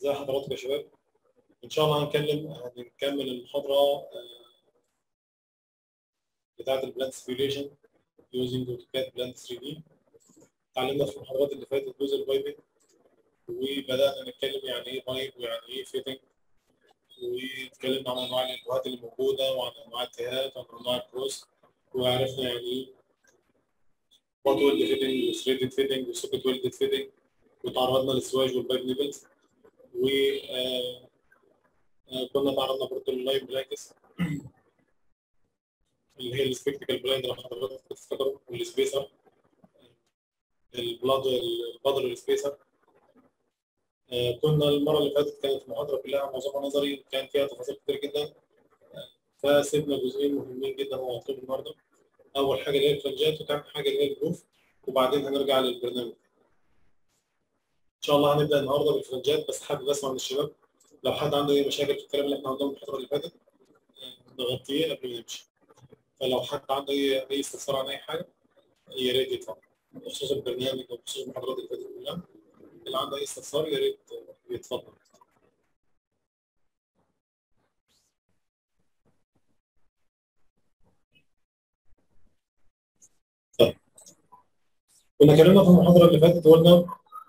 ازي حضراتكم يا شباب ان شاء الله هنكلم هنكمل المحاضره آه، بتاعه البلان سيميوليشن يوزنج اوتوكاد بلان 3 دي اتعلمنا في المحاضرات اللي فاتت جزء البايبنج وبدانا نتكلم يعني ايه بايب ويعني ايه فيتنج واتكلمنا عن انواع الالوهات اللي موجوده وعن انواع التهات وعن انواع الكروس وعرفنا يعني ايه وات ويلد فيتنج وثريدد فيتنج وسوكت ويلد فيتنج وتعرضنا للسواج والبايب نيبلز و آه، آه، كنا تعرضنا برضه لللايف بلانكس اللي هي السبكتيكال بلايند لو حضرتك تفتكروا والسبيسر البلاد البادر والسبيسر آه، كنا المره اللي فاتت كانت المحاضره كلها معظمها نظري كان فيها تفاصيل كتير جدا آه، فسيبنا جزئين مهمين جدا هو مطلوب النهارده اول حاجه اللي هي الفلنجات وثاني حاجه اللي هي الجروف وبعدين هنرجع للبرنامج ان شاء الله هنبدا النهارده بالفلنجات بس حابب اسمع من الشباب لو حد عنده اي مشاكل في الكلام اللي احنا قلناه المحاضره اللي فاتت آه، نغطيه قبل ما نمشي فلو حد عنده اي اي استفسار عن اي حاجه يا ريت يتفضل بخصوص البرنامج وبخصوص المحاضرات اللي فاتت كلها اللي عنده اي استفسار يا ريت يتفضل طيب كنا اتكلمنا في المحاضره اللي فاتت وقلنا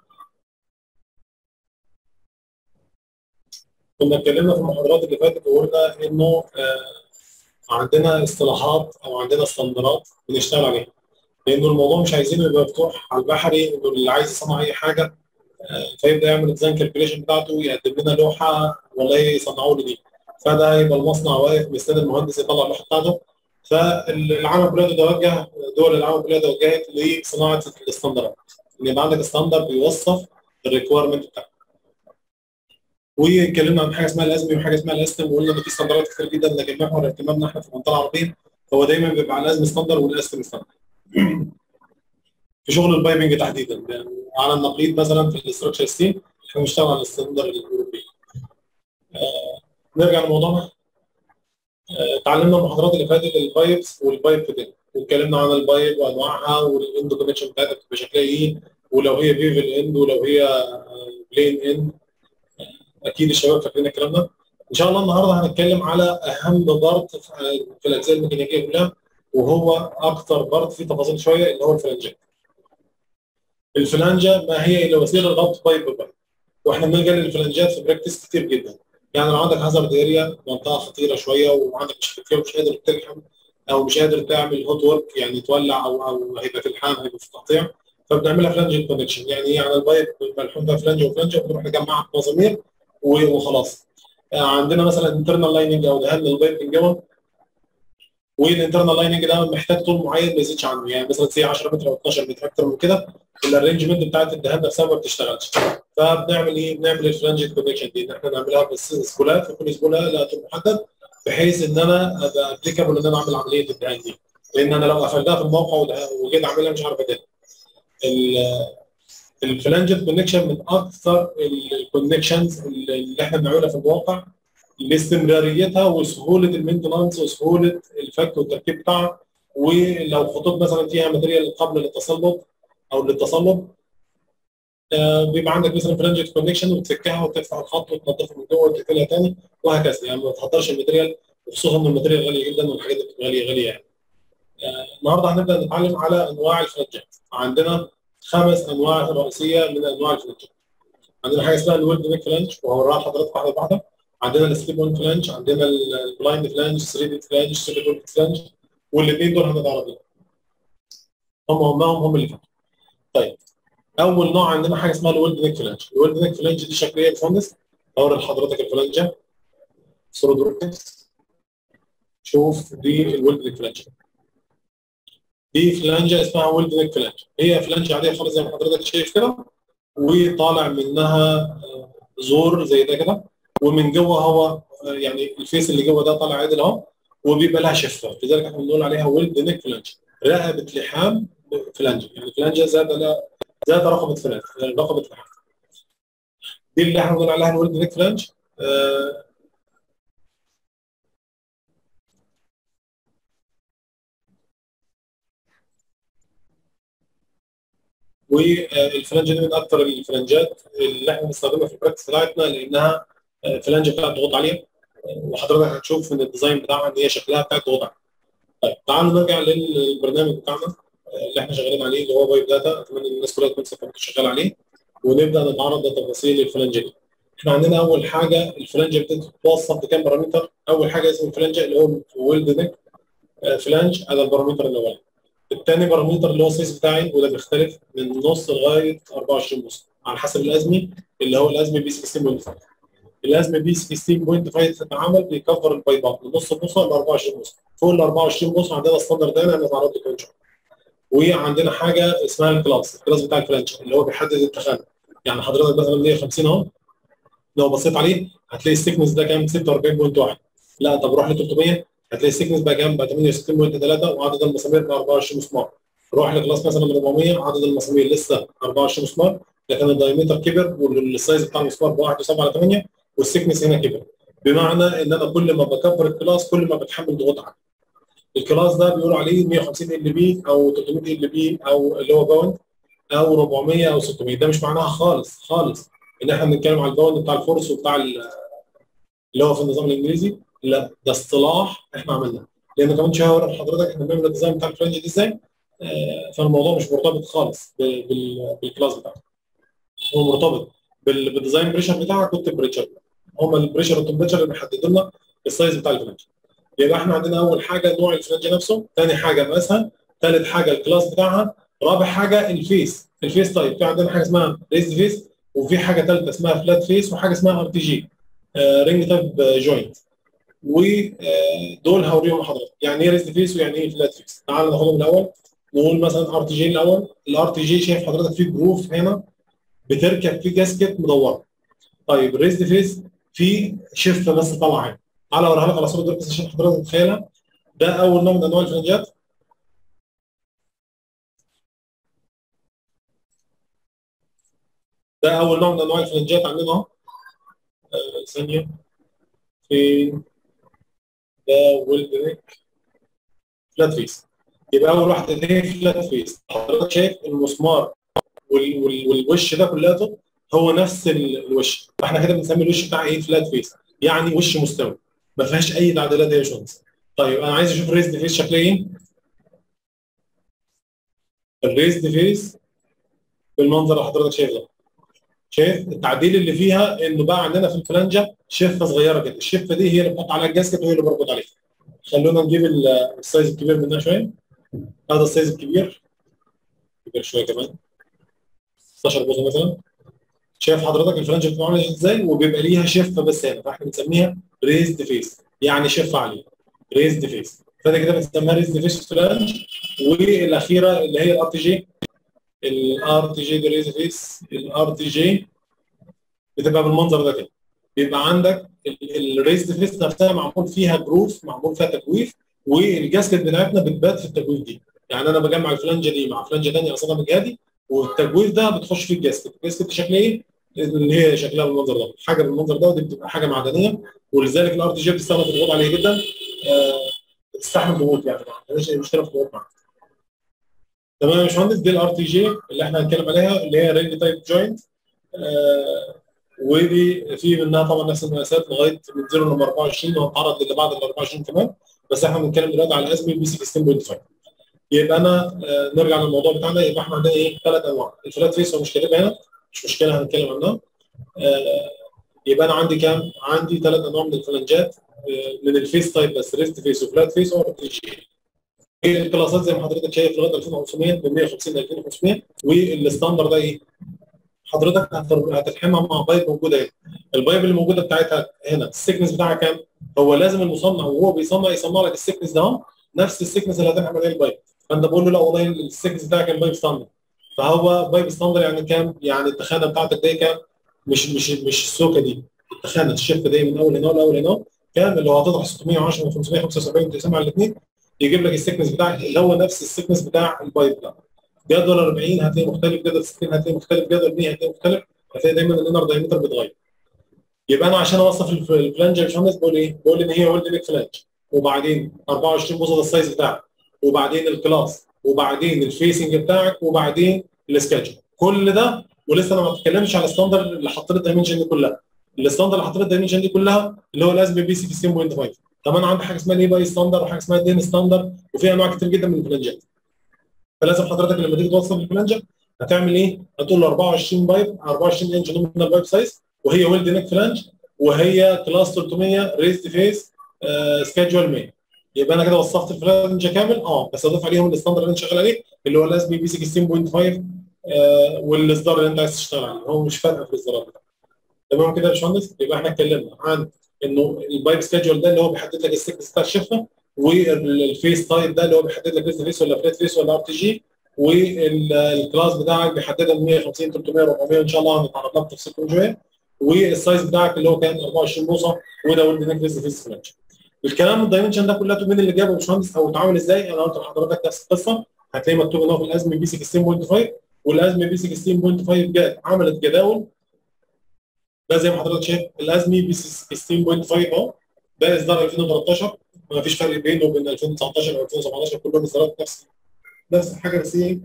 كنا اتكلمنا في المحاضرات اللي فاتت وقلنا انه آه عندنا اصطلاحات او عندنا استندرات بنشتغل عليها لانه الموضوع مش عايزينه يبقى مفتوح على البحري انه اللي عايز يصنع اي حاجه آه، فيبدا يعمل الديزاين كالكوليشن بتاعته يقدم لنا لوحه والله يصنعوا لي دي فده يبقى المصنع واقف مستني المهندس يطلع اللوحه بتاعته فالعالم كلها تتوجه دول العالم كلها توجهت لصناعه الاستندرات ان يبقى عندك ستاندرد بيوصف الريكويرمنت بتاعك واتكلمنا عن حاجه اسمها الازمي وحاجه اسمها الاستم وقلنا ان في ستاندرات كتير جدا لكن محور اهتمامنا احنا في المنطقه العربيه هو دايما بيبقى على الازمي ستاندرد والاستم ستاندرد في شغل البايبنج تحديدا يعني على النقيض مثلا في الاستراكشر ستيل احنا بنشتغل على الستاندرد الاوروبي آه نرجع لموضوعنا آه، اتعلمنا المحاضرات اللي فاتت البايبس والبايب فيتنج واتكلمنا عن البايب وانواعها والاند كونكشن بتاعتها بتبقى شكلها ايه ولو هي فيفل اند ولو هي بلين اند اكيد الشباب فاكرين الكلام ده ان شاء الله النهارده هنتكلم على اهم بارت في الاجزاء الميكانيكيه كلها وهو اكثر بارت فيه تفاصيل شويه اللي هو الفلانجات الفلانجه ما هي الا وسيله لربط بايب ببايب واحنا بنلجا للفلانجات في براكتس كتير جدا يعني لو عندك هازارد اريا منطقه خطيره شويه وعندك مشكله فيها ومش قادر تلحم او مش قادر تعمل هوت ورك يعني تولع او او هيبقى في الحام هيبقى في تقطيع فبنعملها فلانج كونكشن يعني ايه يعني البايب ملحوم ده فلانجه وفلانجه بنروح نجمعها بمسامير وخلاص عندنا مثلا انترنال لايننج او دهان للبايب جوه والانترنال لايننج ده محتاج طول معين ما يزيدش عنه يعني مثلا سي 10 متر او 12 متر اكتر من كده الارينجمنت بتاعت الدهان نفسها ما بتشتغلش فبنعمل ايه؟ بنعمل الفلانج كونكشن دي ان احنا نعملها بس سبولات وكل سبوله لها طول محدد بحيث ان انا ابقى ابليكابل ان انا اعمل عمليه الدهان دي لان انا لو قفلتها في الموقع وجيت اعملها مش عارف ادهن الفلانجت كونكشن من اكثر الكونكشنز اللي احنا بنعملها في المواقع لاستمراريتها وسهوله المينتنانس وسهوله الفك والتركيب بتاعها ولو خطوط مثلا فيها ماتيريال قبل للتسلط او للتصلب آه بيبقى عندك مثلا فلانجت كونكشن وتفكها وتفتح الخط وتنظفه من جوه وتقفلها تاني وهكذا يعني ما تحضرش الماتيريال وخصوصا ان الماتيريال غاليه جدا والحاجات دي بتبقى غاليه غاليه يعني. آه النهارده هنبدا نتعلم على انواع الفلانجات عندنا خمس انواع رئيسيه من انواع الفلانج عندنا حاجه اسمها الويلد نيك فلانج وهوريها لحضرتك واحده واحده عندنا السليب اون فلانج عندنا البلايند فلانج 3 دي فلانج 3 دي فلانج والاثنين دول هنتعرض لهم هم همهم هم اللي فاتوا طيب اول نوع عندنا حاجه اسمها الويلد نيك فلانج الويلد نيك فلانج دي شكليه يا باشمهندس اوري لحضرتك الفلانجه صوره دوركس شوف دي الويلد نيك فلانج دي فلانجه اسمها ويلد نيك فلانج هي فلانجه عاديه خالص زي ما حضرتك شايف كده وطالع منها زور زي ده كده ومن جوه هو يعني الفيس اللي جوه ده طالع عدل اهو وبيبقى لها شفه لذلك احنا بنقول عليها ويلد نيك فلانج رقبه لحام فلانجه يعني فلانجه ذات ذات رقبه فلانج رقبه لحام دي اللي احنا بنقول عليها الويلد نيك فلانج آه والفلانجه دي من اكثر الفلانجات اللي احنا بنستخدمها في البراكتس بتاعتنا لانها فلانجه بتاعت ضغوط عاليه وحضرتك هتشوف ان الديزاين بتاعها ان هي شكلها بتاعت ضغوط عاليه. طيب تعالوا نرجع للبرنامج بتاعنا اللي احنا شغالين عليه اللي هو بايب داتا اتمنى ان الناس كلها تكون شغاله عليه ونبدا نتعرض لتفاصيل الفلانجه دي. احنا عندنا اول حاجه الفلانجه بتتوصف بكام بارامتر؟ اول حاجه اسم الفلانجه اللي هو ويلد نيك فلانج هذا البارامتر الاولاني. الثاني بارامتر اللي هو السيس بتاعي وده بيختلف من نص لغايه 24 بوصه على حسب الازمي اللي هو الازمي بي 16.5 الازمه بي 16.5 تتعامل بيكفر البايبات من نص بوصه ل 24 بوصه فوق ال 24 بوصه عندنا ستاندرد هنا هنتعرض له كمان وعندنا حاجه اسمها الكلاس الكلاس بتاع الفلانج اللي هو بيحدد التخانه يعني حضرتك مثلا 150 اهو لو بصيت عليه هتلاقي السكنس ده كام 46.1 لا طب روح ل 300 هتلاقي السكنس بقى كام بقى 68.3 وعدد المسامير بقى 24 مسمار روح لكلاس مثلا 400 عدد المسامير لسه 24 مسمار لكن الدايمتر كبر والسايز بتاع المسمار ب 1.7 على 8 والسكنس هنا كبر بمعنى ان انا كل ما بكبر الكلاس كل ما بتحمل ضغوط عاليه الكلاس ده بيقولوا عليه 150 ال بي او 300 ال بي او اللي هو باوند او 400 او 600 ده مش معناها خالص خالص ان احنا بنتكلم على الباوند بتاع الفورس وبتاع اللي هو في النظام الانجليزي لا ده اصطلاح احنا عملناه لان كمان شويه هوري لحضرتك احنا بنعمل الديزاين بتاع الفرنج دي ازاي آه فالموضوع مش مرتبط خالص بالكلاس بتاعه هو مرتبط بالديزاين بريشر بتاعك والتمبريتشر هم البريشر والتمبريتشر اللي بيحددوا لنا السايز بتاع الفرنج يبقى احنا عندنا اول حاجه نوع الفرنج نفسه ثاني حاجه مقاسها ثالث حاجه الكلاس بتاعها رابع حاجه الفيس الفيس تايب في عندنا حاجه اسمها ريز فيس وفي حاجه ثالثه اسمها فلات فيس وحاجه اسمها ار تي جي رينج تايب جوينت ودول هوريهم لحضرتك يعني ايه ريز فيس ويعني ايه فلات فيس تعال ناخدهم الاول نقول مثلا ار تي جي الاول الار تي جي شايف حضرتك في جروف هنا بتركب فيه جاسكت مدوره طيب الريز فيس في شفه بس طالعه هنا تعالى اوريها لك على صوره دلوقتي عشان حضرتك تتخيلها ده اول نوع من انواع الفرنجات ده اول نوع من انواع الفرنجات عندنا اهو ثانيه فين ده ويلد نيك فلات فيس يبقى اول واحده دي فلات فيس حضرتك شايف المسمار وال وال والوش ده كلياته هو نفس الوش فاحنا كده بنسمي الوش بتاع ايه فلات فيس يعني وش مستوي ما فيهاش اي تعديلات يا باشمهندس طيب انا عايز اشوف الريزد فيس شكله ايه الريزد فيس بالمنظر اللي حضرتك شايف ده شايف التعديل اللي فيها انه بقى عندنا في الفلانجه شفه صغيره كده الشفه دي هي اللي بحط عليها الجاسكت وهي اللي بربط عليها خلونا نجيب السايز الكبير منها شويه هذا السايز الكبير كبير شويه كمان 16 بوصه مثلا شايف حضرتك الفلانجه بتبقى عامله ازاي وبيبقى ليها شفه بس هنا فاحنا بنسميها ريزد فيس يعني شفه عليه ريزد فيس فده كده بنسميها ريزد فيس فلانج والاخيره اللي هي الار تي جي الار تي جي دي ريز فيس الار تي جي بتبقى بالمنظر ده كده بيبقى عندك الريز فيس نفسها معمول فيها جروف معمول فيها تجويف والجاسكت بتاعتنا بتبات في التجويف دي يعني انا بجمع الفلانجه دي مع فلانجه ثانيه اصلا من جهادي والتجويف ده بتخش في الجاسكت الجاسكت شكلها ايه؟ اللي هي شكلها بالمنظر ده حاجه بالمنظر ده ودي بتبقى حاجه معدنيه ولذلك الار تي جي بتستخدم في الضغوط عليه جدا آه بتستحمل ضغوط يعني ما عندناش مشكله في الضغوط معاها تمام يا باشمهندس دي الار تي جي اللي احنا هنتكلم عليها اللي هي رينج تايب جوينت آه ودي في منها طبعا نفس المقاسات لغايه من 0 ل 24 وهنتعرض للي بعد ال 24 كمان بس احنا بنتكلم دلوقتي على اسمي بي 16.5 يبقى انا آه نرجع للموضوع بتاعنا يبقى احنا عندنا ايه ثلاث انواع الفلات فيس هو مش كاتبها هنا مش مشكله هنتكلم عنها آه يبقى انا عندي كام؟ عندي ثلاث انواع من الفلنجات آه من الفيس تايب بس ريست فيس وفلات فيس وار تي جي الكلاسات زي ما حضرتك شايف لغايه 2500 من 150 ل 2500 والستاندر ده ايه؟ حضرتك هتلحمها مع بايب موجوده هنا البايب اللي موجوده بتاعتها هنا السكنس بتاعها كام؟ هو لازم المصنع وهو بيصنع يصنع لك السكنس ده اهو نفس السكنس اللي هتلحم عليه البايب فانت بقول له لا والله السكنس بتاعك كان بايب ستاندر فهو بايب ستاندر يعني كام؟ يعني التخانه بتاعتك دي كام؟ مش مش مش السوكه دي التخانه الشفه دي من اول هنا لاول هنا كام اللي هو هتطرح 610 و 575 تقسمها على الاثنين يجيب لك السكنس بتاعك اللي هو نفس السكنس بتاع البايب ده جدول 40 هتلاقي مختلف جدول 60 هتلاقي مختلف جدول 100 هتلاقي مختلف هتلاقي دايما الانر دايمتر بيتغير يبقى انا عشان اوصف الفلانج يا باشمهندس بقول ايه؟ بقول ان هي ولد ليك فلانج وبعدين 24 بوصه ده السايز بتاعك وبعدين الكلاس وبعدين الفيسنج بتاعك وبعدين السكادجول كل ده ولسه انا ما اتكلمش على الستاندر اللي حاطط لي الدايمنشن دي كلها الستاندر اللي حاطط لي الدايمنشن دي كلها اللي هو لازم بي 16.5 طب انا عندي حاجه اسمها الاي باي ستاندر وحاجه اسمها دين ستاندر وفي انواع كتير جدا من الفلانجات فلازم حضرتك لما تيجي توصل الفلانجه هتعمل ايه؟ هتقول له 24 بايب 24 انش نومينال بايب سايز وهي ويلد نيك فلانج وهي كلاس 300 ريزد فيس سكادجوال 100 يبقى انا كده وصفت الفلانج كامل اه بس اضيف عليهم الستاندر اللي انت شغال عليه اللي هو الاس بي بي 16.5 آه والاصدار اللي انت عايز تشتغل عليه هو مش فارقه في الاصدارات بتاعته تمام كده يا باشمهندس يبقى احنا اتكلمنا عن انه البايب سكادجول ده اللي هو بيحدد لك السكنس بتاع الشفه والفيس تايب ده اللي هو بيحدد لك ريزد فيس ولا فلات فيس ولا ار تي جي والكلاس بتاعك بيحددها من 150 300 400 ان شاء الله هنتعرض لها بتفصيل كل شويه والسايز بتاعك اللي هو كان 24 بوصه وده ولد هناك ريزد فيس فلانش الكلام الدايمنشن ده كلها مين اللي جابه يا باشمهندس او اتعامل ازاي انا قلت لحضرتك نفس القصه هتلاقي مكتوب ان هو في الازم بي 16.5 والازم بي 16.5 جت عملت جداول ده زي ما حضرتك شايف الازمي بي 16.5 اهو ده اصدار 2013 ما فيش فرق بينه وبين 2019 او 2017 كلهم اصدارات نفس نفس الحاجه بس ايه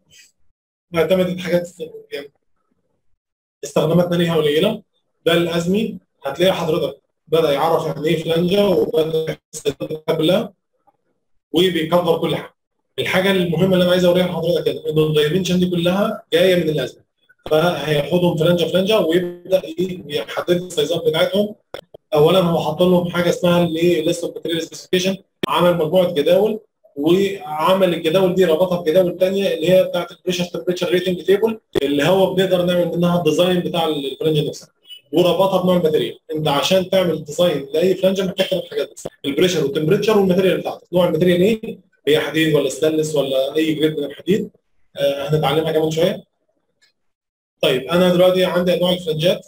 اعتمدت حاجات يعني استخداماتنا ليها قليله ده الازمي هتلاقي حضرتك بدا يعرف يعني ايه فلانجا وبدا يستخدمها وبيكفر كل حاجه الحاجه المهمه اللي انا عايز اوريها لحضرتك كده انه الدايمنشن دي كلها جايه من الازمه فهياخدهم فلانجا فلانجا ويبدا يحدد السايزات بتاعتهم اولا هو حاط لهم حاجه اسمها اللي ليست اوف ماتيريال سبيسيفيكيشن عمل مجموعه جداول وعمل الجداول دي ربطها بجداول ثانيه اللي هي بتاعت البريشر تمبريتشر ريتنج تيبل اللي هو بنقدر نعمل منها الديزاين بتاع الفلانجه نفسها وربطها بنوع الماتيريال انت عشان تعمل ديزاين لاي فلانجه محتاج ثلاث حاجات بس البريشر والتمبريتشر والماتيريال بتاعتك نوع الماتيريال ايه هي حديد ولا ستانلس ولا اي جريد من الحديد آه هنتعلمها كمان شويه طيب انا دلوقتي عندي انواع الفلانجات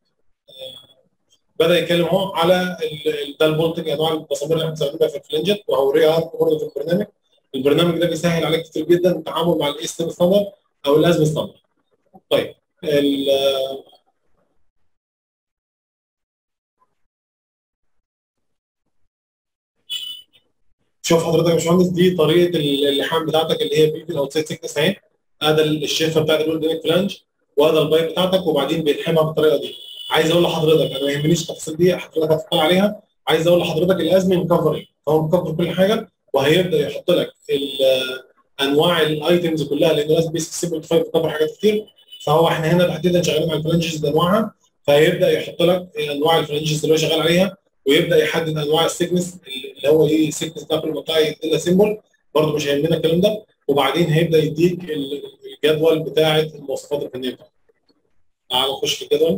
بدا يتكلم اهو على ده البولتنج انواع المسامير اللي احنا بنستخدمها في الفلنجت وهوريها لكم برضه في البرنامج البرنامج ده بيسهل عليك كتير جدا التعامل مع الاي ستيم ستاندر او الازم ستاندر طيب شوف حضرتك يا باشمهندس دي طريقه اللحام بتاعتك اللي هي بي في الاوتسايد سيكنس اهي هذا الشفه بتاعت الولد فلانج وهذا البايب بتاعتك وبعدين بيلحمها بالطريقه دي عايز اقول لحضرتك انا ما يهمنيش التفاصيل دي حضرتك هتطلع عليها عايز اقول لحضرتك الازمه مكفر ايه فهو مكفر كل حاجه وهيبدا يحط لك انواع الايتمز كلها لان لازم بيس 7.5 بتكفر حاجات كتير فهو احنا هنا تحديدا شغالين على الفلانجز بانواعها فهيبدا يحط لك انواع الفلانجز اللي هو شغال عليها ويبدا يحدد انواع السيكنس اللي هو ايه السيكنس بتاع كل منطقه يدي لها سيمبل برضه مش هيهمنا الكلام ده وبعدين هيبدا يديك الجدول بتاعه المواصفات الفنيه بتاعته تعال نخش في الجدول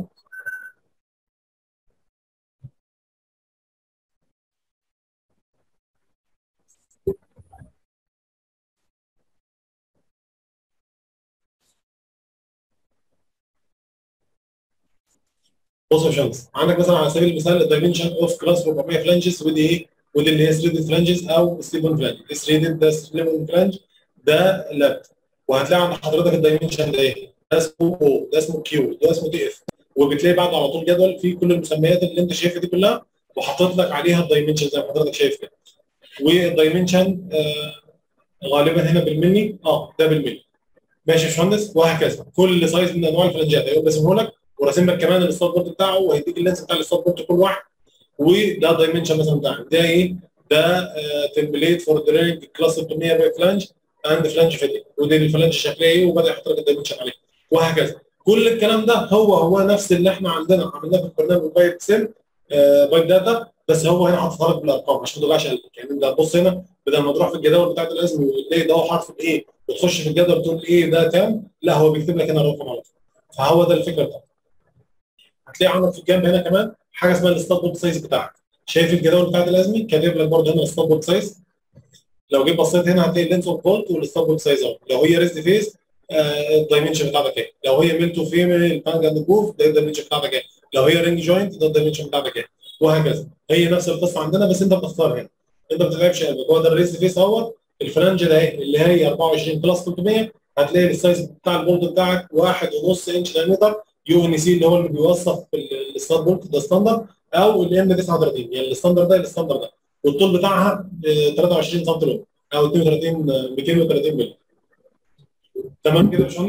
بص يا باشمهندس عندك مثلا على سبيل المثال الدايمنشن اوف كلاس 400 فلانجز ودي ايه؟ ودي اللي هي 3 فلانجز او ستيبن فلانج 3 ده ستيبن فلانج ده لابت وهتلاقي عند حضرتك الدايمنشن ده ايه؟ ده اسمه او ده اسمه كيو ده اسمه تي اف وبتلاقي بعده على طول جدول فيه كل المسميات اللي انت شايفها دي كلها وحاطط لك عليها الدايمنشن زي ما حضرتك شايف كده والدايمنشن آه غالبا هنا بالملي اه ده بالملي ماشي يا باشمهندس وهكذا كل سايز من انواع الفلانجات هيبقى راسمه لك وراسم لك كمان الستار بورد بتاعه وهيديك اللينس بتاع الستار بورد كل واحد وده دايمنشن مثلا بتاعك ده ايه؟ ده تمبليت فور درينج كلاس 300 باي فلانج اند فلانج فيتنج ودي الفلانج شكلها ايه وبدا يحط لك الدايمنشن عليه وهكذا كل الكلام ده هو هو نفس اللي احنا عندنا عملناه في البرنامج بايب سيل آه بايب داتا بس هو هنا حاططها لك بالارقام عشان ما توجعش قلبك يعني انت هتبص هنا بدل ما تروح في الجداول بتاعت الاسم وتلاقي ده هو حرف الايه وتخش في الجدول تقول ايه ده كام لا هو بيكتب لك هنا الرقم على طول فهو ده الفكره بتاعته هتلاقي عندك في الجنب هنا كمان حاجه اسمها الستات بورد سايز بتاعك شايف الجداول بتاعت الازمي كاتب لك برضه هنا الستات بورد سايز لو جيت بصيت هنا هتلاقي اللينس اوف فولت والستات بورد سايز اهو لو هي ريست فيس آه الدايمنشن بتاعتك ايه لو هي ميل تو فيميل البانج اند بوف ده الدايمنشن بتاعتك ايه لو هي رينج جوينت ده الدايمنشن بتاعتك ايه وهكذا هي نفس القصه عندنا بس انت بتختار هنا انت ما بتتعبش قلبك هو ده الريست فيس اهوت الفلانج ده اهي اللي هي 24 بلس 300 هتلاقي السايز بتاع البولت بتاعك 1.5 انش دايمتر يو ان سي اللي هو اللي بيوصف الستار بولت ده ستاندرد او الام 39 يعني الستاندرد ده الستاندرد ده والطول بتاعها 23 سم لو او 32 230 مللي تمام كده يا باشمهندس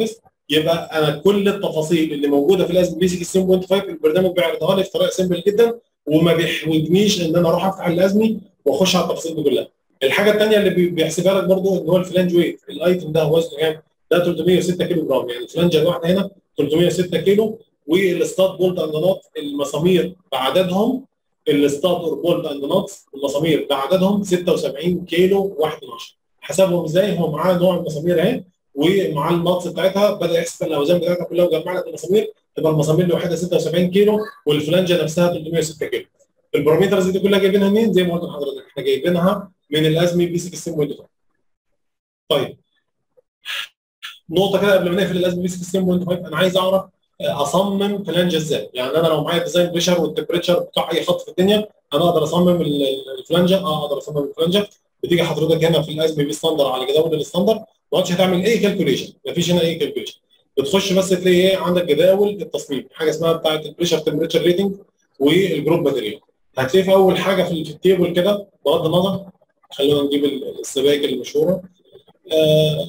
يبقى انا كل التفاصيل اللي موجوده في الاسم بيسك 7.5 البرنامج بيعرضها لي في طريقه سيمبل جدا وما بيحوجنيش ان انا اروح افتح الازمي واخش على التفاصيل دي كلها. الحاجه الثانيه اللي بيحسبها لك برضو ان هو الفلانج ويت الايتم ده وزنه كام؟ ده 306 كيلو جرام يعني الفلانجه الواحده هنا 306 كيلو والستاد بولت اند نوت المسامير بعددهم الستاد اور بولت اند نوت المسامير بعددهم 76 كيلو 1 من 10 حسبهم ازاي؟ هو معاه نوع المسامير اهي ومعاه النوتس بتاعتها بدا يحسب الاوزان بتاعتها كلها وجمع لك المسامير تبقى المسامير لوحدها 76 كيلو والفلانجه نفسها 306 كيلو. البارامترز دي كلها جايبينها منين؟ زي ما قلت لحضرتك احنا جايبينها من الازمي بي 16 طيب نقطه كده قبل ما نقفل الازمي بي 16.5 انا عايز اعرف اصمم فلانجه ازاي؟ يعني انا لو معايا ديزاين بريشر والتمبريتشر بتاع اي خط في الدنيا انا اقدر اصمم الفلانجه اه اقدر اصمم الفلانجه بتيجي حضرتك هنا في الازمي بي ستاندر على جداول الستاندر ما عادش هتعمل اي كالكوليشن ما فيش هنا اي كالكوليشن بتخش بس تلاقي ايه عندك جداول التصميم حاجه اسمها بتاعه البريشر تمبريتشر ريتنج والجروب ماتيريال هتلاقي في اول حاجه في التيبل كده بغض النظر خلونا نجيب السبائك المشهوره آه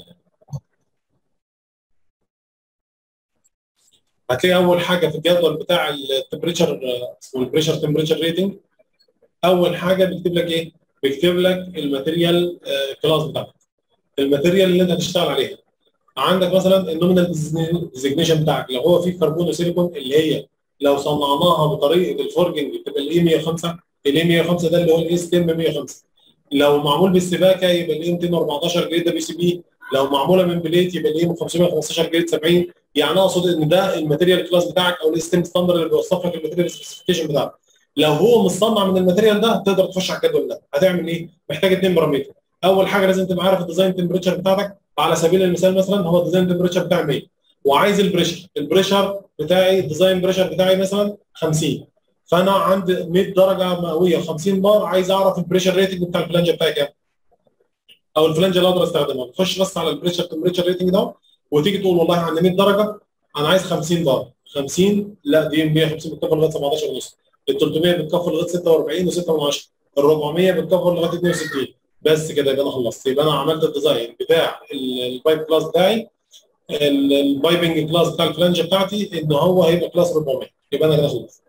هتلاقي اول حاجه في الجدول بتاع التمبريتشر اسمه البريشر تمبريتشر ريتنج اول حاجه بيكتب لك ايه؟ بيكتب لك الماتيريال كلاس بتاعتك الماتيريال اللي انت هتشتغل عليها عندك مثلا النومينال ديزيجنيشن بتاعك لو هو في كربون وسيليكون اللي هي لو صنعناها بطريقه الفورجنج بتبقى الاي 105 الاي 105 ده اللي هو الاي ستيم 105 لو معمول بالسباكه يبقى الاي 214 جريد ده بي سي بي لو معموله من بليت يبقى الاي 515 جريد 70 يعني اقصد ان ده الماتيريال كلاس بتاعك او الاستيم ستاندرد اللي بيوصف لك الماتيريال سبيسيفيكيشن بتاعك لو هو مصنع من الماتيريال ده تقدر تخش على الجدول ده هتعمل ايه؟ محتاج اثنين بارامتر اول حاجه لازم تبقى عارف الديزاين تمبريتشر بتاعتك على سبيل المثال مثلا هو الديزاين تمبريتشر بتاعي 100 وعايز البريشر البريشر بتاعي الديزاين بريشر بتاعي مثلا 50 فانا عندي 100 درجه مئويه 50 بار عايز اعرف البريشر ريتنج بتاع الفلانجه بتاعي كام او الفلانجه اللي اقدر استخدمها تخش بس على البريشر تمبريتشر ريتنج ده وتيجي تقول والله عندي 100 درجه انا عايز 50 بار 50 لا دي 150 بتكفر لغايه 17 ونص ال 300 بتكفر لغايه 46 و6 من 10 ال 400 بتكفر لغايه 62 بس كده يبقى انا خلصت يبقى انا عملت الديزاين بتاع البايب كلاس بتاعي البايبنج كلاس بتاع الفلانجه بتاعتي ان هو هيبقى كلاس 400 يبقى انا كده خلصت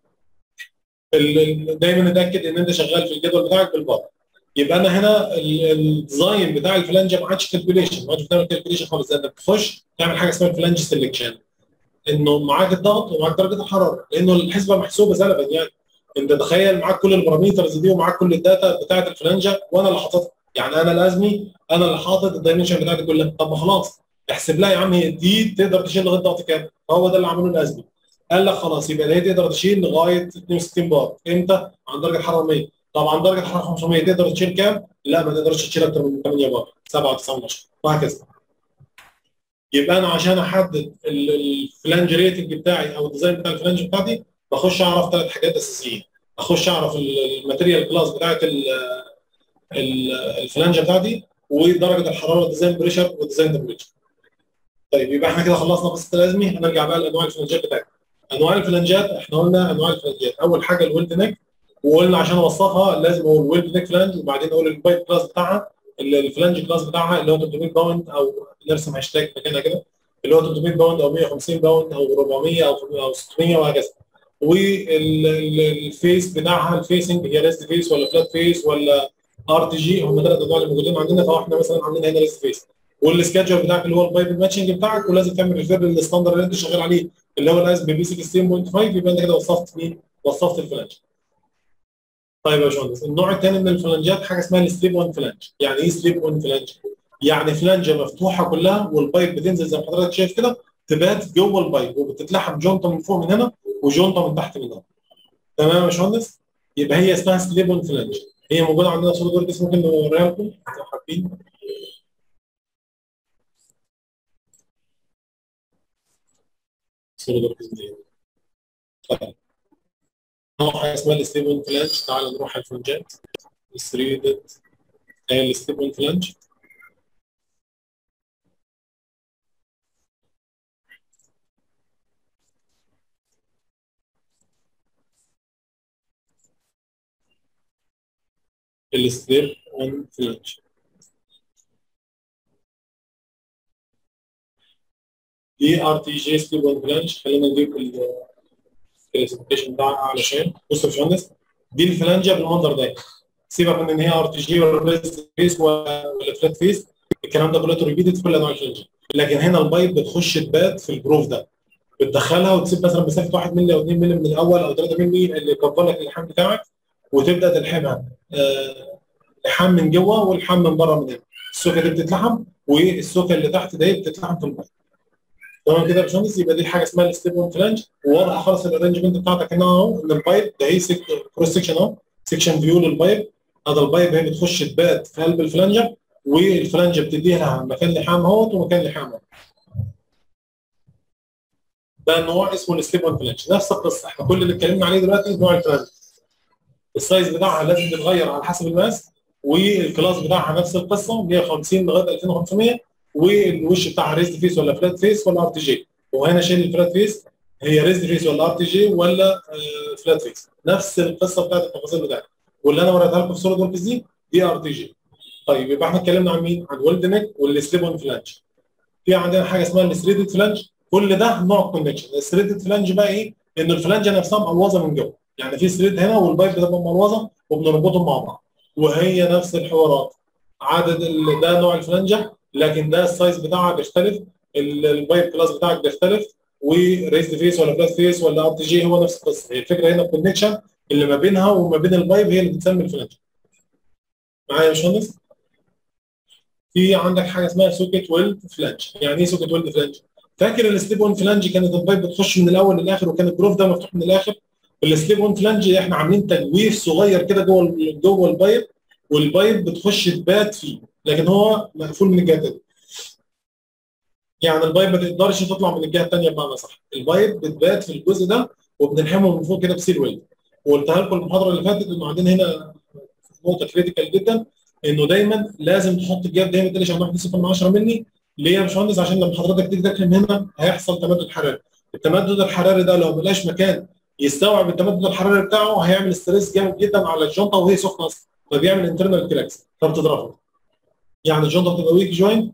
دايما نتاكد ان انت شغال في الجدول بتاعك بالبار يبقى انا هنا الديزاين بتاع الفلانجه ما عادش كالكوليشن ما عادش بتعمل كالكوليشن خالص انت بتخش تعمل حاجه اسمها الفلانج سelection انه معاك الضغط ومعاك درجه الحراره لانه الحسبه محسوبه سلبا يعني انت تخيل معاك كل البارامترز دي ومعاك كل الداتا بتاعت الفلانجه وانا اللي حاططها يعني انا الازمي انا اللي حاطط الدايمنشن بتاعتي كلها طب ما خلاص احسب لها يا عم هي دي تقدر تشيل لغايه ضغط كام هو ده اللي عمله الازمي قال لك خلاص يبقى هي تقدر تشيل لغايه 62 بار امتى عند درجه حراره 100 طب عند درجه حراره 500 تقدر تشيل كام لا ما تقدرش تشيل اكتر من 8 بار 7 9 10 وهكذا يبقى انا عشان احدد الفلانج ريتنج بتاعي او الديزاين بتاع الفلانج بتاعتي بخش اعرف ثلاث حاجات اساسيين اخش اعرف الماتيريال كلاس بتاعت الفلانجه بتاعتي ودرجه الحراره والديزاين بريشر والديزاين تمبريتشر طيب يبقى احنا كده خلصنا قصه الازمي هنرجع بقى لانواع الفلانجات بتاعتنا انواع الفلانجات احنا قلنا انواع الفلانجات اول حاجه الويلد نيك وقلنا عشان اوصفها لازم اقول الويلد نيك فلانج وبعدين اقول البايب كلاس بتاعها الفلانج كلاس بتاعها اللي هو 300 باوند او نرسم هاشتاج مكانها كده اللي هو 300 باوند او 150 باوند او 400 او 600 وهكذا والفيس بتاعها الفيسنج هي ريست فيس ولا فلات فيس ولا ار تي جي هم ثلاث انواع اللي موجودين عندنا فاحنا مثلا عندنا هنا ريست فيس والسكادجول بتاعك اللي هو البايب ماتشنج بتاعك ولازم تعمل ريفير للستاندر اللي انت شغال عليه اللي هو الاس بي بي 16.5 يبقى انت كده وصفت مين؟ وصفت الفلانج. طيب يا باشمهندس النوع الثاني من الفلانجات حاجه اسمها السليب اون فلانج، يعني ايه سليب اون فلانج؟ يعني فلانجه مفتوحه كلها والبايب بتنزل زي ما حضرتك شايف كده تبات جوه البايب وبتتلحم جونطه من فوق من هنا وجونطه من تحت من هنا. تمام يا باشمهندس؟ يبقى هي اسمها سليب اون فلانج. هي موجوده عندنا صوره دول ممكن نوريها لكم لو حابين. صوره دول طيب. نوع حاجه اسمها الستيبل فلانج تعال نروح على الفلانجات الثريدد هي الستيبل فلانج الستيب اون فلانج دي ار تي جي ستيب اون فلانج خلينا نجيب الكلاسيفيكيشن بتاعها علشان بص يا باشمهندس دي الفلانجه بالمنظر ده سيبك من ان هي ار تي جي ولا فيس ولا فلات فيس الكلام ده كله ريبيتد في كل انواع الفلانج لكن هنا البايب بتخش تبات في الجروف ده بتدخلها وتسيب مثلا مسافه 1 مللي او 2 مللي من الاول او 3 مللي اللي يكفر لك اللحام بتاعك وتبدا تلحمها آه لحام من جوه واللحام من بره من هنا السوكه دي بتتلحم والسوكه اللي تحت دي بتتلحم في البايب تمام كده يا باشمهندس يبقى دي حاجه اسمها الستيب اون فلانج وواضحه خالص الارينجمنت بتاعتك هنا اهو ان البايب ده هي كروس سكشن اهو سكشن فيو للبايب هذا البايب هي بتخش تبات في قلب الفلانجه والفلانجه بتديها مكان لحام اهوت ومكان لحام اهوت ده نوع اسمه السليب اون فلانج نفس القصه احنا كل اللي اتكلمنا عليه دلوقتي نوع الفلانج السايز بتاعها لازم يتغير على حسب الماس والكلاس بتاعها نفس القصه 150 لغايه 2500 والوش بتاعها ريزد فيس ولا فلات فيس ولا ار تي جي وهنا شيل الفلات فيس هي ريزد فيس ولا ار تي جي ولا آه فلات فيس نفس القصه بتاعت التفاصيل بتاعتها واللي انا وريتها لكم في سوليد وركس دي دي ار تي جي طيب يبقى احنا اتكلمنا عن مين؟ عن ويلد نيك والسليب اون فلانج في عندنا حاجه اسمها الثريدد فلانج كل ده نوع كونكشن الثريدد فلانج بقى ايه؟ ان الفلانجه نفسها مقوظه من جوه يعني في ثريد هنا والبايب بتبقى مقوظه وبنربطهم مع بعض وهي نفس الحوارات عدد ده نوع الفلانجه لكن ده السايز بتاعها بيختلف البايب كلاس بتاعك بيختلف وريزد فيس ولا فلات فيس ولا ار تي جي هو نفس القصه هي الفكره هنا الكونكشن اللي ما بينها وما بين البايب هي اللي بتسمي الفلانج معايا يا باشمهندس؟ في عندك حاجه اسمها سوكيت ويلد فلانج يعني ايه سوكيت ويلد فلانج؟ فاكر السليب اون فلانج كانت البايب بتخش من الاول للاخر وكان الجروف ده مفتوح من الاخر السليب اون فلانج احنا عاملين تجويف صغير كده جوه جوه البايب والبايب بتخش تبات فيه لكن هو مقفول من الجهه الثانيه يعني البايب ما تقدرش تطلع من الجهه الثانيه بمعنى صح البايب بتبات في الجزء ده وبنلحمه من فوق كده بسيل ويلد وقلتها لكم المحاضره اللي فاتت انه عندنا هنا نقطه كريتيكال جدا انه دايما لازم تحط الجاب ده ما تقلش عن 1.0 مللي ليه يا باشمهندس عشان لما حضرتك تيجي تكلم هنا هيحصل تمدد حراري التمدد الحراري ده لو ما لقاش مكان يستوعب التمدد الحراري بتاعه هيعمل ستريس جامد جدا على الجنطه وهي سخنه اصلا فبيعمل انترنال كراكس فبتضربها يعني الجنطه بتبقى ويك جوين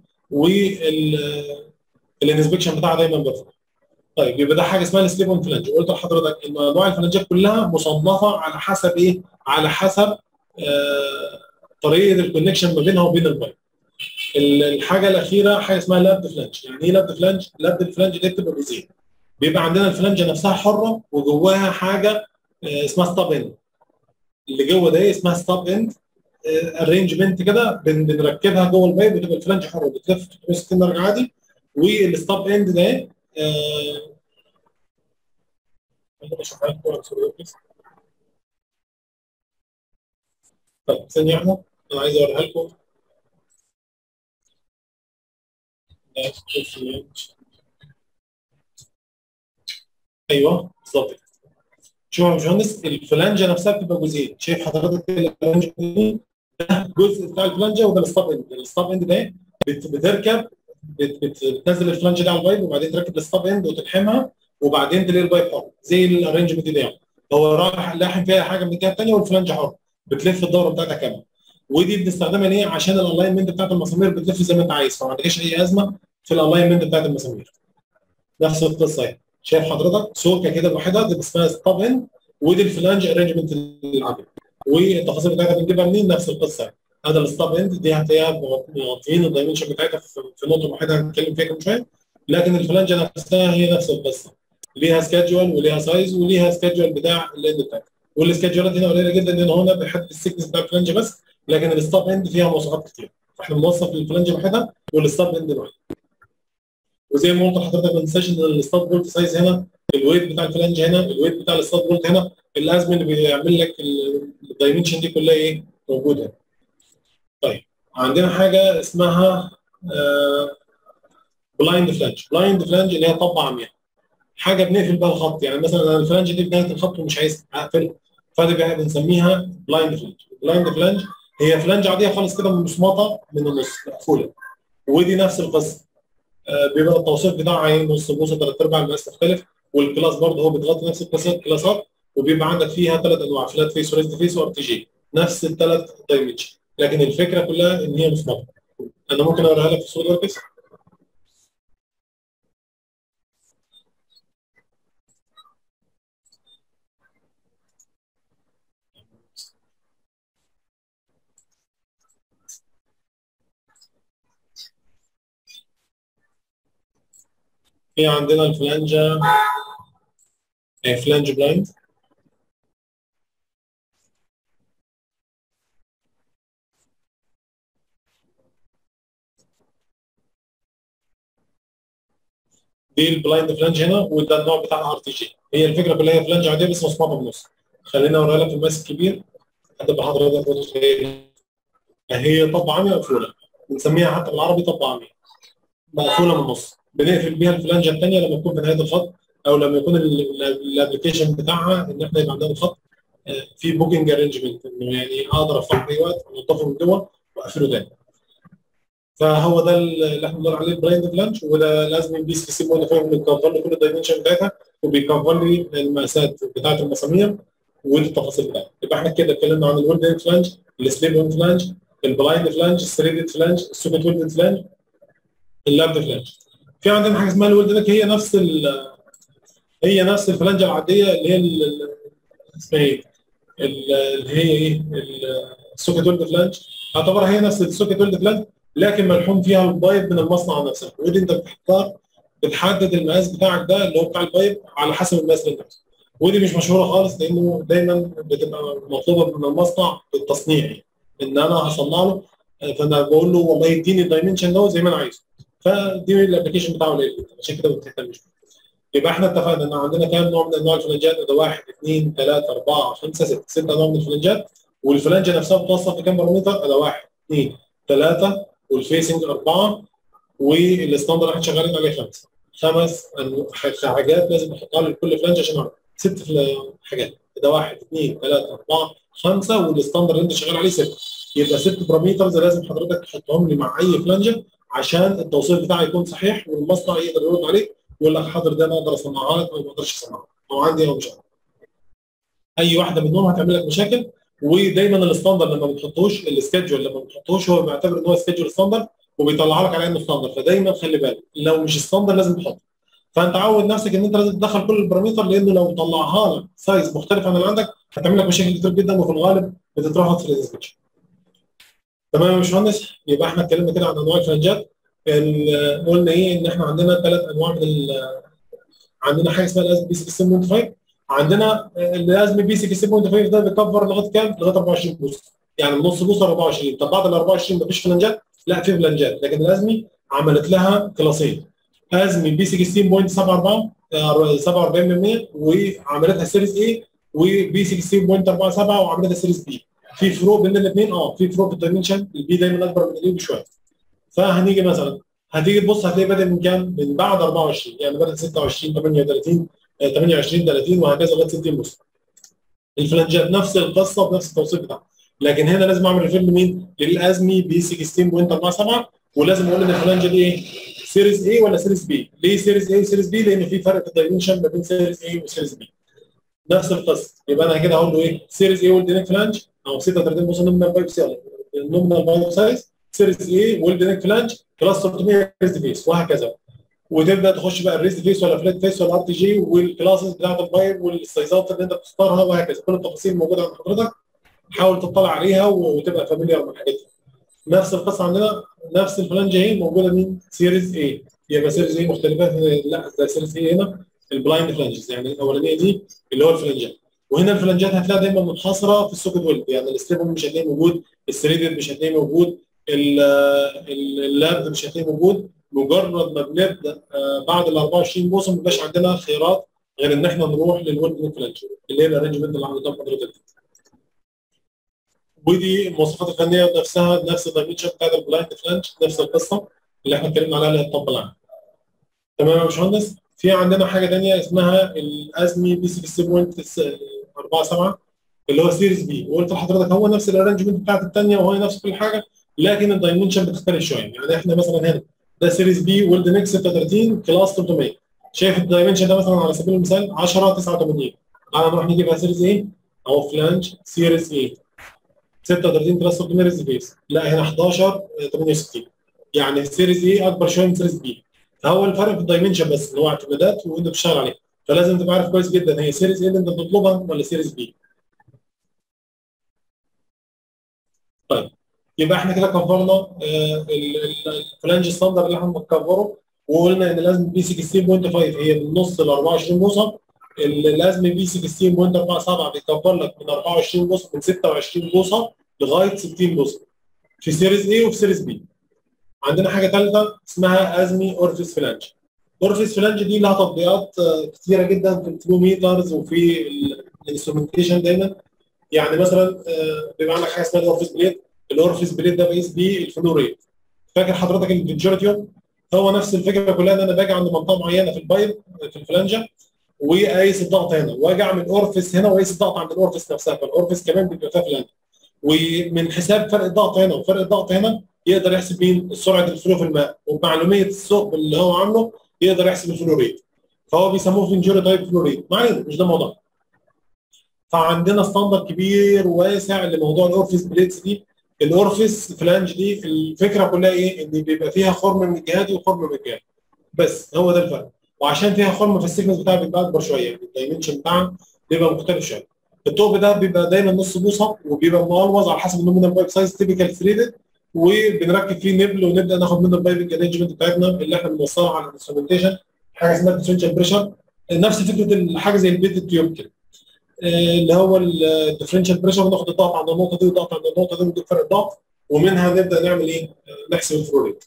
والانسبكشن بتاعها دايما بيرفع طيب يبقى ده حاجه اسمها السليب اون فلانج قلت لحضرتك ان انواع الفلانجات كلها مصنفه على حسب ايه؟ على حسب آه طريقه الكونكشن ما بينها وبين البايب. الحاجه الاخيره حاجه اسمها لابد فلانج، يعني ايه لابد فلانج؟ لابد الفلانج دي بتبقى جزئين. بيبقى عندنا الفلانجه نفسها حره وجواها حاجه آه اسمها ستاب اند. اللي جوه ده اسمها ستاب اند ارينجمنت كده بنركبها جوه البايب وتبقى الفلانج حره بتلف 360 درجه عادي والستاب اند ده آه طيب ثانية واحدة أنا عايز أوريها لكم أيوه بالظبط شوف يا باشمهندس الفلانجة نفسها بتبقى جزئين شايف حضرتك الفلانجة ده جزء بتاع الفلانجة وده الستاب اند الستاب اند ده بتركب بت بتنزل الفلانجة دي على البايب وبعدين تركب الستاب اند وتلحمها وبعدين تلاقي البايب حر زي الارينجمنت ده هو رايح لاحم فيها حاجه من الجهه الثانيه والفلانج حر بتلف الدوره بتاعتها كامله ودي بنستخدمها ليه؟ عشان الالاينمنت بتاعت المسامير بتلف زي ما انت عايز فما عندكش اي ازمه في الالاينمنت بتاعت المسامير نفس القصه اهي شايف حضرتك سوكه كده لوحدها دي اسمها ستاب ان ودي الفلانج ارينجمنت العادي والتفاصيل بتاعتها بنجيبها منين؟ نفس القصه هذا الستاب اند دي هتلاقيها مغطيين الدايمنشن بتاعتها في نقطه واحده هنتكلم فيها كمان شويه لكن الفلانجه نفسها هي نفس القصه ليها سكادجول وليها سايز وليها سكادجول بتاع الاند بتاعها والسكادجولات هنا قليله جدا لان هنا بيحدد السكنس بتاع الفلانج بس لكن الستاب اند فيها مواصفات كتير فاحنا بنوصف الفلانج لوحدها والستاب اند لوحدها وزي ما قلت لحضرتك ما تنساش ان الستاب بولت سايز هنا الويت بتاع الفلانج هنا الويت بتاع الستاب بولت هنا الازمه اللي بيعمل لك الدايمنشن دي كلها ايه موجوده طيب عندنا حاجه اسمها آه بلايند فلانج بلايند فلانج اللي هي طبه عمياء حاجه بنقفل بيها الخط يعني مثلا انا الفلانج دي بدايه الخط ومش عايز اقفلها فدي بنسميها بلايند فلانج بلايند فلانج هي فلانج عاديه خالص كده مسمطه من النص مقفوله ودي نفس القصه آه بيبقى التوصيف بتاعها ايه نص بوصه ثلاث ارباع المقاس مختلف والكلاس برضه هو بتغطي نفس الكلاسات وبيبقى عندك فيها ثلاث انواع فلات فيس وريزد فيس وار تي جي نفس الثلاث دايمنشن لكن الفكره كلها ان هي مسمطه انا ممكن اوريها لك في صوره وركس في عندنا الفلانجة فلانج بلايند دي البلايند فلانج هنا وده النوع بتاع ار تي جي هي الفكره كلها هي فلانج عاديه بس مصممه بالنص خلينا اوريها لك في الماس الكبير هتبقى حضرتك متخيل هي طبعه عاميه مقفوله بنسميها حتى بالعربي طبعه عاميه مقفوله من النص بنقفل بيها الفلانجه الثانيه لما تكون في نهايه الخط او لما يكون الابلكيشن بتاعها ان احنا يبقى عندنا الخط في بوكينج ارينجمنت انه يعني اقدر افتحه في اي وقت انضفه من جوه واقفله تاني فهو ده اللي احنا بنقول عليه البلايند فلانج وده لازم البيس في سي موديفاير بيكفر لي كل الدايمنشن بتاعتها وبيكفر لي المقاسات بتاعت المسامير والتفاصيل بتاعتها يبقى احنا كده اتكلمنا عن الولد فلانج السليب فلانج البلايند فلانج الثريدد فلانج السوبت ولد فلانج اللابد فلانج في عندنا حاجه اسمها الولد هي نفس هي نفس الفلانجه العاديه اللي هي اسمها ايه؟ اللي هي ايه؟ السوكت ولد فلانج اعتبرها هي نفس السوكت ولد فلانج لكن ملحوم فيها البايب من المصنع نفسه ودي انت بتختار بتحدد المقاس بتاعك ده اللي هو بتاع البايب على حسب المقاس اللي انت ودي مش مشهوره خالص لانه دايما بتبقى مطلوبه من المصنع بالتصنيع ان انا هصنع له فانا بقول له والله اديني الدايمنشن ده زي ما انا عايزه فدي الابلكيشن بتاعه قليل عشان كده ما بتهتمش يبقى احنا اتفقنا ان عندنا كام نوع من انواع الفلنجات ده واحد اثنين ثلاثه اربعه خمسه سته سته انواع من الفلنجات والفلنجه نفسها بتوصف بكام بارامتر ده واحد اثنين ثلاثه والفيسنج اربعه والستاندر احنا شغالين عليه خمسه خمس حاجات لازم نحطها لكل فلنج عشان اعرف ست حاجات ده واحد اثنين ثلاثه اربعه خمسه والستاندر اللي انت شغال عليه سته يبقى ست بارامترز لازم حضرتك تحطهم لي مع اي فلنجه عشان التوصيل بتاعي يكون صحيح والمصنع يقدر يرد عليك ويقول لك حاضر ده انا اقدر اصنعها لك او ما اقدرش اصنعها او عندي او مش عندي. اي واحده منهم هتعمل لك مشاكل ودايما الستاندر لما ما بتحطوش السكيدجول لما ما بتحطوش هو بيعتبر ان هو سكيدجول ستاندر وبيطلع لك على انه ستاندر فدايما خلي بالك لو مش ستاندر لازم تحطه فانت عود نفسك ان انت لازم تدخل كل البارامتر لانه لو طلعها لك سايز مختلف عن اللي عندك هتعمل لك مشاكل كتير جدا وفي الغالب بتترفض في الانسبكشن. تمام يا باشمهندس يبقى احنا اتكلمنا كده عن انواع الفلنجات قلنا ايه ان احنا عندنا ثلاث انواع من عندنا حاجه اسمها الاز بي 16.5 عندنا الاز بي 16.5 ده بيكفر لغايه كام؟ لغايه 24 بوصه يعني من نص بوصه ل 24 طب بعد ال 24 مفيش فلنجات؟ لا في فلنجات لكن الازمي عملت لها كلاسين ازمي بي 16.74 47% وعملتها سيريز اي وبي 16.47 وعملتها سيريز بي في فروق بين الاثنين اه في فروق في الدايمنشن البي دايما اكبر من الاي بشويه فهنيجي مثلا هتيجي تبص هتلاقي بادئ من كام؟ من بعد 24 يعني بدأ 26 38 28 30 وهكذا لغايه 60 بوصه. الفلنجات نفس القصه بنفس التوصيف بتاعها لكن هنا لازم اعمل ريفير لمين؟ للازمي بي 16.47 ولازم اقول ان الفلنجه دي ايه؟ سيريز اي ولا سيريز بي؟ ليه سيريز اي وسيريز بي؟ لان في فرق في الدايمنشن ما بين سيريز اي وسيريز بي. نفس القصه يبقى انا كده هقول له ايه؟ سيريز اي والدينيك فلانج او 36 بوصه نومينال بايب سيل النومينال بايب سايز سيريز اي والدينيك فلانج كلاس 300 ريزد فيس وهكذا وتبدا تخش بقى الريزد فيس ولا فلات فيس ولا ار تي جي والكلاسز بتاعت البايب والسايزات اللي انت بتختارها وهكذا كل التفاصيل موجوده عند حضرتك حاول تطلع عليها وتبقى فاميليار بالحاجات دي نفس القصه عندنا نفس الفلانجه اهي موجوده مين سيريز اي يبقى سيريز اي مختلفه لا ده سيريز اي هنا البلايند فلانجز يعني الاولانيه دي اللي هو الفلانجات وهنا الفلانجات هتلاقيها دايما منحصره في السوكت ويلد يعني الستيبل مش هتلاقيه موجود الثريدد مش هتلاقيه موجود اللاب مش هتلاقيه موجود مجرد ما بنبدا بعد ال 24 بوصه ما بيبقاش عندنا خيارات غير ان احنا نروح للويلد فلانج اللي هي الارينجمنت اللي قدام حضرتك ودي المواصفات الفنيه نفسها نفس الدايمنشن بتاعت البلايند فلانج نفس القصه اللي احنا اتكلمنا عليها اللي هي الطب العام تمام يا باشمهندس في عندنا حاجه ثانيه اسمها الازمي بي 6.47 اللي هو سيريز بي وقلت لحضرتك هو نفس الارينجمنت بتاعت الثانيه وهو نفس كل حاجه لكن الدايمنشن بتختلف شويه يعني احنا مثلا هنا ده سيريز بي ويلد نيك 36 كلاس 300 شايف الدايمنشن ده مثلا على سبيل المثال 10 89 تعالى نروح نجيبها سيريز ايه او فلانج سيريز ايه 36 كلاس 300 ريز بيس لا هنا 11 68 يعني سيريز ايه اكبر شويه من سيريز بي فهو الفرق في الدايمنشن بس اللي هو اعتمادات وانت بتشتغل عليها فلازم تبقى عارف كويس جدا هي سيريز ايه اللي انت بتطلبها ولا سيريز بي طيب يبقى احنا كده كفرنا الفلانج ستاندر اللي احنا بنكفره وقلنا ان لازم بي 16.5 هي من نص ل 24 بوصه لازم بي 16.47 بيكبر لك من 24 بوصه من 26 بوصه لغايه 60 بوصه في سيريز اي وفي سيريز بي عندنا حاجه ثالثه اسمها ازمي اورفيس فلانج اورفيس فلانج دي لها تطبيقات كثيره جدا في الفلوميترز وفي الانسترومنتيشن دايما يعني مثلا بيبقى عندك حاجه اسمها الاورفيس بليد الاورفيس بليد ده بيقيس بيه الفلو ريت فاكر حضرتك الفيجورتيوم هو نفس الفكره كلها ان انا باجي عند منطقه معينه في البايب في الفلانجه واقيس الضغط هنا واجي اعمل اورفيس هنا واقيس الضغط عند الاورفيس نفسها فالاورفيس كمان بيبقى فيها فلانج ومن حساب فرق الضغط هنا وفرق الضغط هنا يقدر يحسب مين سرعه الفلو في الماء وبمعلوميه الثقب اللي هو عامله يقدر يحسب الفلو ريت فهو بيسموه فينجوري تايب فلو ريت ما علينا مش ده موضوع فعندنا ستاندر كبير واسع لموضوع الاورفيس بليتس دي الاورفيس فلانج دي الفكره كلها ايه؟ ان بيبقى فيها خرم من الجهه دي وخرم من الجهه بس هو ده الفرق وعشان فيها خرم فالسيكنس بتاعها بيبقى اكبر شويه يعني الدايمنشن بتاعها بيبقى مختلف شويه الثقب ده بيبقى دايما نص بوصه وبيبقى ملوظ على حسب النومينال بايب سايز تيبيكال ثريدد وبنركب فيه نبل ونبدا ناخد منه البايبنج ارينجمنت بتاعتنا اللي احنا بنوصلها على الانسترومنتيشن حاجه اسمها ديفرنشال بريشر نفس فكره حاجه زي البيت تيوب كده اللي هو الديفرنشال بريشر ناخد الضغط عند النقطه دي والضغط عند النقطه دي ونجيب فرق الضغط ومنها نبدا نعمل ايه؟ نحسب الفلو ريت.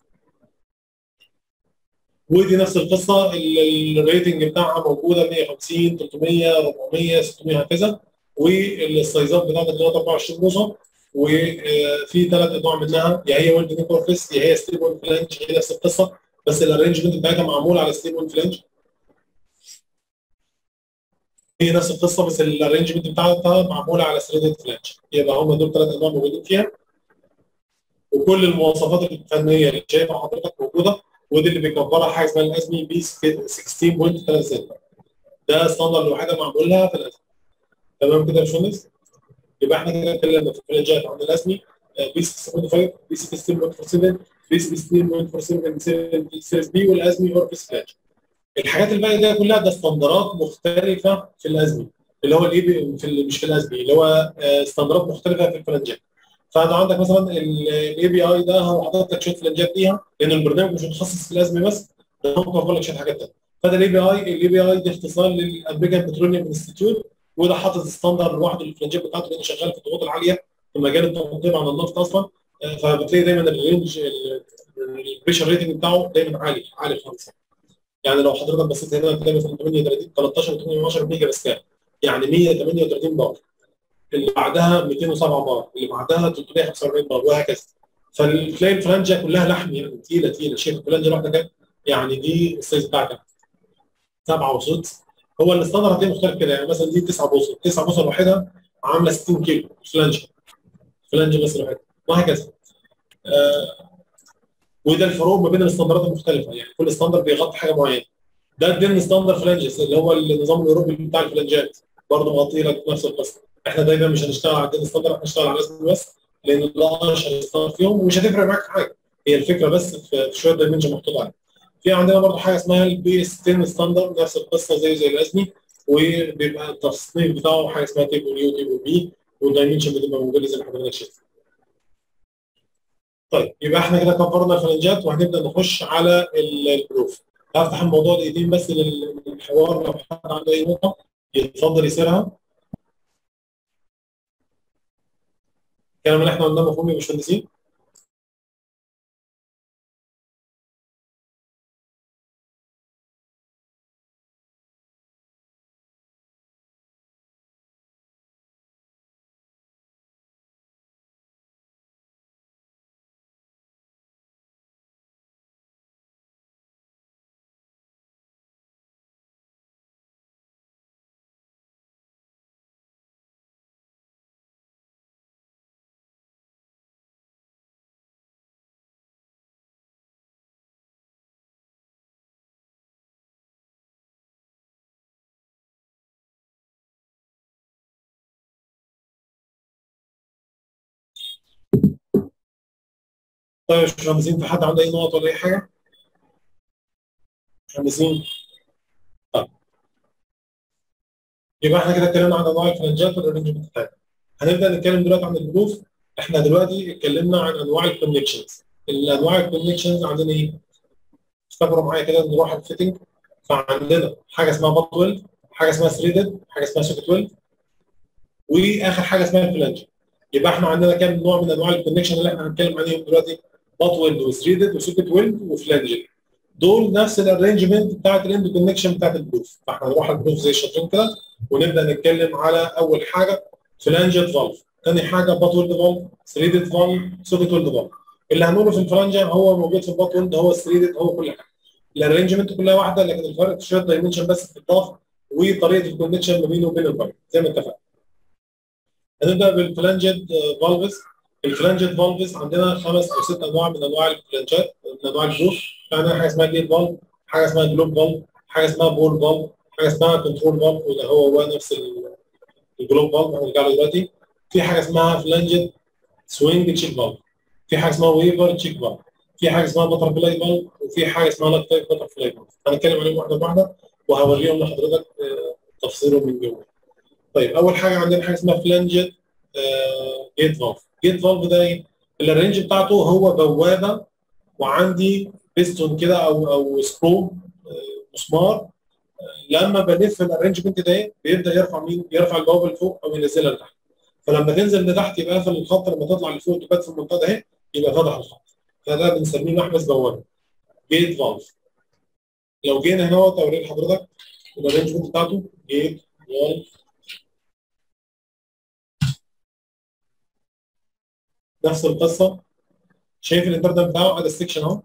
ودي نفس القصه الريتنج بتاعها موجوده 150 300 400 600 هكذا والسايزات بتاعتك دلوقتي 24 بوصه وفي ثلاث انواع منها يا هي ويلد نيكورفيس يا هي ستيبل فلانج هي نفس القصه بس الارينجمنت بتاعتها معمول على ستيبل فلانج هي نفس القصه بس الارينجمنت بتاعتها معموله على ثريدد فلانج يبقى هم دول ثلاث انواع موجودين فيها وكل المواصفات الفنيه اللي شايفها حضرتك موجوده ودي اللي بيكبرها حاجه اسمها الازمي بي 16.36 ده ستاندر الوحيده معمول لها في الازمي تمام كده يا باشمهندس يبقى احنا كده اتكلمنا في الفلانجات عن الازمي بي 6.5 بي 16.47 بي 16.47 سيريس بي والازمي اورفيس فلاج الحاجات الباقيه دي كلها ده ستاندرات مختلفه في الازمي اللي هو الاي بي في مش في الازمي اللي هو ستاندرات مختلفه في الفلانجات فانت عندك مثلا الاي بي اي ده هو حاطط لك شويه فلانجات ليها لان البرنامج مش متخصص في الازمه بس ده هو موفر لك شويه حاجات ثانيه فده الاي بي اي الاي بي اي ده اختصار للامريكان بتروليوم انستيتيوت وده حاطط ستاندر لوحده للفلانجات بتاعته لانه شغال في الضغوط العاليه في مجال التنظيم عن النفط اصلا فبتلاقي دايما الرينج البريشر ريتنج بتاعه دايما عالي عالي خالص يعني لو حضرتك بصيت هنا هتلاقي مثلا 38 13 و8 ميجا باسكال يعني 138 بار اللي بعدها 207 بار اللي بعدها 345 بار وهكذا فتلاقي الفلانجه كلها لحم يعني تقيله تقيله شايف الفلانجه الواحده كام يعني دي السايز بتاعتها 7 وسدس هو الستاندرد هتلاقيه مختلف كده يعني مثلا دي 9 بوصه 9 بوصه لوحدها عامله 60 كيلو فلانجه فلانجه بس لوحدها وهكذا آه وده الفروق ما بين الاستاندرات المختلفه يعني كل ستاندر بيغطي حاجه معينه ده الدين ستاندر فلانجز اللي هو النظام الاوروبي بتاع الفلانجات برضه مغطي لك نفس القصه احنا دايما مش هنشتغل على الدين ستاندر احنا هنشتغل على الاسم بس لان ده اشهر ستاندر فيهم ومش هتفرق معاك في حاجه هي الفكره بس في شويه دايمنشن محطوط عليها في عندنا برضه حاجه اسمها البي اس 10 ستاندر نفس القصه زي زي الازمي وبيبقى التصنيف بتاعه حاجه اسمها تيبل يو تيبل بي والدايمنشن بتبقى موجوده زي ما حضرتك شايف طيب يبقى احنا كده كفرنا الفلنجات وهنبدا نخش على البروف هفتح الموضوع دقيقتين بس للحوار لو حد عنده اي نقطه يتفضل يسيرها الكلام اللي احنا قلناه مفهوم يا باشمهندسين؟ طيب يا باشمهندسين في حد عنده اي نقط ولا اي حاجه؟ باشمهندسين طيب يبقى احنا كده اتكلمنا عن انواع الفلنجات والارنجمنت بتاعتها هنبدا نتكلم دلوقتي عن البروف احنا دلوقتي اتكلمنا عن انواع الكونكشنز الانواع الكونكشنز عندنا ايه؟ افتكروا معايا كده نروح الفيتنج فعندنا حاجه اسمها بط ويلد حاجه اسمها ثريدد حاجه اسمها سوكت ويلد واخر حاجه اسمها الفلانج يبقى احنا عندنا كام نوع من انواع الكونكشن اللي احنا هنتكلم عليهم دلوقتي بط ويلد وثريدد وسوكت ويلد وفلانج دول نفس الارينجمنت بتاعت الاند كونكشن بتاعت البروف فاحنا هنروح على البروف زي الشاطرين كده ونبدا نتكلم على اول حاجه فلانجد فالف ثاني حاجه بط ويلد فالف ثريدد فالف سوكت ويلد فالف اللي هنقوله في الفلانجه هو موجود في البط ويلد هو الثريدد هو كل حاجه الارينجمنت كلها واحده لكن الفرق شويه دايمنشن بس في الضغط وطريقه الكونكشن ما بينه وبين البايب زي ما اتفقنا هنبدا بالفلانجد فالفز الفلانجد فالفز عندنا خمس او ست انواع من انواع الفلانجات من انواع الجروف عندنا حاجه اسمها جيت فالف حاجه اسمها جلوب فالف حاجه اسمها بول فالف حاجه اسمها كنترول فالف وده هو هو نفس الجلوب فالف هنرجع له دلوقتي في حاجه اسمها فلانجد سوينج تشيك فالف في حاجه اسمها ويفر تشيك فالف في حاجه اسمها بتر فلاي فالف وفي حاجه اسمها لاك تايب بتر فلاي فالف هنتكلم عليهم واحده واحده وهوريهم لحضرتك تفصيلهم من جوه طيب اول حاجه عندنا حاجه اسمها فلانجد جيت فالف جيت فالف ده ايه؟ الرينج بتاعته هو بوابه وعندي بيستون كده او او سكرو مسمار لما بلف الارينجمنت ده بيبدا يرفع مين؟ يرفع البوابه لفوق او ينزلها لتحت فلما تنزل لتحت يبقى قافل الخط لما تطلع لفوق تبات في المنطقه ده اهي يبقى فتح الخط فده بنسميه محبس بوابه جيت فالف لو جينا هنا اهوت اوري لحضرتك الارينجمنت بتاعته جيت فالف نفس القصه شايف الانترنت بتاعه ادي السكشن اهو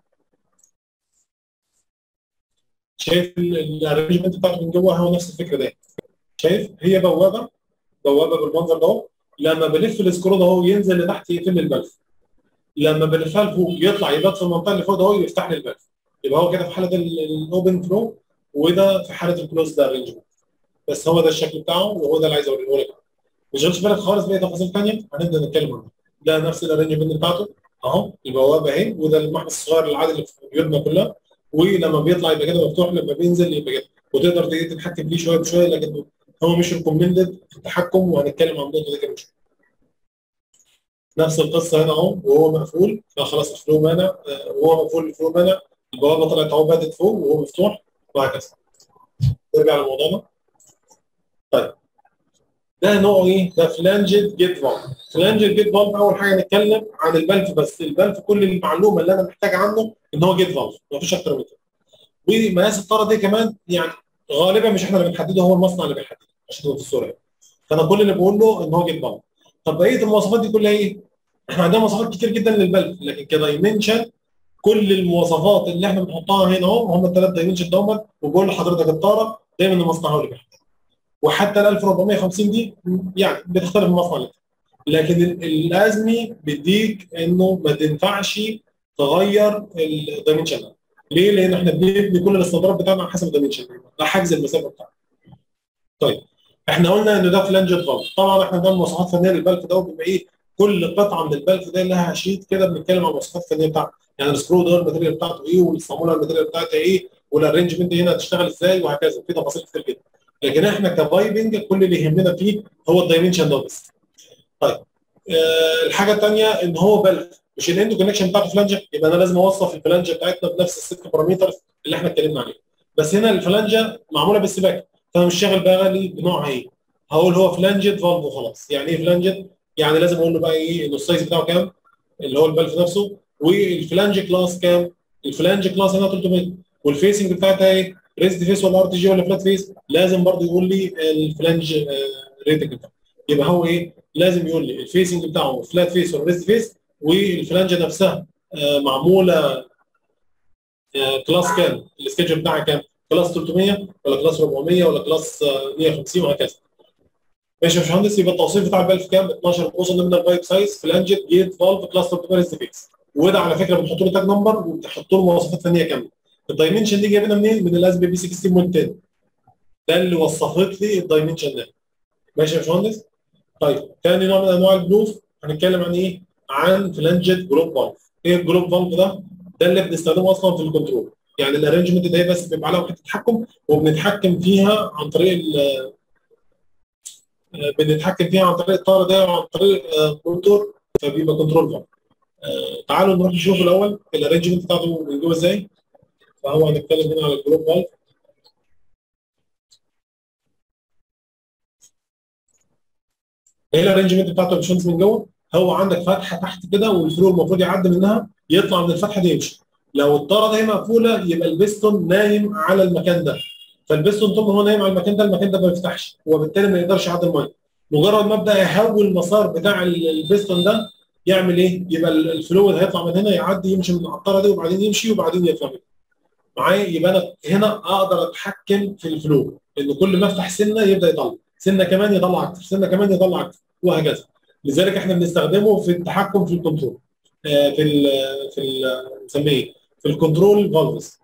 شايف الارينجمنت بتاعته من جوه هو نفس الفكره ده شايف هي بوابه بوابه بالمنظر ده لما بلف السكرو ده هو ينزل لتحت يقفل لي البلف لما بلفها لفوق يطلع يبات في المنطقه اللي فوق ده هو يفتح لي البلف يبقى هو كده في حاله الاوبن فلو وده في حاله الكلوز ده ارينجمنت بس هو ده الشكل بتاعه وهو ده اللي عايز اوريه لك مش هتشوف بالك خالص باقي تفاصيل ثانيه هنبدا نتكلم عنها ده نفس الارينجمنت بتاعته اهو البوابه اهي وده المحبس الصغير العادي اللي في بيوتنا كلها ولما بيطلع يبقى كده مفتوح لما بينزل يبقى كده وتقدر تتحكم فيه شويه بشويه لكن هو مش ريكومندد في التحكم وهنتكلم عن النقطه دي كمان شويه. نفس القصه هنا اهو وهو مقفول فخلاص الفلو مانع وهو مقفول الفلو مانع البوابه طلعت اهو باتت فوق وهو مفتوح وهكذا. نرجع لموضوعنا. طيب ده نوع ايه؟ ده فلانجد جيت فالف. فلانجد جيت فالف اول حاجه نتكلم عن البلف بس، البلف كل المعلومه اللي انا محتاج عنه ان هو جيت فالف، مفيش اكتر من كده. ومقاس الطاره دي كمان يعني غالبا مش احنا اللي بنحدده هو المصنع اللي بيحدده عشان تبقى في الصوره فانا كل اللي بقول له ان هو جيت فالف. طب بقيه المواصفات دي كلها ايه؟ احنا عندنا مواصفات كتير جدا للبلف لكن كدايمنشن كل المواصفات اللي احنا بنحطها هنا اهو هم الثلاث دايمنشن دوت وبقول لحضرتك الطاره دايما المصنع هو اللي بيحددها. وحتى ال 1450 دي يعني بتختلف من مصنع للتاني لكن الازمي بيديك انه ما تنفعش تغير الدايمنشن ده ليه؟ لان احنا بنبني كل الاستندرات بتاعنا على حسب الدايمنشن ده حجز المسافه بتاعنا. طيب احنا قلنا ان ده فلانجد فالف طبعا احنا ده مواصفات فنيه للبلف ده وبيبقى ايه كل قطعه من البلف ده لها شيت كده بنتكلم عن المواصفات الفنيه بتاعته يعني السكرو ده الماتيريال بتاعته ايه والصاموله الماتيريال بتاعتها ايه والارينجمنت هنا هتشتغل ازاي وهكذا في تفاصيل كتير جدا. لكن احنا كفايبنج كل اللي يهمنا فيه هو الدايمنشن ده بس. طيب آه الحاجه الثانيه ان هو بلف مش الاندو كونكشن بتاعته فلانجه يبقى انا لازم اوصف الفلانجه بتاعتنا بنفس الست بارامترز اللي احنا اتكلمنا عليها. بس هنا الفلانجه معموله بالسباكه فانا مش شاغل بالي بنوعها ايه. هقول هو فلانجد فالف وخلاص يعني ايه فلانجد؟ يعني لازم اقول له بقى ايه انه السايز بتاعه كام اللي هو البلف نفسه والفلانج كلاس كام؟ الفلانج كلاس هنا 300 والفيسنج بتاعتها ايه؟ ريزد فيس ولا ار تي جي ولا فلات فيس لازم برضه يقول لي الفلانج ريتنج بتاعه يبقى هو ايه لازم يقول لي الفيسنج بتاعه فلات فيس ولا ريزد فيس والفلانجه نفسها معموله كلاس كام السكيدجول بتاعها كام كلاس 300 ولا كلاس 400 ولا كلاس 150 وهكذا ماشي يا باشمهندس يبقى التوصيف بتاع البلف كام 12 قوس من البايب سايز فلانجت جيت فالف كلاس 300 ريزد فيس وده على فكره بنحط له تاج نمبر وبتحط له مواصفات فنيه كامله الدايمنشن دي جايبينها منين؟ من الاس بي بي 16.10 ده اللي وصفت لي الدايمنشن ده ماشي يا باشمهندس؟ طيب تاني نوع من انواع البلوف هنتكلم عن ايه؟ عن فلانجت جروب فالف ايه الجروب فالف ده؟ ده اللي بنستخدمه اصلا في الكنترول يعني الارينجمنت ده بس بيبقى عليها وحده تحكم وبنتحكم فيها عن طريق بنتحكم فيها عن طريق الطاره ده وعن طريق موتور فبيبقى كنترول فالف تعالوا نروح نشوف الاول الارينجمنت بتاعته من جوه ازاي فهو هنتكلم هنا على الجروب فالف ايه الارينجمنت بتاعته يا باشمهندس من جوه؟ هو عندك فتحه تحت كده والفلو المفروض يعدي منها يطلع من الفتحه دي يمشي لو الطاره دي مقفوله يبقى البستون نايم على المكان ده فالبستون طول ما هو نايم على المكان ده المكان ده ما بيفتحش وبالتالي ما يقدرش يعدي الميه مجرد ما ابدا اهول المسار بتاع البستون ده يعمل ايه؟ يبقى الفلويد هيطلع من هنا يعدي يمشي من القطاره دي وبعدين يمشي وبعدين يطلع معايا يبقى انا هنا اقدر اتحكم في الفلو لان كل ما افتح سنه يبدا يطلع سنه كمان يطلع اكتر سنه كمان يطلع اكتر وهكذا لذلك احنا بنستخدمه في التحكم في الكنترول آه في ال في ال نسميه في الكنترول فالفز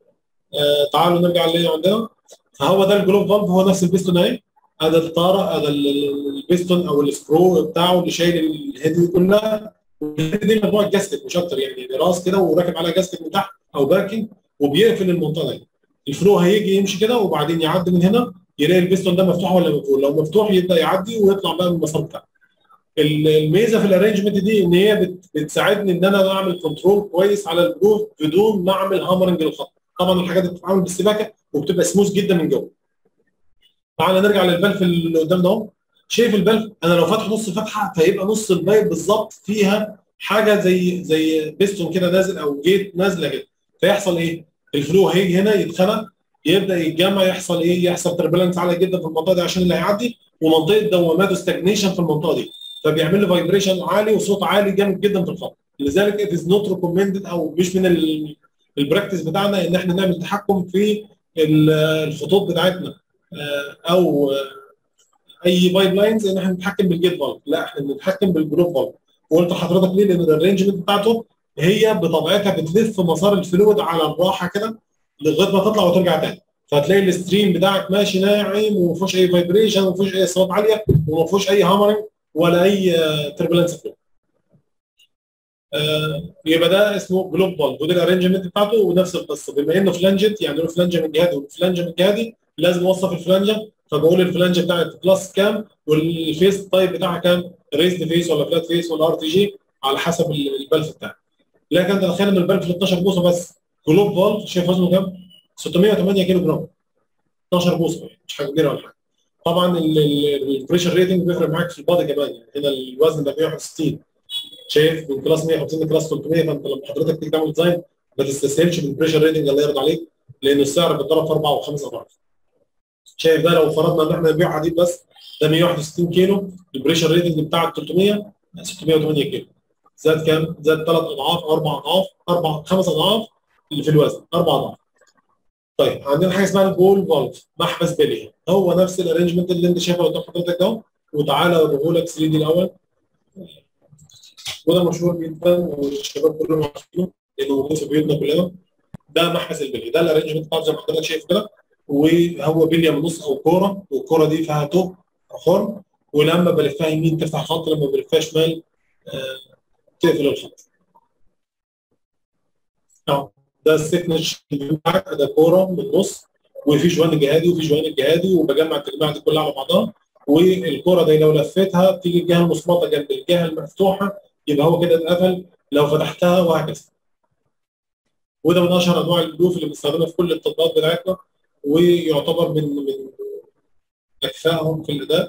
آه تعالوا نرجع اللي عندنا فهو ده الجلوب فالف هو نفس البيستون اهي هذا الطاره هذا البيستون او السكرو بتاعه اللي شايل الهيد كلها والهيد دي مجموعه جاستك مش اكتر يعني راس كده وراكب عليها جاستك من تحت او باكينج وبيقفل المنطقه دي الفلو هيجي يمشي كده وبعدين يعدي من هنا يلاقي البيستون ده مفتوح ولا مقفول لو مفتوح يبدا يعدي ويطلع بقى من المسار بتاعه الميزه في الارينجمنت دي ان هي بتساعدني ان انا اعمل كنترول كويس على البروف بدون ما اعمل هامرنج للخط طبعا الحاجات دي بتتعمل بالسباكه وبتبقى سموث جدا من جوه تعالى نرجع للبلف اللي قدام ده اهو شايف البلف انا لو فاتح نص فتحه فيبقى نص البايب بالظبط فيها حاجه زي زي بيستون كده نازل او جيت نازله كده فيحصل ايه؟ الفلو هيجي هنا يتخنق يبدا يتجمع يحصل ايه؟ يحصل تربلنس عاليه جدا في المنطقه دي عشان اللي هيعدي ومنطقه دوامات وستاجنيشن في المنطقه دي فبيعمل لي فايبريشن عالي وصوت عالي جامد جدا في الخط لذلك ات از نوت ريكومندد او مش من البراكتس بتاعنا ان احنا نعمل تحكم في الخطوط بتاعتنا او اي بايب لاينز ان احنا نتحكم بالجيت فالف لا احنا بنتحكم بالجروب فالف وقلت لحضرتك ليه لان الارينجمنت بتاعته هي بطبيعتها بتلف مسار الفلويد على الراحه كده لغايه ما تطلع وترجع تاني فتلاقي الستريم بتاعك ماشي ناعم وما فيهوش اي فايبريشن وما فيهوش اي اصوات عاليه وما فيهوش اي هامرنج ولا اي تربلنس فلو آه يبقى ده اسمه جلوب فالف ودي الارينجمنت بتاعته ونفس القصه بما انه فلانجت يعني له فلانجه من جهه وفلانجه من جهه لازم اوصف الفلانجه فبقول الفلانجه بتاعت كلاس كام والفيس تايب بتاعها كام ريزد فيس ولا فلات فيس ولا ار تي جي على حسب البلف بتاعك لكن انت تخيل ان البلف 12 بوصه بس جلوب فالف شايف وزنه كام؟ 608 كيلو جرام 12 بوصه مش حاجه كبيره ولا حاجه طبعا البريشر ريتنج بيفرق معاك في البادي كمان يعني هنا الوزن ده 161 شايف من كلاس 150 لكلاس 300 فانت لما حضرتك تيجي تعمل ديزاين ما تستسهلش بالبريشر ريتنج الله يرضى عليك لان السعر بيتضرب في اربع وخمس اضعاف شايف ده لو فرضنا ان احنا نبيع حديد بس ده 161 كيلو البريشر ريتنج بتاعك 300 608 كيلو زاد كام؟ زاد ثلاث اضعاف اربع اضعاف اربع خمس اضعاف اللي في الوزن اربع اضعاف طيب عندنا حاجه اسمها البول فالف محبس بلي هو نفس الارينجمنت اللي انت شايفه قدام حضرتك ده وتعالى اوريه لك 3 دي الاول وده مشهور جدا والشباب كلهم عارفينه لانه موجود في بيوتنا كلنا ده محبس البلي ده الارينجمنت بتاعه زي ما حضرتك شايف كده وهو بليه من النص او كوره والكوره دي فيها تو خرم ولما بلفها يمين تفتح خط لما بلفها شمال آه تقفل الخط. اهو ده السيكنج بتاعك ده كوره من النص وفي جوانب جهادي وفي جوانب جهادي وبجمع التجميع دي كلها على بعضها والكوره دي لو لفيتها تيجي الجهه المصمطه جنب الجهه المفتوحه يبقى هو كده اتقفل لو فتحتها وهكذا. وده من اشهر انواع البلوف اللي بنستخدمها في كل التطبيقات بتاعتنا ويعتبر من من اكفائهم في الاداء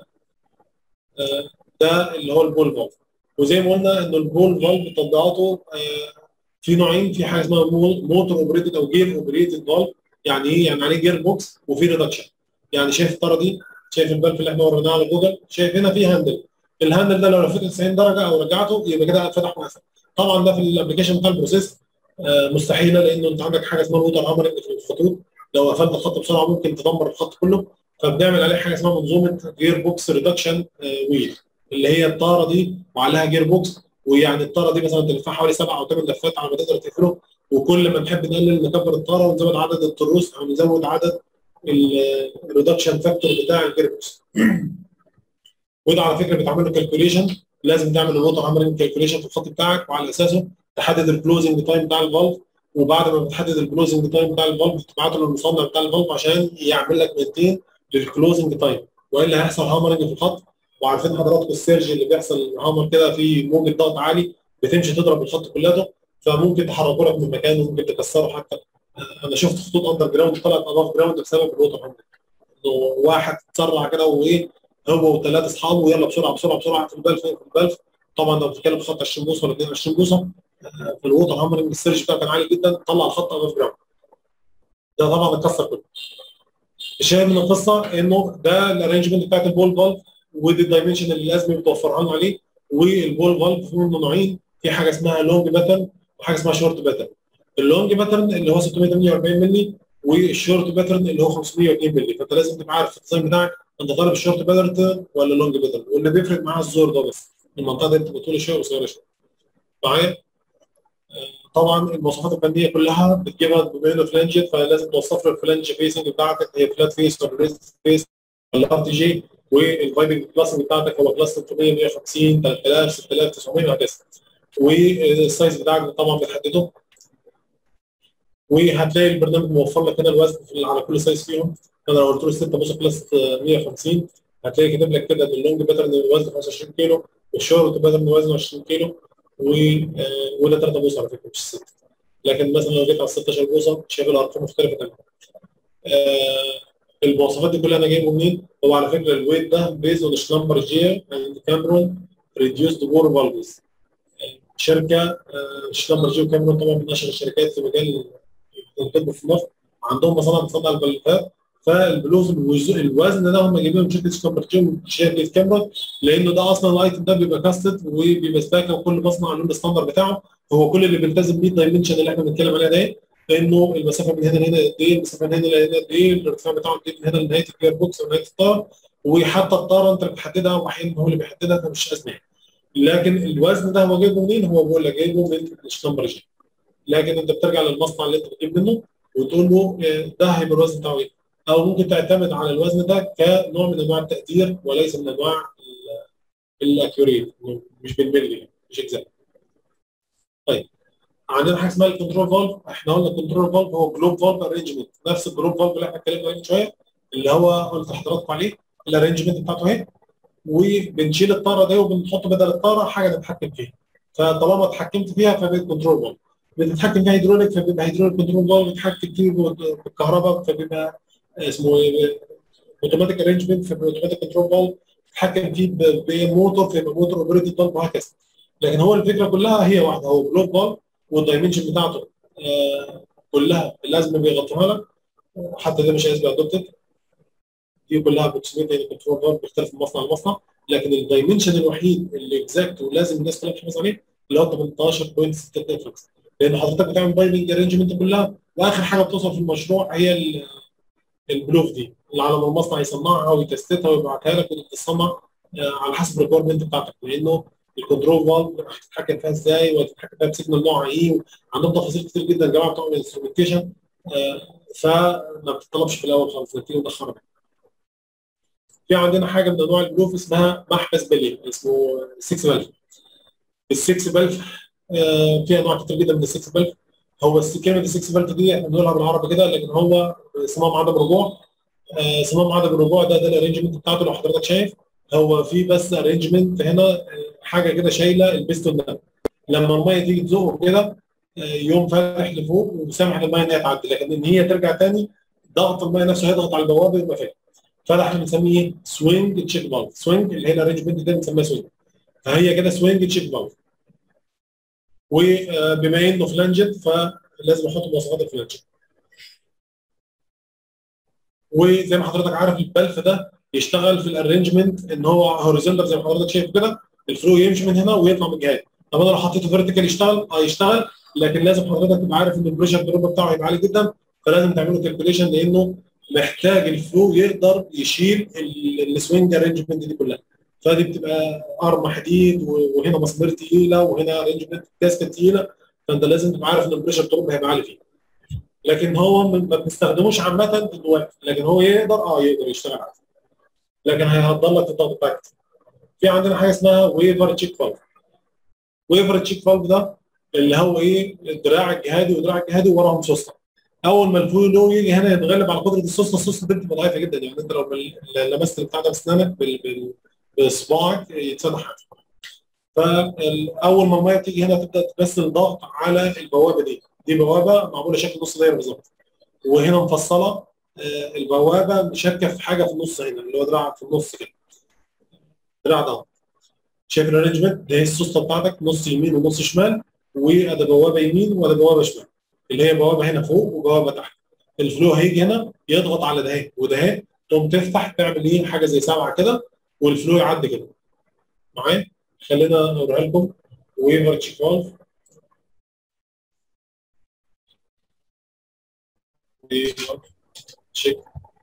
ده اللي هو البول فالف وزي ما قلنا ان البول فالف تطبيقاته في نوعين في حاجه اسمها موتور اوبريتد او جير اوبريتد فالف يعني ايه؟ يعني عليه جير بوكس وفي ريدكشن يعني شايف الطاره دي شايف البلف اللي احنا وريناه على جوجل شايف هنا في هاندل الهاندل ده لو لفيته 90 درجه او رجعته يبقى كده اتفتح وقفل طبعا ده في الابلكيشن بتاع البروسيس مستحيله لانه انت عندك حاجه اسمها ووتر هامرنج في الخطوط لو قفلت الخط بسرعه ممكن تدمر الخط كله فبنعمل عليه حاجه اسمها منظومه جير بوكس ريدكشن ويل اللي هي الطاره دي وعليها جير بوكس ويعني الطاره دي مثلا تلفها حوالي سبع او ثمان لفات على ما تقدر تقفله وكل ما نحب نقلل نكبر الطاره ونزود عدد التروس او نزود عدد الريدكشن فاكتور بتاع الجير بوكس وده على فكره بيتعمل له كالكوليشن لازم تعمل الووتر هامرنج كالكوليشن في الخط بتاعك وعلى اساسه تحدد الكلوزنج تايم بتاع الفالف وبعد ما بتحدد الكلوزنج تايم بتاع الفالف تبعته للمصنع بتاع الفالف عشان يعمل لك مينتين للكلوزنج تايم والا هيحصل هامرنج في الخط وعارفين حضراتكم السيرج اللي بيحصل هامر كده في موجه ضغط عالي بتمشي تضرب الخط كلته فممكن تحركه لك من مكانه ممكن تكسره حتى انا شفت خطوط اندر جراوند طلعت اباف جراوند بسبب الوتر هاندلنج انه واحد اتسرع كده وايه هو وثلاث اصحابه ويلا بسرعه بسرعه بسرعه في البلف في البلف طبعا لو بتتكلم في خط 20 بوصه ولا 22 بوصه في الووتر هامرنج السيرج بتاعه كان عالي جدا طلع الخط اباف جراوند ده طبعا اتكسر كله الشاهد من القصه انه ده الارينجمنت بتاعت البول فالف ودي الدايمنشن اللي لازم بتوفرها لنا عليه والبول فالف في منه نوعين في حاجه اسمها لونج باترن وحاجه اسمها شورت باترن اللونج باترن اللي هو 648 مللي والشورت باترن اللي هو 502 مللي فانت لازم تبقى عارف في الديزاين بتاعك انت طالب الشورت باترن ولا اللونج باترن واللي بيفرق معاه الزور ده بس المنطقه دي بتبقى طول شويه وقصيره شويه معايا طبعا المواصفات الفنيه كلها بتجيبها بما انه فلانجت فلازم توصف له الفلانج فيسنج بتاعتك هي فلات فيس ولا ريست فيس ولا ار تي جي والفايبنج كلاسنج بتاعتك هو كلاس 300 150 3000 6900 وهكذا والسايز بتاعك طبعا بتحدده وهتلاقي البرنامج موفر لك هنا الوزن على كل سايز فيهم انا لو قلت له 6 بوصه كلاس 150 هتلاقي كاتب لك كده ان اللونج باترن وزنه 25 كيلو والشورت باترن وزنه 20 كيلو و وده 3 بوصه على فكره مش 6 لكن مثلا لو جيت على 16 بوصه شايف الارقام مختلفه تماما آه المواصفات دي كلها انا جايبه منين؟ هو على فكره الويت ده بيز اون شلامبر جي اند كاميرون ريديوسد بور فالفز شركه آه شلامبر جي وكاميرون طبعا من اشهر الشركات في مجال الطب في مصر عندهم مصانع بتصنع البلوفات فالبلوز الوزن ده هم جايبينه من شركه شلامبر جي شركه كاميرون لانه ده اصلا الايتم ده بيبقى كاستد وبيبقى ستاكه وكل مصنع له الستاندر بتاعه هو كل اللي بيلتزم بيه الدايمنشن اللي احنا بنتكلم عليها ده انه المسافه من هنا لهنا قد ايه المسافه من هنا لهنا قد ايه الارتفاع بتاعه قد ايه من هنا لنهايه الجير بوكس ونهايه الطار وحتى الطاره انت اللي بتحددها واحيانا هو اللي بيحددها فمش ازمه لكن الوزن ده هو جايبه منين؟ هو بيقول لك جايبه من الشتمبر جي لكن انت بترجع للمصنع اللي انت بتجيب منه وتقول له ده هيبقى الوزن بتاعه ايه؟ او ممكن تعتمد على الوزن ده كنوع من انواع التقدير وليس من انواع الاكيوريت مش بالملي مش اجزاء. طيب عندنا حاجه اسمها الكنترول فالف احنا قلنا الكنترول فالف هو جلوب فالف ارينجمنت نفس الجلوب فالف اللي احنا اتكلمنا عليه من شويه اللي هو قلت لحضراتكم عليه الارينجمنت بتاعته اهي وبنشيل الطاره دي وبنحط بدل الطاره حاجه نتحكم فيها فطالما اتحكمت فيها فبقت كنترول فالف بتتحكم فيها هيدروليك فبيبقى هيدروليك كنترول فالف بتتحكم فيه بالكهرباء فبيبقى اسمه اوتوماتيك ارينجمنت فبيبقى اوتوماتيك كنترول فالف بتتحكم فيه بموتور فيبقى موتور اوبريتد فالف وهكذا لكن هو الفكره كلها هي واحده هو جلوب فالف والدايمنشن بتاعته آه كلها لازم بيغطوها لك حتى ده مش هيسبق ادوبتد دي كلها بروكسيميتي يعني كنترول فالف بيختلف من مصنع لمصنع لكن الدايمنشن الوحيد اللي اكزاكت ولازم الناس كلها تحافظ عليه اللي هو 18.6 نتفلكس لان حضرتك بتعمل بايبنج ارينجمنت كلها واخر حاجه بتوصل في المشروع هي البلوف دي اللي على ما المصنع يصنعها ويتستها ويبعتها لك وتتصنع آه على حسب الريكويرمنت بتاعتك لانه الكنترول فالف هتتحكم فيها ازاي وهتتحكم فيها بسيجنال نوع ايه عندهم تفاصيل كتير جدا الجماعه بتوع الانسترومنتيشن آه فما بتطلبش في الاول خالص نتيجه متاخره في عندنا حاجه من انواع البلوف اسمها محبس بلي اسمه 6 بلف السكس بلف آه في انواع كتير جدا من السكس بلف هو كلمه السكس بلف دي احنا بنقولها بالعربي كده لكن هو صمام عدم رجوع آه صمام عدم الرجوع ده ده الارينجمنت بتاعته لو حضرتك شايف هو في بس ارينجمنت هنا حاجه كده شايله البستون ده لما الميه تيجي تزق كده يوم فاتح لفوق وسامح للميه ان هي تعدي لكن ان هي ترجع تاني ضغط الميه نفسه هيضغط على البوابه يبقى فاتح فده احنا بنسميه ايه؟ سوينج تشيك فالف سوينج اللي هي الارينجمنت ده بنسميها سوينج فهي كده سوينج تشيك فالف وبما انه فلانجت فلازم احط مواصفات الفلانجت وزي ما حضرتك عارف البلف ده يشتغل في الارينجمنت ان هو هوريزونتال زي ما حضرتك شايف كده الفلو يمشي من هنا ويطلع من الجهات طب انا لو حطيته فيرتيكال يشتغل اه يشتغل لكن لازم حضرتك تبقى عارف ان البريشر دروب بتاعه هيبقى عالي جدا فلازم تعمله كالكوليشن لانه محتاج الفلو يقدر يشيل السوينج ارينجمنت دي كلها فدي بتبقى ارم حديد وهنا مسامير تقيله وهنا ارينجمنت كاسكت تقيله فانت لازم تبقى عارف ان البريشر دروب هيبقى عالي فيه لكن هو ما بنستخدموش عامه دلوقتي لكن هو يقدر اه يقدر يشتغل عادي لكن هيهدر لك الضغط بتاعك في عندنا حاجه اسمها ويفر تشيك فالف ويفر تشيك فالف ده اللي هو ايه الدراع الجهادي والدراع الجهادي وراهم سوسته اول ما الفلو يجي هنا يتغلب على قدره السوسته السوسته دي بتبقى ضعيفه جدا يعني انت لو لمست البتاع ده باسنانك باصبعك يتفتح فاول ما الميه تيجي هنا تبدا تمثل ضغط على البوابه دي دي بوابه معموله شكل نص دايره بالظبط وهنا مفصله آه، البوابه مشاركه في حاجه في النص هنا اللي هو دراع في النص كده دراع ده شايف الارينجمنت ده هي السوسته بتاعتك نص يمين ونص شمال وادي بوابه يمين وادي بوابه شمال اللي هي بوابه هنا فوق وبوابه تحت الفلو هيجي هنا يضغط على ده اهي وده اهي تقوم تفتح تعمل ايه حاجه زي سبعه كده والفلو يعدي كده معايا خلينا اوريها لكم ويفر تشيك فالف تشيك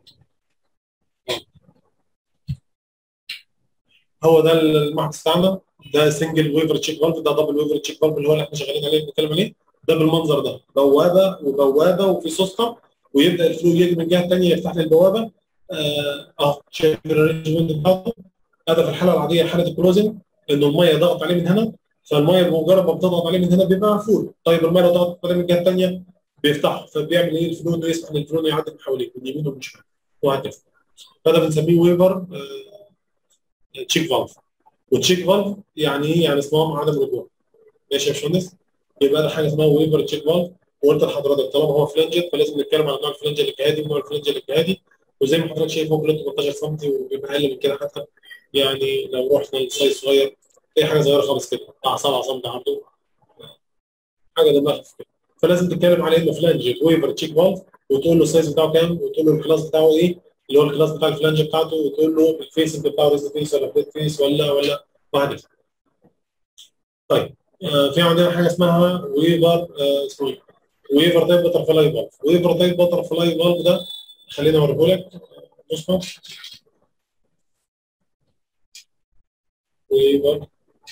هو ده المحبس بتاعنا ده سنجل ويفر تشيك فالف ده دبل ويفر تشيك فالف اللي هو اللي احنا شغالين عليه بنتكلم عليه ده بالمنظر ده بوابه وبوابه وفي سوسته ويبدا الفلو يجي من الجهه الثانيه يفتح لي البوابه اه اه شايف الارينجمنت بتاعته هذا في الحاله العاديه حاله الكلوزنج انه الميه ضغط عليه من هنا فالميه بمجرد ما بتضغط عليه من هنا بيبقى مقفول طيب الميه لو ضغطت عليه من الجهه الثانيه بيفتحه فبيعمل ايه الفلو ده يسمح للفلو يعدي من حواليه من يمين ومن شمال وهكذا فده بنسميه ويفر تشيك فالف والتشيك فالف يعني ايه؟ يعني صمام عدم رجوع ماشي يا باشمهندس؟ يبقى ده حاجه اسمها ويفر تشيك فالف وقلت لحضرتك طالما هو فلانجت فلازم نتكلم عن نوع الفلانجل الجهادي ونوع الفلانجل الجهادي وزي ما حضرتك شايف هو كله 18 سم وبيبقى اقل من كده حتى يعني لو رحنا لسايز صغير تلاقي حاجه صغيره خالص كده بتاع 7 سم عرضه حاجه دماغ كده فلازم تتكلم عليه انه فلانج ويفر تشيك فالف وتقول له السايز بتاعه كام وتقول له الكلاس بتاعه ايه اللي هو الكلاس بتاع الفلانج بتاعته وتقول له الفيسنج بتاعه ريز فيس ولا بليت فيس ولا ولا وهكذا. طيب آه في عندنا حاجه اسمها ويفر آه اسمه ايه؟ ويفر تايب بتر فلاي فالف ويفر تايب بتر فلاي فالف ده خليني اوريه لك بصوا ويفر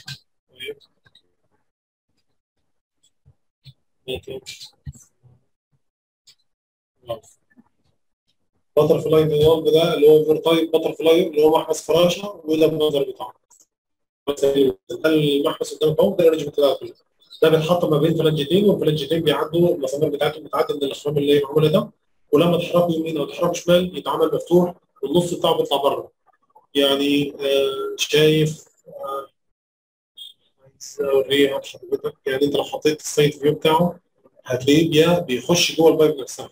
بتر فلاي فالف ده اللي هو ويفر تايب بتر فلاي اللي هو محبس فراشه وده المنظر بتاعه ده المحبس قدامك اهو ده الرينج بتاعه كله ده بيتحط ما بين فلانجتين والفلانجتين بيعدوا المسامير بتاعتهم بتعدي من الاخرام اللي هي معموله ده ولما تحركوا يمين او تحركوا شمال يتعمل مفتوح والنص بتاعه بيطلع بره يعني آه شايف آه عايز اوريها لحضرتك يعني انت لو حطيت السايد فيو بتاعه هتلاقيه بيخش جوه البايب نفسها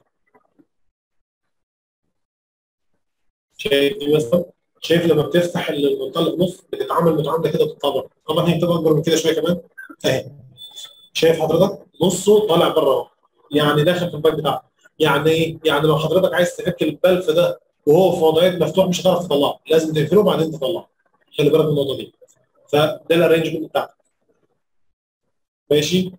شايف دي مثلا شايف لما بتفتح المنطقه اللي في النص بتتعمل متعامله كده بتطبق طبعا هي بتبقى اكبر من كده شويه كمان اهي شايف حضرتك نصه طالع بره اهو يعني داخل في البايب بتاعك يعني ايه؟ يعني لو حضرتك عايز تفك البلف ده وهو في وضعيه مفتوح مش هتعرف تطلعه لازم تقفله وبعدين تطلعه خلي بالك من النقطه دي فده الارينجمنت بتاعك ماشي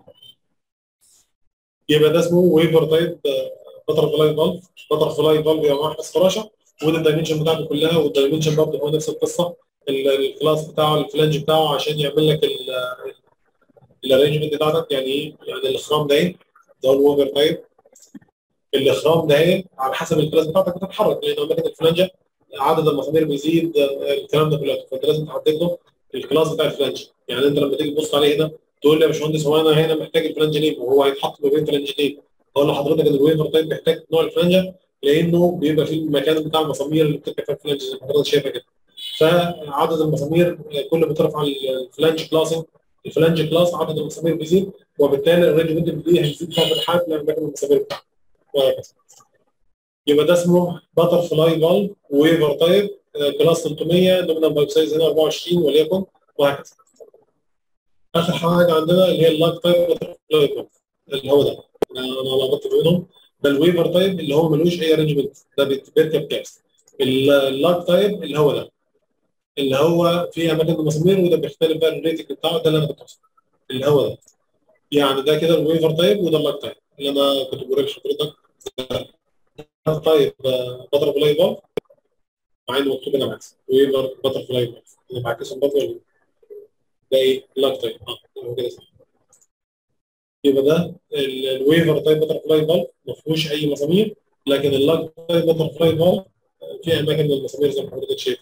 يبقى ده اسمه ويفر تايب بتر فلاي فالف بتر فلاي فالف يا محبس فراشه وده الدايمنشن بتاعته كلها والدايمنشن برضه هو نفس القصه الكلاس بتاعه الفلانج بتاعه عشان يعمل لك الارينجمنت بتاعتك يعني ايه؟ يعني الاخرام ده ايه؟ ده هو الويفر تايب الاخرام ده ايه؟ على حسب الكلاس بتاعتك بتتحرك لان اماكن الفلانجه عدد المسامير بيزيد الكلام ده كله فانت لازم تحدد له الكلاس بتاع الفلانج يعني انت لما تيجي تبص عليه هنا تقول لي يا باشمهندس هو انا هنا محتاج الفلانج ليه؟ وهو هيتحط ما بين فلانجتين اقول لحضرتك ان الويفر تايب محتاج نوع الفلانجه لانه بيبقى في المكان بتاع المسامير اللي بتركب فيها الفلانج زي ما حضرتك شايفها كده فعدد المسامير كل ما ترفع الفلانج كلاسنج الفلانج كلاس عدد المسامير بيزيد وبالتالي الريجمنت دي هيزيد فيها فتحات لاماكن المسامير بتاعته وهكذا يبقى ده اسمه باتر فلاي فالف ويفر تايب كلاس 300 نومينال بايب سايز هنا 24 وليكن وهكذا اخر حاجه عندنا اللي هي اللاك تايب باتر فلاي فالف اللي هو ده انا لخبطت بينهم ده الويفر تايب اللي هو ملوش اي ارينجمنت ده بيركب كاس اللاك تايب اللي هو ده اللي هو فيه اماكن المسامير وده بيختلف بقى الريتنج بتاعه ده اللي انا كنت اقصده اللي هو ده يعني ده كده الويفر تايب وده اللاك تايب اللي انا كنت بوريك لحضرتك طيب بتر فلاي فالف مع انه مكتوب هنا عكس ويفر بتر فلاي فالف انا بعكسهم برضه ولا ده ايه لاك تايب اه هو كده صح يبقى ده الويفر تايب بتر فلاي فالف ما فيهوش اي مسامير لكن اللاك تايب بتر فلاي فالف في اماكن من المسامير زي ما حضرتك شايف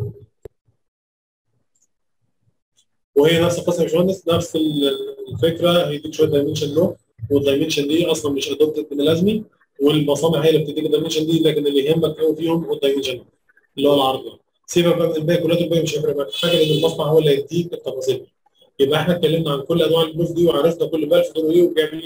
وهي نفس القصه يا باشمهندس نفس الفكره هيديك شويه دايمنشن له والدايمنشن دي اصلا مش ادوبتد من الازمي والمصانع هي اللي بتديك الدايمنشن دي لكن اللي يهمك قوي فيهم هو الدايمنشن اللي هو العرض ده سيبك بقى من الباقي كلها الباقي مش هيفرق معاك فاكر ان المصنع هو اللي هيديك التفاصيل يبقى احنا اتكلمنا عن كل انواع البلوف دي وعرفنا كل بلف دوره ايه وبيعمل ايه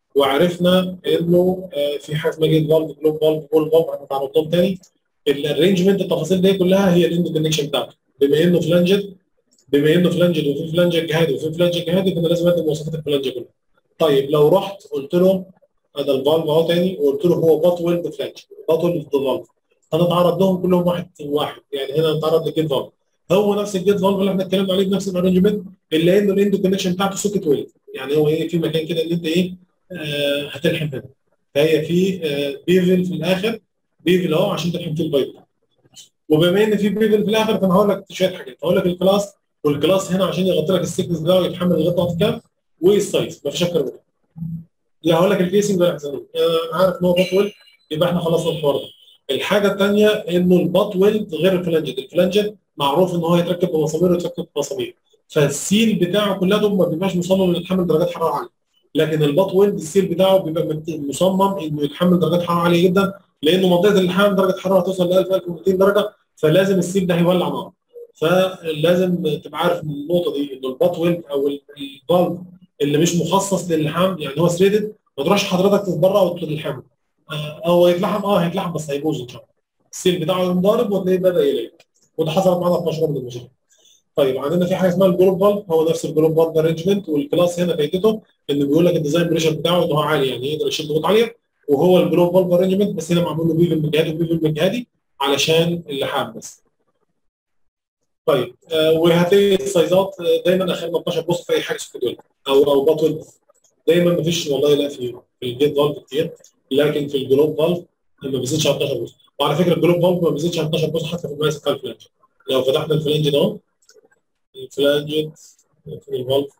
وعرفنا انه آه، في حاجه اسمها جيت فالف جلوب فالف بول فالف هنتعرض لهم تاني الارينجمنت التفاصيل دي كلها هي الاند كونكشن بتاعته بما انه فلانجد بما انه فلانجد وفي فلانجد جهادي وفي فلانجد جهادي فانا لازم ادي مواصفات الفلانجد كلها طيب لو رحت قلت له هذا الفالف اهو تاني وقلت له هو بات ويلد فلانج بات ويلد فالف هنتعرض لهم كلهم واحد واحد يعني هنا هنتعرض للجيت فالف هو نفس الجيت فالف اللي احنا اتكلمنا عليه بنفس الارينجمنت الا انه الاند كونكشن بتاعته سوكت ويلد يعني هو ايه في مكان كده ان انت ايه آه هتلحم هنا فهي في آه بيفل في الاخر بيفل اهو عشان تلحم فيه البايب وبما ان في بيفل في الاخر فانا هقول لك شويه حاجات هقول لك الكلاس والكلاس هنا عشان يغطي لك السيكنس بتاعه يتحمل لغايه ضغط كام والسايز مفيش اكتر من كده لا هقول لك الفيسنج ده احسن انا عارف ان هو بطول يبقى احنا خلصنا الحوار ده الحاجه الثانيه انه البات ويلد غير الفلانجد الفلانجد معروف ان هو يتركب بمسامير ويتركب بمسامير فالسيل بتاعه كلها ما بيبقاش مصمم انه يتحمل درجات حراره عاليه لكن البات ويلد السيل بتاعه بيبقى مصمم انه يتحمل درجات حراره عاليه جدا لانه منطقه اللحام درجه حراره توصل ل 1000 1200 درجه فلازم السيل ده يولع نار فلازم تبقى عارف النقطه دي انه البات ويلد او الفالف اللي مش مخصص للحام يعني هو ثريدد ما تروحش حضرتك تتبرع وتلحمه هو يتلحم اه هيتلحم بس هيبوظ ان شاء الله السيل بتاعه يقوم ضارب وتلاقيه بدا يليق وده حصلت معانا في مشروع من المشاريع طيب عندنا في حاجه اسمها الجروب فالف هو نفس الجروب فالف ارينجمنت والكلاس هنا فايدته انه بيقول لك الديزاين بريشر بتاعه ان هو عالي يعني يقدر يشيل ضغوط عاليه وهو الجروب فالف ارينجمنت بس هنا معمول له بيفل من جهادي وبيفل من جهادي علشان اللحام بس طيب آه وهتلاقي السايزات دايما اخرنا 12 بوصه في اي حاجه سكوت او او باتول دايما ما فيش والله لا في في الجيت فالف كتير لكن في الجلوب فالف ما بيزيدش على 12 بوصه وعلى فكره الجلوب فالف ما بيزيدش على 12 بوصه حتى في المقاس بتاع الفلانج لو فتحنا الفلانج ده الفلانج في الفالف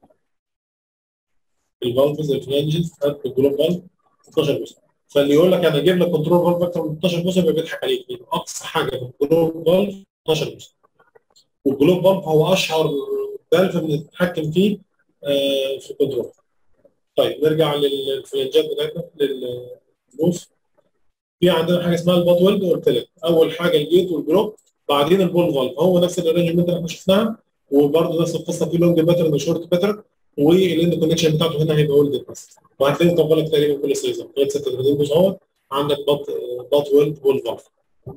الفالفز الفلانجز في الجلوب فالف 12 بوصه فاللي يقول لك انا اجيب لك كنترول فالف اكتر من 12 بوصه يبقى بيضحك عليك اقصى حاجه في الجلوب فالف 12 بوصه والجلوب فالف هو اشهر فالف بنتحكم فيه آه في الكنترول طيب نرجع للفلنجات بتاعتنا للنوف في عندنا حاجه اسمها البات ويلد قلت لك اول حاجه الجيت والجروب بعدين البول فالف هو نفس الارينجمنت اللي احنا شفناها وبرده نفس القصه في لونج باترن وشورت باترن والاند كونكشن بتاعته هنا هيبقى ويلد بس وهتلاقي مطبق لك تقريبا كل سيزون لغايه 36 جزء اهوت عندك بات بات ويلد بول فالف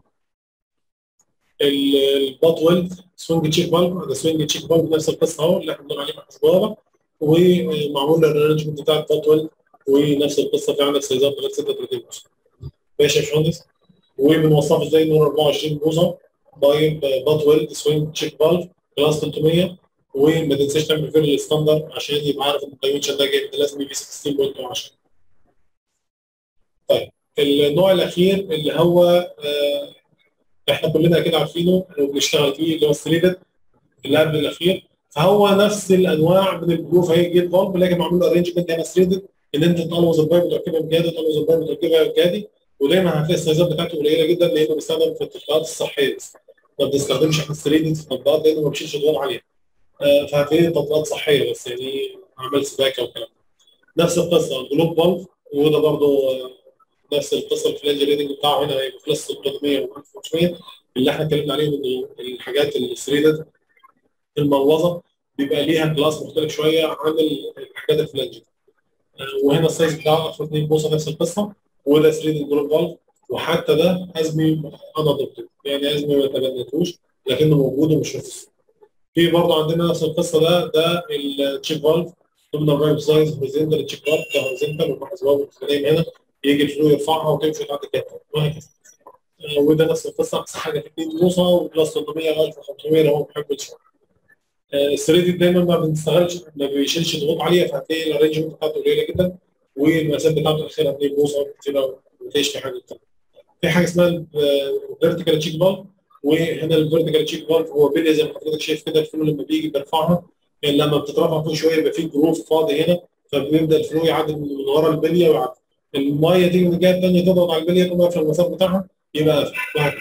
البات ويلد سوينج تشيك فالف ده سوينج تشيك فالف نفس القصه اهو اللي احنا بنقول عليه محاسبه ومعمول الارينجمنت بتاع البات ويلد ونفس القصه في عندك سيزات لغايه 36 بوصه ماشي يا باشمهندس وبنوصفه ازاي نور 24 بوصه طيب بات ويلد سوينج تشيك فالف كلاس 300 وما تنساش تعمل فير الستاندر عشان يبقى عارف ان الدايمنشن ده جاي لازم يبقى 16.10 طيب النوع الاخير اللي هو آه احنا كلنا اكيد عارفينه وبنشتغل فيه اللي هو السليدد اللي قبل الاخير فهو نفس الانواع من البروف هي جيت فالف لكن معمول ارينجمنت هنا ثريدد ان انت تقلوز البايب وتركبها بجهاد وتقلوز البايب وتركبها بجهادي ودايما هتلاقي السايزات بتاعته قليله جدا لانه بيستخدم في التطبيقات الصحيه بس ما بنستخدمش احنا الثريدد في التطبيقات لانه ما بيشيلش ضغط عاليه آه فهتلاقي تطبيقات صحيه بس يعني اعمال سباكه والكلام نفس القصه الجلوب فالف وده برضه آه نفس القصه الفلانج ريدنج بتاعه هنا هيبقى بلس 300 و 1500 اللي احنا اتكلمنا عليهم ان الحاجات الثريدد الملوظه بيبقى ليها كلاس مختلف شويه عن الحاجات الفلانج وهنا السايز بتاعه 2 بوصه نفس القصه وده 3 دي جروب فالف وحتى ده ازمي انا ضده يعني ازمي ما تبنتوش لكنه موجود ومش رخيص في برضه عندنا نفس القصه ده ده التشيك فالف ضمن الرايب سايز هوريزنتال تشيك فالف ده هوريزنتال وملاحظ بقى نايم هنا يجي الفلو يرفعها وتمشي لحد كده وهكذا وده نفس القصه اقصى حاجه في 2 بوصه وبلس 300 1500 لو هو بيحب الشغل الثريدي دايما ما بنستغلش ما بيشيلش ضغوط عاليه فهتلاقي الارينجمنت بتاعته قليله جدا والمقاسات بتاعته الاخيره 2 بوصه كده ما تلاقيش في حاجه تانية. في حاجه اسمها الفيرتيكال تشيك فالف وهنا الفيرتيكال تشيك فالف هو بلي زي ما حضرتك شايف كده الفلو لما بيجي بيرفعها يعني لما بتترفع فوق شويه يبقى في جروف فاضي هنا فبيبدا الفلو يعدي من ورا البليه ويعدي الميه تيجي من الجهه الثانيه تضغط على البليه تقوم قافله المسار بتاعها يبقى قافل وهكذا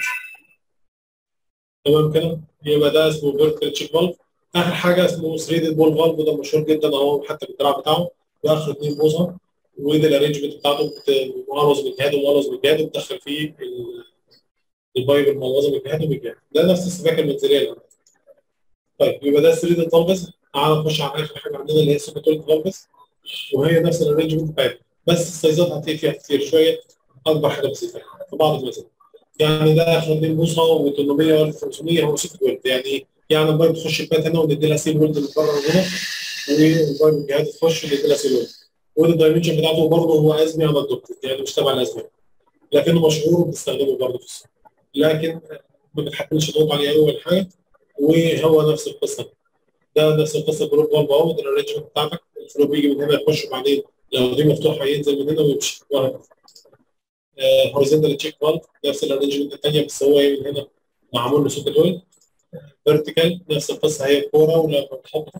تمام كده يبقى ده اسمه فيرتيكال تشيك فالف اخر حاجه اسمه 3 بول فالف ده مشهور جدا اهو حتى بالدراع بتاعه باخر 2 بوصه وده الارينجمنت بتاعته مقلوظ بالجهاد ومقلوظ بالجهاد وبتدخل فيه البايب المقلوظه بالجهاد وبالجهاد ده نفس السباكه المنزليه اللي عندنا طيب يبقى ده 3 فالفز تعالى نخش على اخر حاجه عندنا اللي هي سوبرتول فالفز وهي نفس الارينجمنت بتاعتنا بس السايزات هتلاقي فيها كتير شويه اكبر حاجه بسيطه في بعض المسائل يعني ده 50 بوصه و800 و1500 هو سوفت وير يعني يعني البايب تخش البات هنا وندي لها سيل ويلد من بره هنا والبايب الجهاز تخش وندي لها سيل ويلد والدايمنشن بتاعته برضه هو ازمي على الدكتور يعني مش تبع الازمه لكنه مشهور وبنستخدمه برضه في السوق لكن ما بتحملش ضغط عليه قوي ولا حاجه وهو نفس القصه ده نفس القصه جروب فالف اهو ده الارينجمنت بتاعتك الفلو بيجي من هنا يخش وبعدين لو دي مفتوحه ينزل من هنا ويمشي وهكذا هوريزونتال تشيك فالف نفس الارينجمنت الثانيه بس هو ايه من هنا معمول له سوكت ويل فيرتيكال نفس القصه هي الكوره ولما بتحطها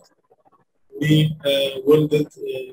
وولدد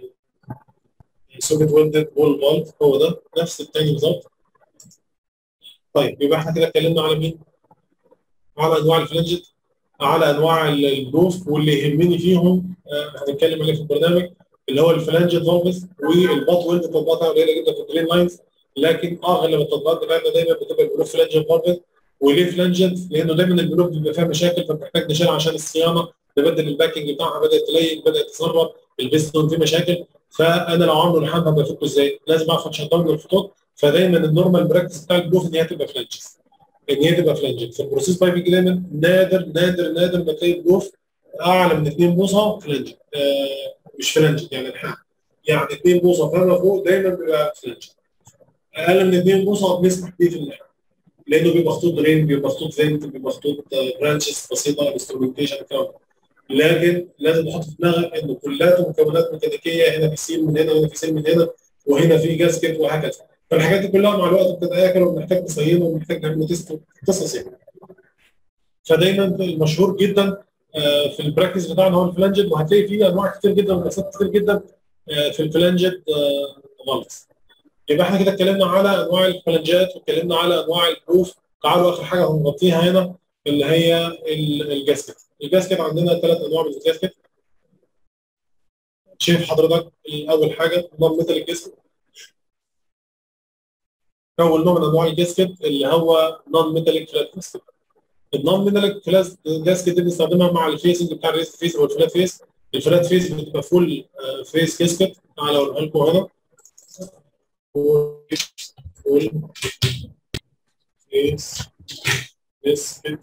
سوكت ويلدد وول فالف هو ده نفس الثاني بالظبط طيب يبقى احنا كده اتكلمنا على مين؟ على انواع الفلنجت على انواع البروف واللي يهمني فيهم آه هنتكلم عليه في البرنامج اللي هو الفلانجت فالفز والباط ويلد تطبيقاتها قليله جدا في الدرين لاينز لكن اغلب التطبيقات بتاعتنا دايما بتبقى البلوف فلانجت فالفز وليه فلانجت؟ لانه دايما البلوف بيبقى فيها مشاكل فبتحتاج نشيلها عشان الصيانه نبدل الباكنج بتاعها بدات تليق بدات تسرب البيستون فيه مشاكل فانا لو عامله لحد بفكه ازاي؟ لازم اعرف اتشال من الخطوط فدايما النورمال براكتس بتاع البلوف ان هي تبقى فلانجز ان هي تبقى فلانجت في البروسيس بايبنج دايما نادر نادر نادر ما تلاقي بلوف اعلى من 2 بوصه فلانجت آه مش فلانجت يعني الحق يعني 2 بوصه فما فوق دايما بيبقى فلانجت اقل من 2 بوصه بنسمح بيه في اللحم لانه بيبقى خطوط درين بيبقى خطوط فينت بيبقى خطوط برانشز بسيطه انسترومنتيشن الكلام لكن لازم تحط في دماغك ان كلها مكونات ميكانيكيه هنا في سيل من هنا وهنا في سيل من هنا وهنا في جاسكت وهكذا فالحاجات دي كلها مع الوقت بتتاكل وبنحتاج تصينه وبنحتاج نعمل تيست قصص يعني فدايما المشهور جدا في البراكتس بتاعنا هو الفلانجد وهتلاقي فيه انواع كتير جدا ومقاسات كتير جدا في الفلانجد فالفز يبقى احنا كده اتكلمنا على انواع الفلانجات واتكلمنا على انواع البروف تعالوا اخر حاجه هنغطيها هنا اللي هي الجاسكت الجاسكت عندنا ثلاث انواع من الجاسكت شايف حضرتك اول حاجه نظام ميتال الجاسكت اول نوع من انواع الجاسكت اللي هو نون ميتاليك فلات جاسكت النون ميتاليك فلات جاسكت دي بنستخدمها مع الفيسنج بتاع الريست فيس او الفلات فيس الفلات فيس بتبقى فول فيس جاسكت تعالى اوريها لكم هنا فول فيس جاسكت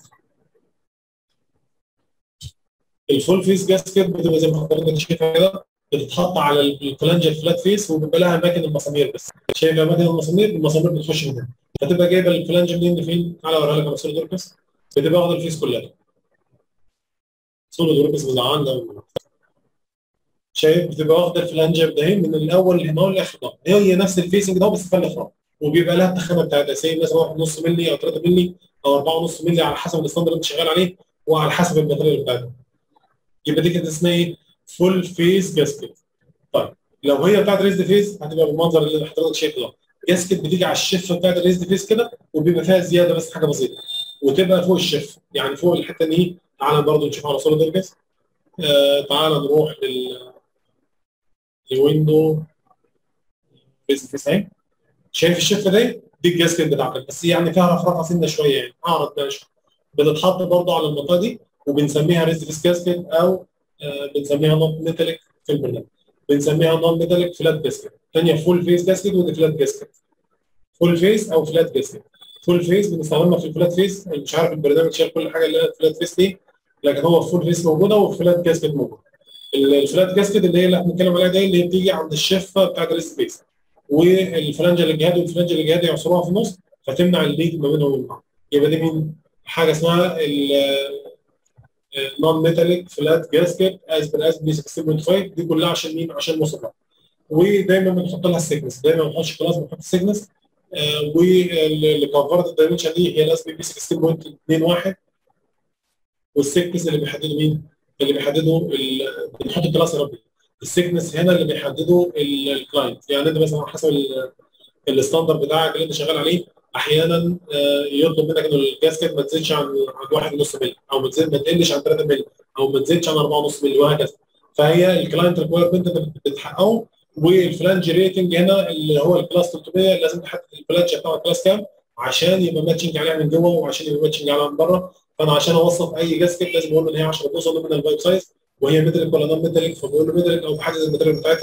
الفول فيس جاسكت بتبقى زي ما حضرتك شايفها كده بتتحط على الفلانج الفلات فيس وبيبقى لها اماكن المسامير بس شايف اماكن المسامير المسامير بتخش من هنا فتبقى جايبه الفلانج منين لفين؟ تعالى اوريها لك على صوره دوركس بتبقى واخده الفيس كلها صوره دوركس مزعلنا شايف بتبقى واخده الفلانج ده من الاول هنا للاخر ده هي نفس الفيسنج ده بس فيها الاخراج وبيبقى لها التخانه بتاعتها زي مثلا 1.5 مللي او 3 مللي او 4.5 مللي على حسب الستاندرد اللي انت شغال عليه وعلى حسب الماتيريال بتاعتها يبقى دي كده اسمها ايه؟ فول فيس جاسكت طيب لو هي بتاعت ريزد فيس هتبقى بالمنظر اللي حضرتك شايفه ده جاسكت بتيجي على الشفه بتاعت الريزد فيس كده وبيبقى فيها زياده بس حاجه بسيطه وتبقى فوق الشفه يعني فوق الحته دي تعالى برضه نشوف على صوره درجس آه تعالى نروح لل الويندو ريزد فيس اهي شايف الشفه دي دي الجاسكت بتاعتك بس يعني فيها رفرفه سنه شويه يعني اعرض بقى شويه بتتحط برضه على المنطقه دي وبنسميها ريزد فيس جاسكت او آه بنسميها نون ميتاليك في البرنامج بنسميها نون ميتاليك فلات جاسكت ثانيه فول فيس جاسكت ودي فلات جاسكت فول فيس او فلات جاسكت فول فيس بنستخدمها في الفلات فيس مش عارف البرنامج شايل كل حاجه اللي هي الفلات فيس دي لكن هو فول فيس موجوده والفلات جاسكت موجوده الفلات جاسكت اللي هي اللي احنا بنتكلم عليها دي اللي هي بتيجي عند الشفه بتاعت الريست فيس والفلانجه الجهادي والفلانجه الجهادي يعصروها في النص فتمنع الليك ما بينهم وبين بعض يبقى دي من حاجه اسمها نون ميتاليك فلات جاسكت از بر اس بي 16.5 دي كلها عشان مين؟ عشان مصنع ودايما بنحط لها السيجنس دايما ما بنحطش كلاس بنحط السيجنس آه واللي كفرت الدايمنشن دي هي الاس بي بي 16.21 والسيكنس اللي بيحددوا مين؟ اللي بيحددوا بنحط الكلاس يا ربي السيكنس هنا اللي بيحدده الكلاينت يعني انت مثلا حسب الستاندر بتاعك اللي انت شغال عليه احيانا يطلب منك ان الجاسكت ما تزيدش عن عن 1.5 مللي او ما تزيد ما تقلش عن 3 مللي او ما تزيدش عن 4.5 مللي وهكذا فهي الكلاينت ريكويرمنت انت بتحققه والفلانج ريتنج هنا اللي هو الكلاس 300 لازم تحدد الفلانج بتاع الكلاس كام عشان يبقى ماتشنج عليها من جوه وعشان يبقى ماتشنج عليها من بره فانا عشان اوصف اي جاسكت لازم اقول ان هي 10 بوصه من الفايب سايز وهي ميتاليك ولا نون ميتاليك فبقول له ميتاليك او بحدد الماتيريال بتاعتها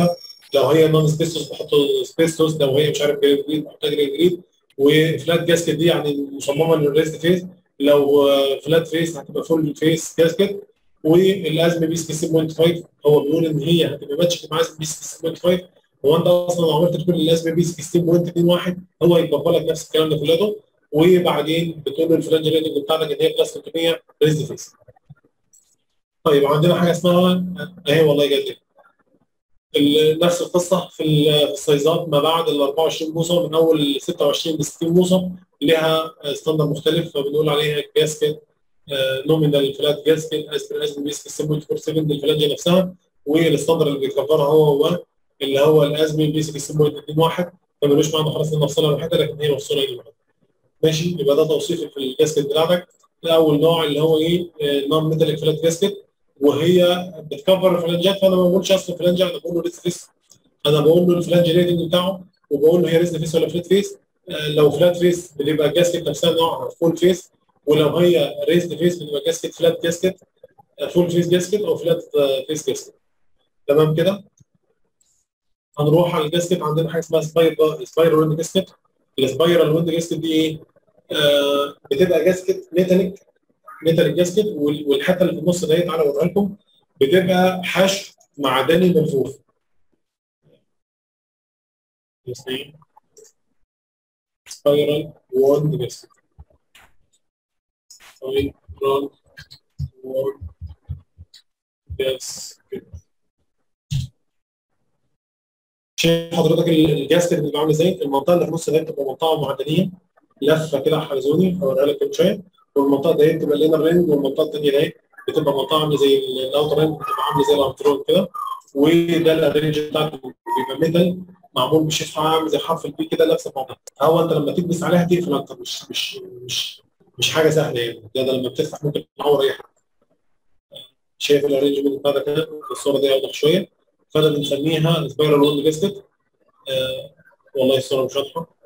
لو هي نون سبيستوس بحط سبيستوس لو هي مش عارف جريد بحط جريد وفلات جاسكت دي يعني مصممه للريست فيس لو فلات فيس هتبقى فول فيس جاسكت والازمه بي 6.5 هو بيقول ان هي هتبقى ماتش مع بي 6.5 هو انت اصلا لو عملت تكون الازمه بي 16.21 هو هيطبق لك نفس الكلام ده كله وبعدين بتقول له الفلانج ريتنج بتاعتك ان هي بلس 300 ريزد فيس. طيب عندنا حاجه اسمها اهي والله جد نفس القصه في السايزات ما بعد ال 24 بوصه من اول 26 ل 60 بوصه لها ستاندر مختلف فبنقول عليها جاسكت نومينال فلات جاسكت اسبر اسبر بيسك 7.47 دي الفلانجه نفسها والستاندر اللي بيكفرها هو هو اللي هو الازمي بيسك 7.21 فمالوش معنى خلاص انها مفصوله لوحدها لكن هي مفصوله لوحدها ماشي يبقى ده توصيفي في الجاسكت بتاعتك اول نوع اللي هو ايه نون ميتاليك فلات جاسكت وهي بتكفر الفلانجات فانا ما بقولش اصل فلانجه انا بقول له ريست فيس انا بقول له الفلانج ريتنج بتاعه وبقول له هي ريست فيس ولا فلات فيس لو فلات فيس بتبقى الجاسكت نفسها نوعها فول فيس ولو هي ريست فيس بتبقى جاسكت فلات جاسكت فول فيس جاسكت او فلات فيس جاسكت تمام كده هنروح على الجاسكت عندنا حاجه اسمها سبايرال سبايرال ويند جاسكت السبايرال ويند جاسكت دي ايه؟ آه بتبقى جاسكت ميتاليك ميتاليك جاسكت والحته اللي في النص دي تعالى اوريها لكم بتبقى حشو معدني ملفوف سبايرال ووند جاسكت سبايرال ووند جاسكت شايف حضرتك الجاسكت بيبقى عامل ازاي؟ المنطقه اللي في النص دي بتبقى منطقه معدنيه لفه كده حلزوني هوريها لك كمان شويه والمنطقه دي بتبقى الانر رينج والمنطقه الثانيه دي بتبقى منطقه عامله زي الاوتر رينج بتبقى عامله زي الالكترون كده وده الرينج بتاعته بيبقى ميتال معمول بشيء عامل زي حرف البي كده لابسه بعضها هو انت لما تلبس عليها تقفل اكتر مش مش مش مش حاجه سهله يعني ده, ده لما بتفتح ممكن تعور اي حد شايف الارينجمنت بتاع ده كده الصوره دي اوضح شويه فده بنسميها سبايرال وند جاسكت آه والله الصوره مش واضحه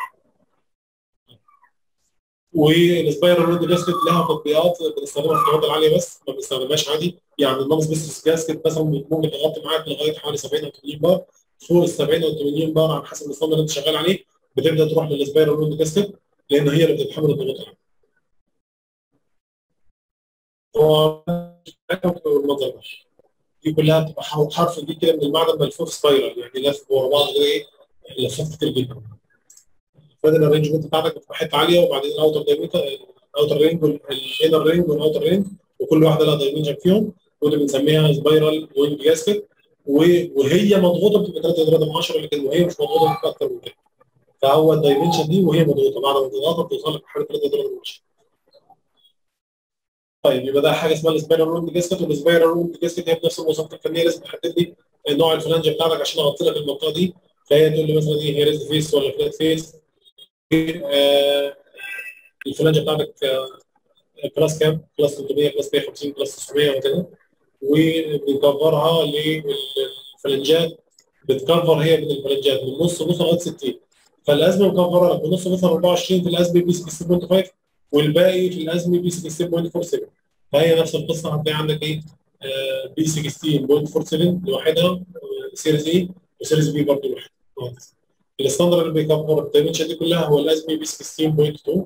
والسبايرال ويند جاسكت لها تطبيقات بنستخدمها في الطاقات العاليه بس ما بنستخدمهاش عادي يعني النون سبيسيس جاسكت مثلا ممكن تغطي معاك لغايه حوالي 70 او 80 بار فوق ال 70 او 80 بار على حسب النظام اللي انت شغال عليه بتبدا تروح للسبايرال ويند جاسكت لان هي اللي بتتحمل الضغوط العاليه. المنظر ده دي كلها بتبقى حرف دي كده من المعدن ملفوف سبايرال يعني لف ورا بعض كده ايه لفات كتير جدا. فده الارينجمنت بتاعتك بتبقى حته عاليه وبعدين الاوتر دايمتر الاوتر رينج والانر رينج والاوتر رينج وكل واحده لها دايمنشن فيهم ودي بنسميها سبايرال وينج جاسكت وهي مضغوطه بتبقى 3 3 من 10 لكن وهي مش مضغوطه بتبقى اكتر من كده فهو الدايمنشن دي وهي مضغوطه بعد ما تضغطها بتوصل لك حوالي 3 3 من 10 طيب يبقى ده حاجه اسمها السبايرال وينج جاسكت والسبايرال وينج جاسكت هي بنفس المواصفات الفنيه لازم تحدد لي نوع الفلانجه بتاعتك عشان اغطي لك المنطقه دي فهي تقول لي مثلا ايه هي ريز فيس ولا فلات فيس آه الفلانجه بتاعتك آه كلاس كام؟ كلاس 300 كلاس 150 كلاس 900 وكده وبنكفرها للفلنجات بتكفر هي من الفلنجات من نص بوصه لغايه 60 فالازمه مكفره لك من نص بوصه 24 في الازمه بي 6.5 والباقي في الازمه بي 16.47 فهي نفس القصه هتلاقي عندك ايه؟ آه بي 16.47 لوحدها سيريز اي وسيريز بي برضه لوحدها الستاندرد اللي بيكفر الدايمنشن دي كلها هو الازمي بي 16.2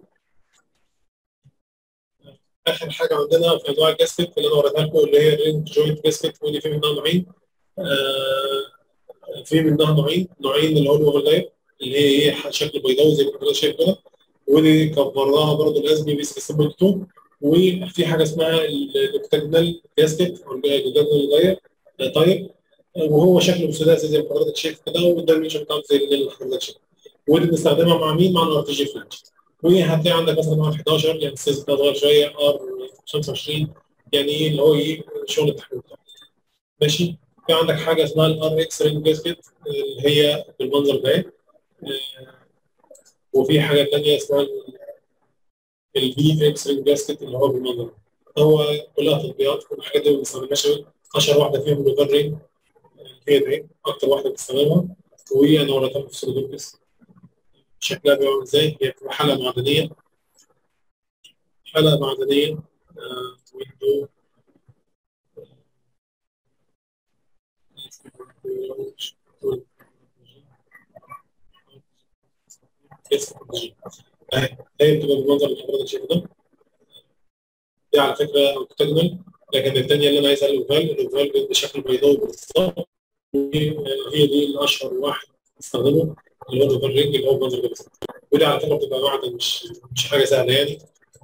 اخر حاجه عندنا في انواع الجاسكت اللي انا وريتها لكم اللي هي الرينج جوينت جاسكت ودي في منها نوعين آه في منها نوعين نوعين اللي هو الاوفر لاير اللي هي ايه شكل بيضاوي زي ما حضرتك شايف كده ودي كفرناها برضه الازمي بي 16.2 وفي حاجه اسمها الاوكتاجونال جاسكت او الاوكتاجونال لاير طيب وهو شكله ثلاثي زي ما حضرتك شايف كده والدايمنشن بتاعته زي اللي حضرتك شايف ودي بنستخدمها مع مين؟ مع الار تي جي فلاش وهتلاقي عندك مثلا ار 11 يعني السيز بتاعه صغير شويه ار 25 يعني ايه اللي هو ايه شغل التحويل بتاعه ماشي في عندك حاجه اسمها الار اكس رينج جاسكت اللي هي بالمنظر ده وفي حاجه ثانيه اسمها البي اكس رينج جاسكت اللي هو بالمنظر هو كلها تطبيقات كل الحاجات دي ما بنستخدمهاش اشهر واحده فيهم اللوفر رينج هي دي اكتر واحده بتستخدمها وانا وريتها في سودوكس شكلها بيبقى ازاي هي بتبقى حلقه معدنيه حلقه معدنيه آه ويندو هي بتبقى بالمنظر اللي حضرتك شايفه ده دي على فكره اوكتاجونال لكن الثانيه اللي انا عايزها الاوفال الاوفال بشكل بيضاوي بالظبط وهي دي الاشهر واحد استخدمه اللي هو الاوفال رينج اللي هو المنظر ده بالظبط ودي على فكره بتبقى معدن مش مش حاجه سهله يعني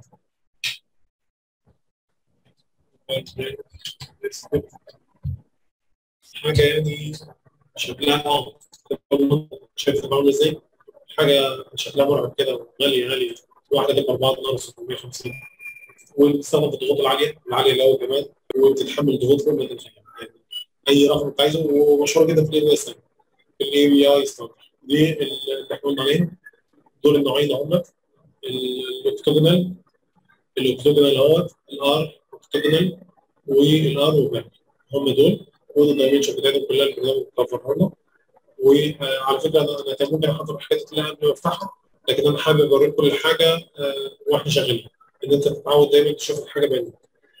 حاجه يعني شكلها اه شايف عامل ازاي؟ حاجه شكلها مرعب كده غاليه غاليه واحده جنب 4 دولار 650 وبتستخدم في الضغوط العاليه العاليه الاول كمان وبتتحمل ضغوط فوق ما تتخيل يعني اي رقم انت عايزه ومشهوره جدا في الاي بي اس في الاي بي اي ستاندر دي اللي احنا قلنا عليهم دول النوعين هم الاوكتوجونال الاوكتوجونال اهوت الار اوكتوجونال والار وباك هم دول ودول الدايمنشن بتاعتهم كلها البرنامج بتكفرها لنا وعلى فكره انا انا كان ممكن احضر الحاجات دي كلها قبل ما افتحها لكن انا حابب اوريك كل حاجه آه، واحنا شغالين ان انت تتعود دايما تشوف الحاجه بعينك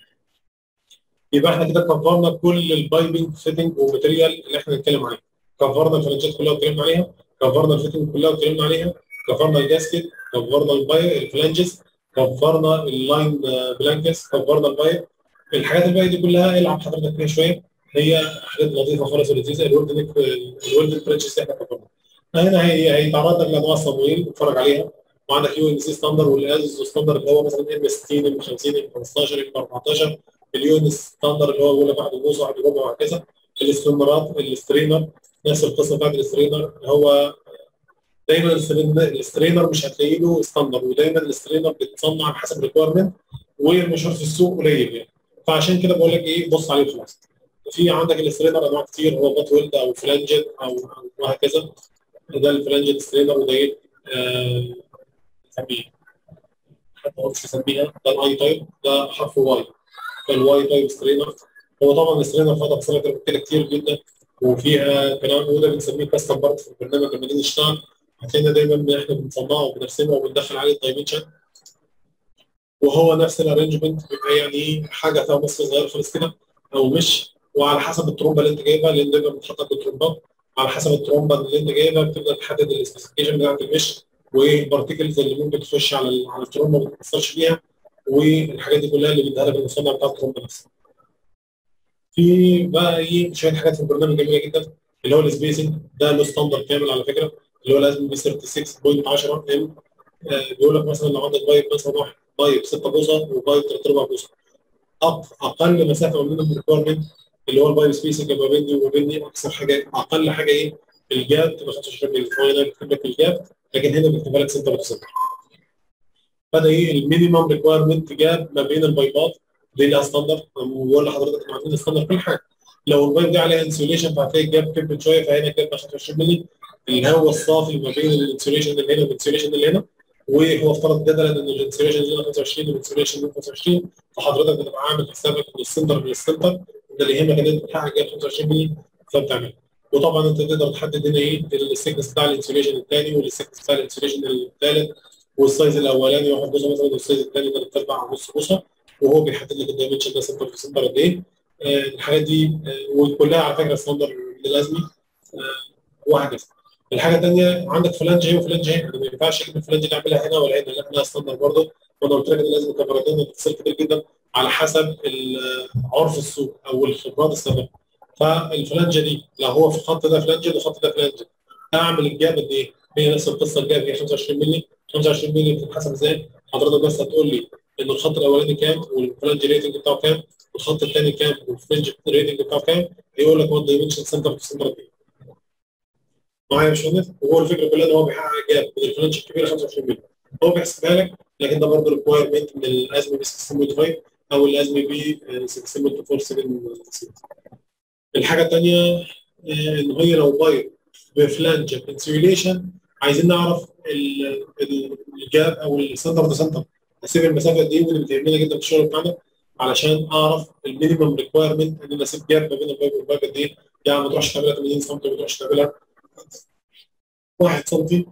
يبقى احنا كده كفرنا كل البايبنج فيتنج وماتيريال اللي احنا هنتكلم عليه كفرنا الفرنجات كلها واتكلمنا عليها كفرنا الفيتنج كلها واتكلمنا عليها كفرنا الجاسكت كفرنا الباي الفلانجز كفرنا اللاين بلانكس كفرنا الباير الحاجات الباقيه دي كلها العب حضرتك فيها شويه هي حاجات لطيفه خالص ولذيذه الولد نيك الولد بريتشز احنا كفرنا هنا هي هيتعرض لك لانواع الصمويل اتفرج عليها وعندك يو ان سي ستاندر والاز ستاندر اللي هو مثلا ام 60 ام 50 ام 15 ام 14 اليو ان ستاندر اللي هو بيقول لك واحد ونص واحد وربع وهكذا الاستريمرات الاستريمر نفس القصه بتاعت الاستريمر هو دايما الاستريمر مش هتلاقي له ستاندر ودايما الاستريمر بيتصنع على حسب الريكويرمنت والمشهور في السوق قليل يعني فعشان كده بقول لك ايه بص عليه خلاص في عندك الاستريمر انواع كتير هو بات ويلد او فلانجت او أو وهكذا ده الفلانجت ستريمر وده ايه آه، نسميه حتى هو مش مسميها ده الاي تايب ده حرف واي فالواي تايب ستريمر هو طبعا الستريمر فيها تفصيلات كده كتير جدا وفيها كلام وده بنسميه كاستم بارت في البرنامج لما نيجي نشتغل هتلاقينا دايما احنا بنصنعه وبنرسمه وبندخل عليه الدايمنشن وهو نفس الارينجمنت بيبقى يعني حاجه فيها مصر صغير خالص كده او مش وعلى حسب الترومبه اللي انت جايبها لان دايما بتحط بالترومبات على حسب الترومبه اللي انت جايبها بتبدا تحدد السبيسيفيكيشن بتاعت المش والبارتيكلز اللي ممكن تخش على ال- على الترومبه ما تتاثرش بيها والحاجات دي كلها اللي بيديها لك المصنع بتاع الترومبه نفسها. في بقى ايه شويه حاجات في البرنامج جميله جدا اللي هو السبيسنج ده له ستاندر كامل على فكره اللي هو لازم بي 36.10 ام آه، بيقول لك مثلا لو عندك بايب مثلا واحد بايب 6 بوصه وبايب 3 4 بوصه أق- اقل مسافه ما بين الريكويرمنت اللي هو البايب سبيسنج ما بيني وما بيني اكثر حاجه اقل حاجه ايه الجاب تبقى 25 مللي فهو هنا بيكتب لك الجاب لكن هنا بيكتبها لك سنتر تو سنتر فده ايه المينيمم ريكويرمنت جاب ما بين البايبات دي لها ستاندرد وبقول لحضرتك احنا عاملين ستاندرد كل حاجه لو البايب دي عليها انسوليشن فهتلاقي الجاب كبرت شويه فهنا الجاب 25 مللي الهواء الصافي ما بين الانسوليشن اللي هنا والانسوليشن اللي هنا وهو افترض جدلا ان الانسوليشن هنا 25 والانسوليشن هنا 25 فحضرتك بتبقى عامل حسابك ان السنتر من السنتر ده اللي يهمك ان انت تحقق جاب 25 مللي فبتعمل وطبعا انت تقدر تحدد هنا ايه السكنس بتاع الانسوليشن الثاني والسكنس بتاع الانسوليشن الثالث والسايز الاولاني واحد بوصه مثلا والسايز الثاني ثلاث ارباع ونص بوصه وهو بيحدد لك الدايمنشن ده سنتر في سنتر قد ايه آه، الحاجات دي آه، وكلها على فكره ستاندر للازمي آه، وهكذا الحاجه الثانيه عندك فلانج هي وفلانج هي ما ينفعش اجيب الفلانج اللي اعملها هنا ولا هنا لا ستاندر برضه وانا قلت لك ان لازم كفرتين بتتصل كتير جدا على حسب ال- عرف السوق او الخبرات السابقه فالفلانجه دي لو هو في الخط ده فلانجه والخط ده فلانجه اعمل الجاب قد ايه؟ هي نفس القصه الجاب هي 25 مللي 25 مللي بتتحسب ازاي؟ حضرتك بس هتقول لي ان الخط الاولاني كام والفلانج ريتنج بتاعه كام والخط الثاني كام والفلانج ريتنج بتاعه كام هيقول لك وات دايمنشن سنتر في سنتر دي معايا يا باشمهندس وهو الفكره كلها ان هو بيحقق جاب من الفلانج الكبيره 25 مللي هو بيحسبها لك لكن ده برضه ريكوايرمنت من الازمه بي 6.5 او الازمه بي 6.47 الحاجه الثانيه ان هي لو بايب بفلانج انسيوليشن عايزين نعرف ال- ال- الجاب او السنتر ده سنتر اسيب المسافه دي ودي بتهمنا جدا في الشغل بتاعنا علشان اعرف المينيمم ريكوايرمنت ان انا اسيب جاب ما بين البايب والبايب قد ايه يعني ما تروحش تعملها 80 سم ما تروحش تعملها 1 سم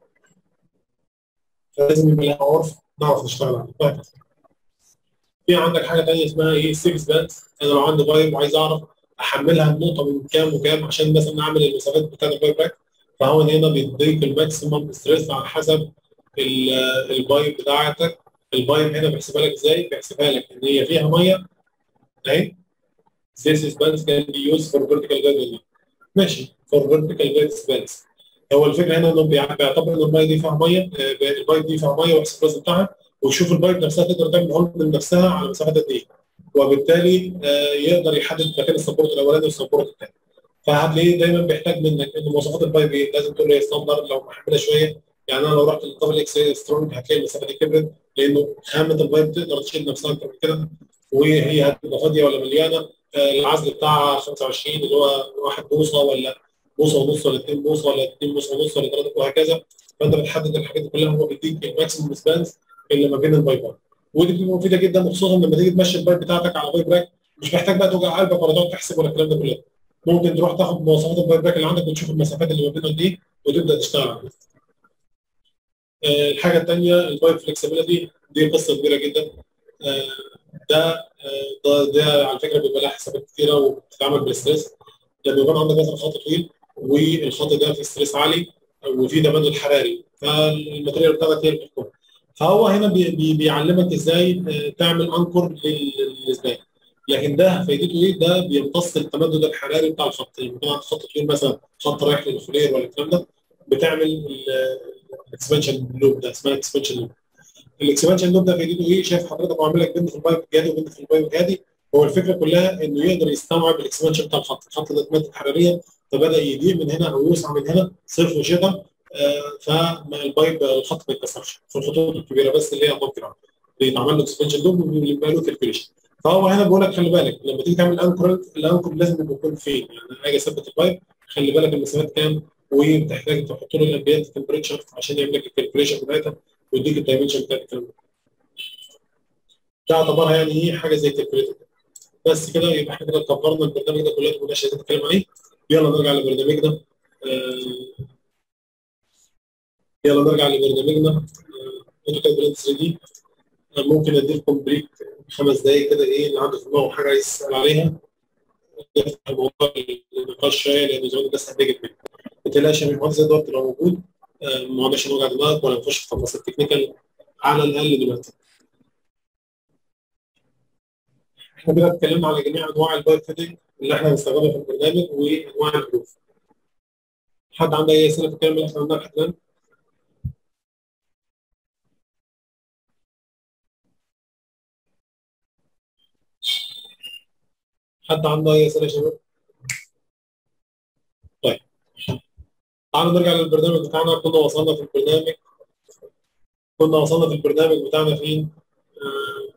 فلازم يبقى لها عرف نعرف نشتغل عليه وهكذا في عندك حاجه ثانيه اسمها ايه 6 باند انا لو عندي بايب وعايز اعرف احملها النقطه من كام وكام عشان مثلا اعمل المسافات بتاعت البايب باك فهو هنا بيديك الماكسيمم ستريس على حسب البايب بتاعتك البايب هنا بيحسبها لك ازاي؟ بيحسبها لك ان هي فيها ميه اهي This is balance can be used for vertical guide ماشي for vertical guide balance هو الفكره هنا انه بيعتبر ان الميه دي فيها ميه البايب دي فيها ميه ويحسب الوزن بتاعها ويشوف البايب نفسها تقدر تعمل هولد من نفسها على مسافه قد ايه وبالتالي يقدر يحدد مكان السبورت الاولاني والسبورت الثاني فهتلاقيه دايما بيحتاج منك ان مواصفات البايب ايه لازم تقول له ستاندرد لو محمله شويه يعني انا لو رحت للدبل اكس سترونج هتلاقي المسافه دي كبرت لانه خامه البايب تقدر تشيل نفسها اكتر من كده وهي هتبقى فاضيه ولا مليانه العزل بتاعها 25 اللي هو 1 بوصه ولا بوصه ونص ولا 2 بوصه ولا 2 بوصه ونص ولا 3 وهكذا فانت بتحدد الحاجات دي كلها هو بيديك الماكسيموم سبانز اللي ما بين البايبات ودي بتبقى مفيده جدا وخصوصا لما تيجي تمشي البايب بتاعتك على بايب راك مش محتاج بقى توجع قلبك ولا تقعد تحسب ولا الكلام ده كله ممكن تروح تاخد مواصفات البايب راك اللي عندك وتشوف المسافات اللي ما بينهم دي وتبدا تشتغل عليها. الحاجه الثانيه البايب فلكسبيليتي دي قصه كبيره جدا ده ده ده على فكره بيبقى لها حسابات كثيره وبتتعمل بالستريس لما يكون عندك مثلا خط طويل والخط ده فيه ستريس عالي وفيه تبادل حراري فالماتيريال بتاعتك هي اللي بتحكم فهو هنا بي بي بيعلمك ازاي تعمل انكر للسباك لكن ده فايدته ايه؟ ده بيمتص التمدد الحراري بتاع الخط يعني طبعا خط طويل مثلا خط رايح للفلير ولا الكلام ده بتعمل الاكسبانشن لوب ده اسمها اكسبانشن لوب الاكسبانشن لوب ده فايدته ايه؟ شايف حضرتك عامل لك بند في البايب الجادي وبند في البايب الجادي هو الفكره كلها انه يقدر يستوعب الاكسبانشن بتاع الخط، الخط ده اتمدد حراريا فبدا يضيق من هنا او يوسع من هنا صيف وشتاء آه فالبايب الخط ما يتكسرش في الخطوط الكبيره بس اللي هي ابوف جراوند بيتعمل له اكسبانشن لوب وبيبقى له كالكوليشن فهو هنا بقول لك خلي بالك لما تيجي تعمل انكر الانكر لازم يكون فين يعني اجي اثبت البايب خلي بالك المسافات كام وبتحتاج تحط له الامبيانت تمبريتشر عشان يعمل لك الكالكوليشن بتاعتها ويديك الدايمنشن بتاعت الكلام ده. ده اعتبرها يعني ايه حاجه زي الكالكوليتر بس كده يبقى احنا كده كبرنا البرنامج ده كلنا كنا عايزين نتكلم عليه يلا نرجع لبرنامجنا آه يلا نرجع لبرنامجنا اوتوكاد بلند 3 دي ممكن اديلكم بريك خمس دقايق كده ايه اللي عنده في دماغه حاجه عايز يسال عليها نفتح الموضوع النقاش شويه لان زمان الناس هتجد منه ما تقلقش يا باشمهندس ادوارد لو موجود آه ما عندناش نوجع دماغك ولا نخش في تفاصيل تكنيكال على الاقل دلوقتي احنا كده اتكلمنا على جميع انواع البايب فيدنج اللي احنا هنستخدمها في البرنامج وانواع الجروف حد عنده اي اسئله في الكلام اللي احنا قلناه لحد الان؟ حد عنده اي اسئله يا شباب؟ طيب تعالوا نرجع للبرنامج بتاعنا كنا وصلنا في البرنامج كنا وصلنا في البرنامج بتاعنا فين؟ آه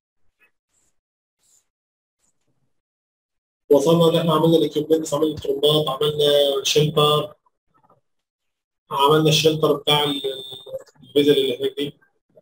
وصلنا ان احنا عملنا الاكيوبمنتس عملنا الترمبات عملنا شيلتر عملنا الشيلتر بتاع الفيزل اللي هناك دي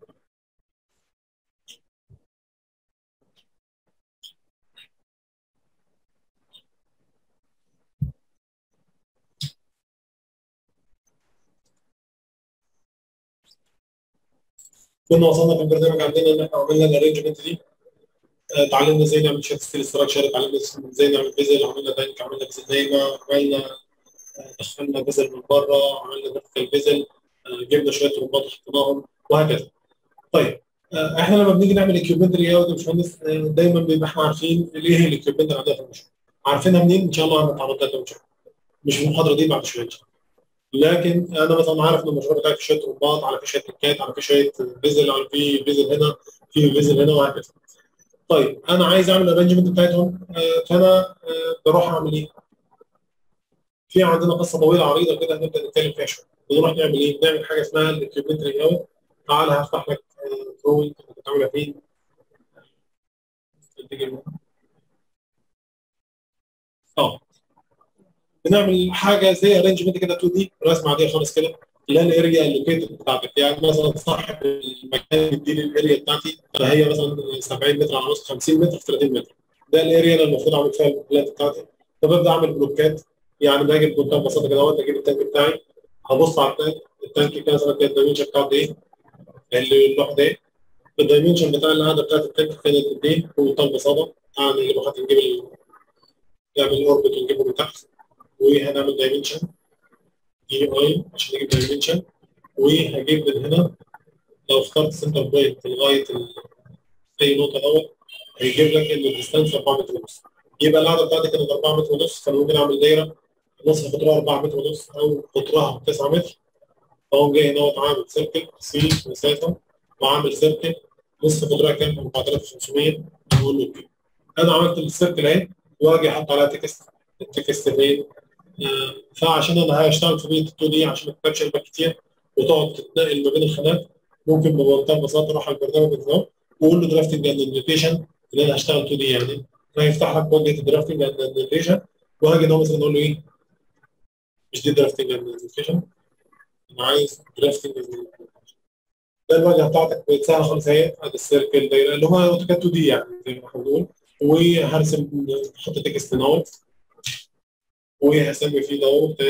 كنا وصلنا في البرنامج عندنا ان احنا عملنا الارينجمنت دي اتعلمنا ازاي نعمل شات ستيل ستراكشر اتعلمنا ازاي نعمل فيزل عملنا بانك عملنا فيزل نايمه عملنا دخلنا فيزل من بره عملنا فيرتيكال فيزل جبنا شويه روبوت حطيناهم وهكذا. طيب احنا لما بنيجي نعمل اكيوبمنت رياوت يا باشمهندس دايما بيبقى احنا عارفين ايه هي الاكيوبمنت اللي عندنا في المشروع. عارفينها منين؟ ان شاء الله هنتعرض لها ان شاء الله. مش في المحاضره دي بعد شويه ان شاء الله. لكن انا مثلا عارف ان المشروع بتاعي فيه شويه روبوت على فيه شويه تكات على فيه شويه فيزل على فيه فيزل هنا فيه فيزل هنا وهكذا. طيب انا عايز اعمل الارينجمنت بتاعتهم فانا بروح اعمل ايه؟ في عندنا قصه طويله عريضه كده هنبدا نتكلم فيها شويه بنروح نعمل ايه؟ نعمل حاجه اسمها الاكيوبمنت ري اوت تعال هفتح لك دروينج كنت بتعملها فين؟ اه بنعمل حاجه زي ارينجمنت كده 2 دي رسمه عاديه خالص كده اللي هي الاريا اللوكيتد بتاعتك يعني مثلا صاحب المكان بيديني الاريا بتاعتي فهي مثلا 70 متر على نص 50 متر في 30 متر ده الاريا اللي المفروض اعمل فيها البلات بتاعتي فببدا اعمل بلوكات يعني باجي بمنتهى البساطه كده اهوت اجيب التانك بتاعي هبص على التانك التانك كده مثلا كده الدايمنشن بتاعته ايه اللي اللوحه ده الدايمنشن بتاع القاعده بتاعت التانك كانت قد ايه بمنتهى البساطه يعني اللي بخاطر نجيب نعمل اوربت ونجيبه من تحت وهنعمل دايمنشن دي اي عشان نجيب دايمنشن وهجيب من هنا لو اخترت سنتر بوينت لغايه اي نقطه دوت هيجيب لك ان الديستانس 4 متر ونص يبقى القاعده بتاعتي كانت 4 متر ونص فانا ممكن اعمل دايره نصف قطرها 4 متر ونص او قطرها 9 متر فاقوم جاي هنا عامل سيركل سي مسافه وعامل سيركل نصف قطرها كام 4500 نقول له اوكي انا عملت السيركل اهي واجي احط عليها تكست التكست فين آه فعشان انا هشتغل في بيت 2 دي عشان ما تكتبش قلبك كتير وتقعد تتنقل ما بين الخانات ممكن بمنتهى البساطه اروح على البرنامج ده واقول له درافتنج اند انوتيشن اللي انا هشتغل 2 دي يعني فيفتح لك واجهه الدرافتنج اند انوتيشن وهاجي هنا مثلا اقول له ايه مش دي درافتنج اند انوتيشن انا عايز درافتنج اند ده الواجهه بتاعتك بقت سهله خالص اهي ادي السيركل دايره اللي هو اوتوكاد 2 دي يعني زي ما احنا بنقول وهرسم احط تكست نوت وهسمي فيه دوت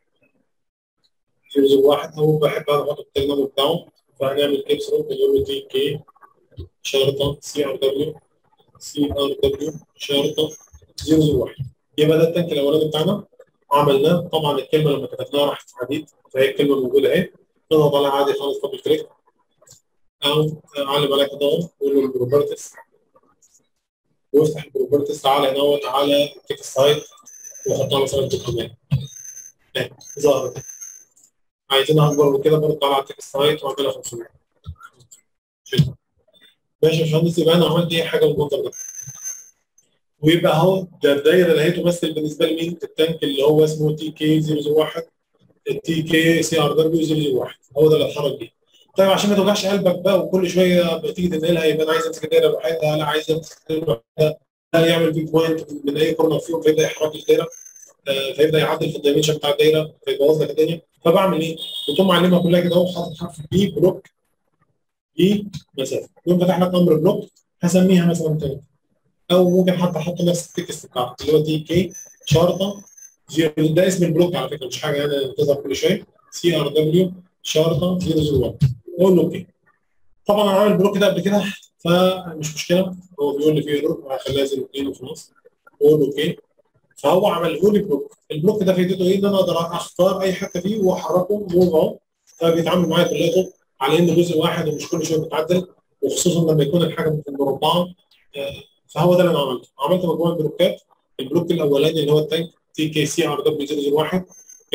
زيرو زيرو واحد او بحب انا احط الترمينال بتاعه فهنعمل كيبس روك نقول له تي كي شرطه سي ار دبليو سي ار دبليو شرطه 001 يبقى ده التانك الاولاني بتاعنا عملناه طبعا الكلمه لما كتبناها راحت في حديد فهي الكلمه موجوده اهي نضغط عليها عادي خالص دبل كليك او علم عليها كده قول له البروبرتيز وافتح البروبرتيز تعالى هنا على التكست سايت واحطها مثلا في الكمان اهي ظهرت عايزينها اكبر من كده برضه على التكست سايت واعملها 500 ماشي يا باشمهندس يبقى انا عملت ايه حاجه بالمنظر ده ويبقى اهو ده الدايره اللي هي تمثل بالنسبه لمين التانك اللي هو اسمه تي كي 001 التي كي سي ار دبليو 001 هو ده اللي اتحرك بيه طيب عشان ما توجعش قلبك بقى وكل شويه بتيجي تنقلها يبقى انا عايز امسك الدايره لوحدها لا عايز امسك الدايره لوحدها لا يعمل بيك بوينت من اي كورنر فيهم فيبدا يحرك الدايره فيبدا يعدل في الدايمنشن بتاع الدايره فيبوظ لك الدنيا فبعمل ايه؟ بتقوم معلمها كلها كده اهو حاطط حرف بي بلوك بي مسافه يقوم فاتح لك امر بلوك هسميها مثلا تاني او ممكن حتى احط نفس التكست بتاعته اللي هو دي كي شرطه ده اسم البلوك على فكره مش حاجه يعني تظهر كل شويه سي ار دبليو شرطه 001 اقول له اوكي طبعا انا عامل البلوك ده قبل كده فمش مشكله هو بيقول لي فيه ايرور وهخليها زي اثنين وخلاص اقول له اوكي فهو عمله لي بلوك البلوك ده فايدته ايه ان انا اقدر اختار اي حته فيه واحركه موف اهو فبيتعامل معايا كلياته على انه جزء واحد ومش كل شويه بيتعدل وخصوصا لما يكون الحاجه مربعه فهو ده اللي انا عملته عملت مجموعه بلوكات البلوك الاولاني اللي هو التانك تي كي سي ار دبليو 001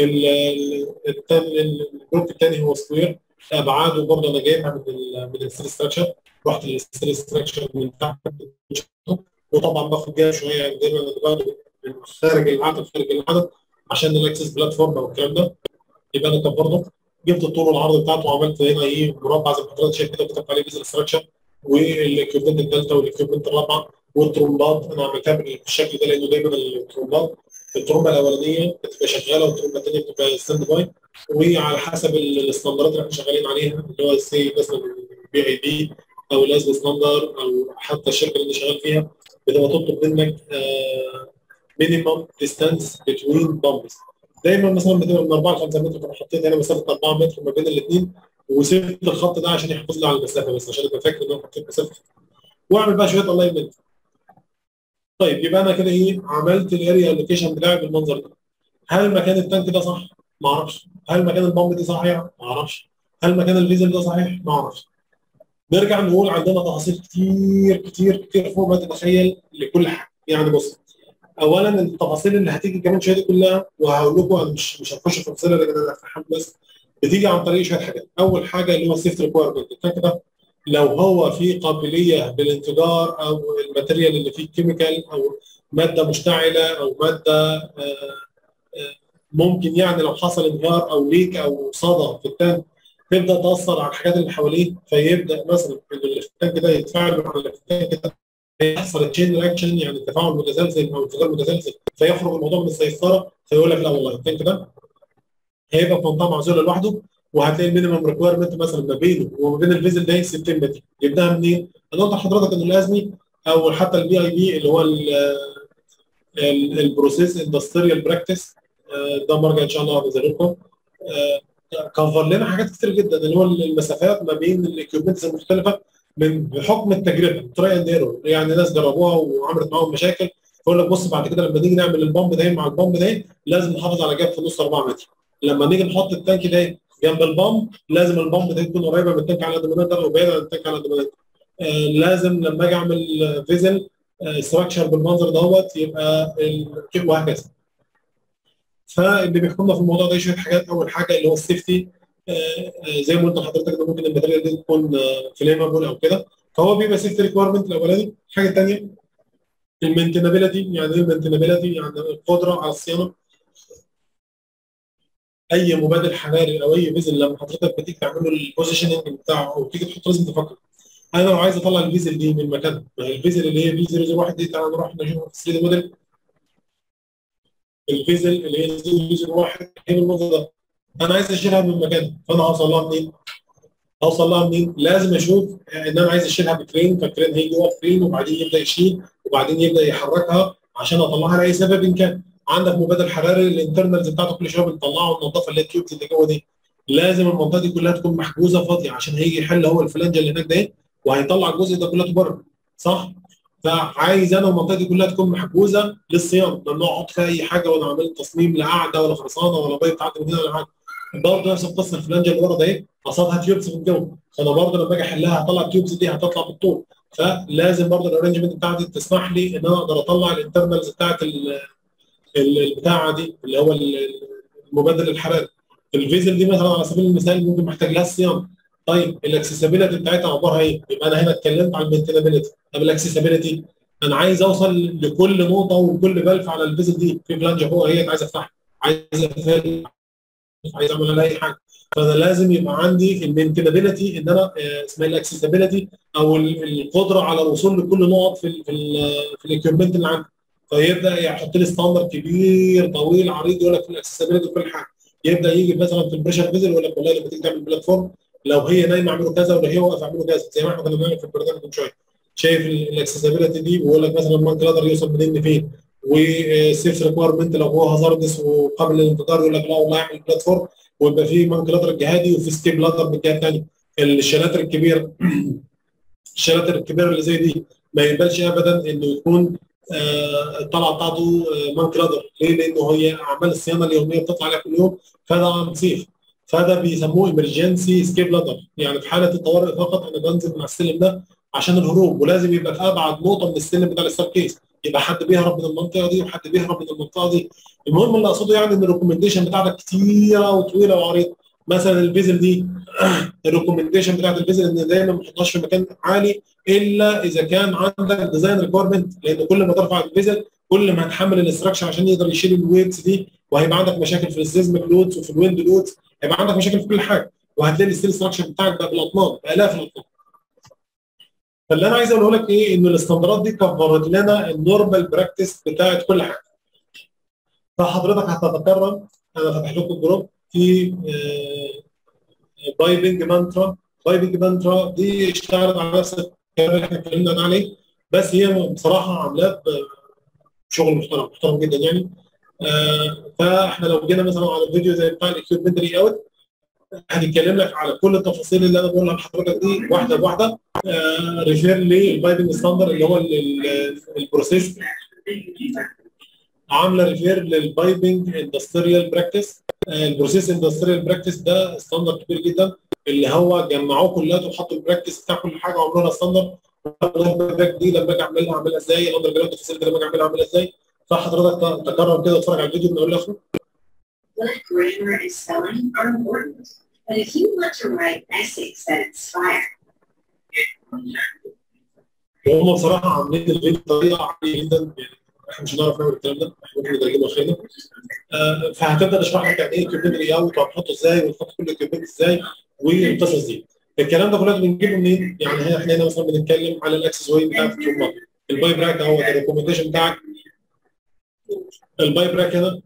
البلوك الثاني هو سكوير ابعاده برضه انا جايبها من ال من الستيل ستراكشر رحت للستيل ستراكشر من تحت وطبعا باخد جايه شويه يعني دايما باخده من خارج العدد خارج العدد عشان الاكسس بلاتفورم او الكلام ده يبقى انا برضه جبت الطول والعرض بتاعته وعملت هنا ايه مربع زي ما حضرتك شايف كده كتبت عليه بيزل ستراكشر والاكيوبمنت الثالثه والاكيوبمنت الرابعه والترومبات انا عملتها بالشكل ده لانه دايما الترومبات الترومبه الاولانيه بتبقى شغاله والترومبه الثانيه بتبقى ستاند باي وعلى حسب الاستاندرات اللي احنا شغالين عليها اللي هو سي مثلا بي اي دي او الاس ستاندر او حتى الشركه اللي شغال فيها بتبقى تطلب منك مينيمم ديستانس بتوين بامبس دايما مثلا بتبقى من 4 ل 5 متر فانا حطيت هنا مسافه 4 متر ما بين الاثنين وسبت الخط ده عشان يحافظ لي على المسافه بس عشان ابقى فاكر ان انا حطيت مسافه واعمل بقى شويه الاينمنت طيب يبقى انا كده ايه عملت الاريا لوكيشن بتاعي بالمنظر ده هل مكان التانك ده صح؟ ما اعرفش هل مكان البامب دي صحيحه؟ ما اعرفش هل مكان الفيزل ده صحيح؟ ما اعرفش نرجع نقول عندنا تفاصيل كتير كتير كتير فوق ما تتخيل لكل حاجه يعني بص اولا التفاصيل اللي هتيجي كمان شويه دي كلها وهقول لكم انا مش مش هخش في تفاصيل لكن انا هفهمها بس بتيجي عن طريق شويه حاجات اول حاجه اللي هو السيفت ريكويرمنت التانك ده لو هو في قابليه بالانفجار او الماتيريال اللي فيه كيميكال او ماده مشتعله او ماده ممكن يعني لو حصل انهيار او ليك او صدى في التانك تبدا تاثر على الحاجات اللي حواليه فيبدا مثلا اللي في التانك ده يتفاعل مع اللي في التانك ده يحصل تشين رياكشن يعني تفاعل متسلسل او انفجار متسلسل فيخرج الموضوع من السيطره فيقول لك لا والله التانك ده هيبقى في منطقه معزوله لوحده وهتلاقي المينيمم ريكويرمنت مثلا ما بينه وما بين الفيزل ده 60 متر جبناها منين؟ انا قلت لحضرتك ان الازمي او حتى البي اي بي اللي هو البروسيس اندستريال براكتس ده مرجع ان شاء الله هنزل لكم كفر لنا حاجات كتير جدا اللي هو المسافات ما بين الاكيوبمنتس المختلفه من بحكم التجربه تراي اند ايرور يعني ناس جربوها وعملت معاهم مشاكل فيقول لك بص بعد كده لما نيجي نعمل البامب ده مع البامب ده لازم نحافظ على جاب في النص 4 متر لما نيجي نحط التانك ده جنب البامب لازم البامب ده يكون قريبه من التانك على قد ما نقدر وبعيد عن التانك على قد ما نقدر آه لازم لما اجي اعمل فيزل ستراكشر بالمنظر دوت يبقى وهكذا فاللي بيحكمنا في الموضوع ده شويه حاجات اول حاجه اللي هو السيفتي زي ما قلت لحضرتك ده ممكن الماتيريال دي تكون فليمابل او كده فهو بيبقى سيفتي ريكويرمنت الاولاني الحاجه الثانيه المينتنابيلتي يعني ايه المينتنابيلتي يعني القدره على الصيانه اي مبادل حراري او اي فيزل لما حضرتك بتيجي تعمل له البوزيشننج بتاعه او تيجي تحط لازم تفكر انا لو عايز اطلع الفيزل دي من مكانها ما هي الفيزل اللي هي في 001 دي تعالى نروح نشوفها في 3 دي موديل الفيزل اللي هي 001 هي بالمنظر ده انا عايز اشيلها من مكانها فانا هوصل لها منين؟ هوصل لها منين؟ لازم اشوف ان انا عايز اشيلها بكرين فالكرين هيجي يقف كرين وبعدين يبدا يشيل وبعدين يبدا يحركها عشان اطلعها لاي سبب إن كان عندك مبادل حراري الانترنالز بتاعته كل شويه بنطلعه وننضفها اللي هي التيوبز اللي جوه دي لازم المنطقه دي كلها تكون محجوزه فاضيه عشان هيجي يحل هو الفلانجه اللي هناك ده وهيطلع الجزء ده كله بره صح؟ فعايز انا المنطقه دي كلها تكون محجوزه للصيانه ممنوع احط فيها اي حاجه وانا عامل تصميم لا قاعده ولا خرسانه ولا بيض تعدي من هنا ولا حاجه برضه نفس القصه الفلانجه اللي ورا ده ايه قصادها تيوبس من جوه فانا برضه لما اجي احلها هطلع التيوبس دي هتطلع بالطول فلازم برضه الارينجمنت بتاعتي تسمح لي ان انا اقدر اطلع الانترنالز بتاعت البتاعه دي اللي هو المبادل الحراري الفيزل دي مثلا على سبيل المثال ممكن محتاج لها صيانه طيب الاكسسبيلتي بتاعتها اخبارها ايه؟ يبقى انا هنا اتكلمت عن المينتينابيلتي طب الاكسسبيلتي انا عايز اوصل لكل نقطه وكل بلف على الفيزل دي في فلانجه فوق هي عايز افتحها عايز اقفل عايز اعمل عليها اي حاجه فانا لازم يبقى عندي المينتينابيلتي ان انا اسمها الاكسسبيلتي او القدره على الوصول لكل نقط في ال في ال في الاكيوبمنت اللي عندي فيبدا يحط لي ستاندر كبير طويل عريض يقول لك في الاكسسبيلتي كل حاجه يبدا يجي مثلا في البريشر فيزل يقول لك والله لما تيجي تعمل بلاتفورم لو هي نايمه اعملوا كذا ولو هي واقفه اعملوا كذا زي ما احنا كنا بنعمل في البرنامج من شويه شايف الاكسسبيلتي دي بيقول لك مثلا المانك لادر يوصل منين لفين وسيلف ريكويرمنت لو هو هازاردس وقبل الانتظار يقول لك لا والله اعمل بلاتفورم ويبقى في مانك لادر الجهادي وفي ستيب لادر من الجهه الثانيه الشلاتر الكبيره الشلاتر الكبيره اللي زي دي ما يقبلش ابدا انه يكون الطلعه بتاعته مانك لادر ليه؟ لانه هي اعمال الصيانه اليوميه بتطلع عليها كل يوم فده عن صيف فده بيسموه امرجنسي سكيب لادر يعني في حاله الطوارئ فقط انا بنزل من السلم ده عشان الهروب ولازم يبقى في ابعد نقطه من السلم بتاع الستار كيس يبقى حد بيهرب من المنطقه دي وحد بيهرب من المنطقه دي المهم اللي اقصده يعني ان الريكومنديشن بتاعتك كتيره وطويله وعريضه مثلا الفيزل دي الريكومنديشن بتاعت الفيزل ان دايما ما تحطهاش في مكان عالي الا اذا كان عندك ديزاين ريكويرمنت لان كل ما ترفع الفيزل كل ما هتحمل الاستراكشر عشان يقدر يشيل الويتس دي وهيبقى عندك مشاكل في السيزمك لودز وفي الويند لودز هيبقى عندك مشاكل في كل حاجه وهتلاقي الستيل ستراكشر بتاعك بقى بالاطنان بالاف الاطنان فاللي انا عايز اقوله لك ايه ان الاستندرات دي كفرت لنا النورمال براكتس بتاعت كل حاجه فحضرتك هتتكرم انا فاتح لكم جروب في بايبنج مانترا بايبنج مانترا دي اشتغلت على نفس الكلام اللي احنا اتكلمنا عليه بس هي بصراحه عاملاه شغل محترم محترم جدا يعني آه فاحنا لو جينا مثلا على الفيديو زي بتاع الاكيوبمنتري اوت هنتكلم لك على كل التفاصيل اللي انا بقولها لحضرتك دي واحده بواحده آه ريفير للبايبنج ستاندر اللي هو البروسيس عامله ريفير للبايبنج اندستريال براكتس البروسيس اندستريال براكتس ده ستاندر كبير جدا اللي هو جمعوه كلياته وحطوا البراكتس بتاع كل حاجه وعملوا لها ستاندر دي لما اجي اعملها اعملها ازاي الاندر جراوند فاسيلتي لما اجي اعملها اعملها ازاي فحضرتك تكرر كده اتفرج على الفيديو من اول لاخره What grammar is spelling are important, but if you want to write essays that inspire, وهم بصراحه عاملين الفيديو بطريقه عاليه جدا يعني احنا مش هنعرف نعمل الكلام ده احنا ممكن نترجمه اخيرا آه فهتبدا نشرح لك يعني ايه كيوبيمنت اوت وهنحطه ازاي ونحط كل كيوبيمنت ازاي والقصص دي الكلام ده كله بنجيبه منين؟ يعني احنا هنا مثلا بنتكلم على الاكسس واي بتاع الترومات الباي براك اهو الريكومنديشن بتاعك الباي براك هنا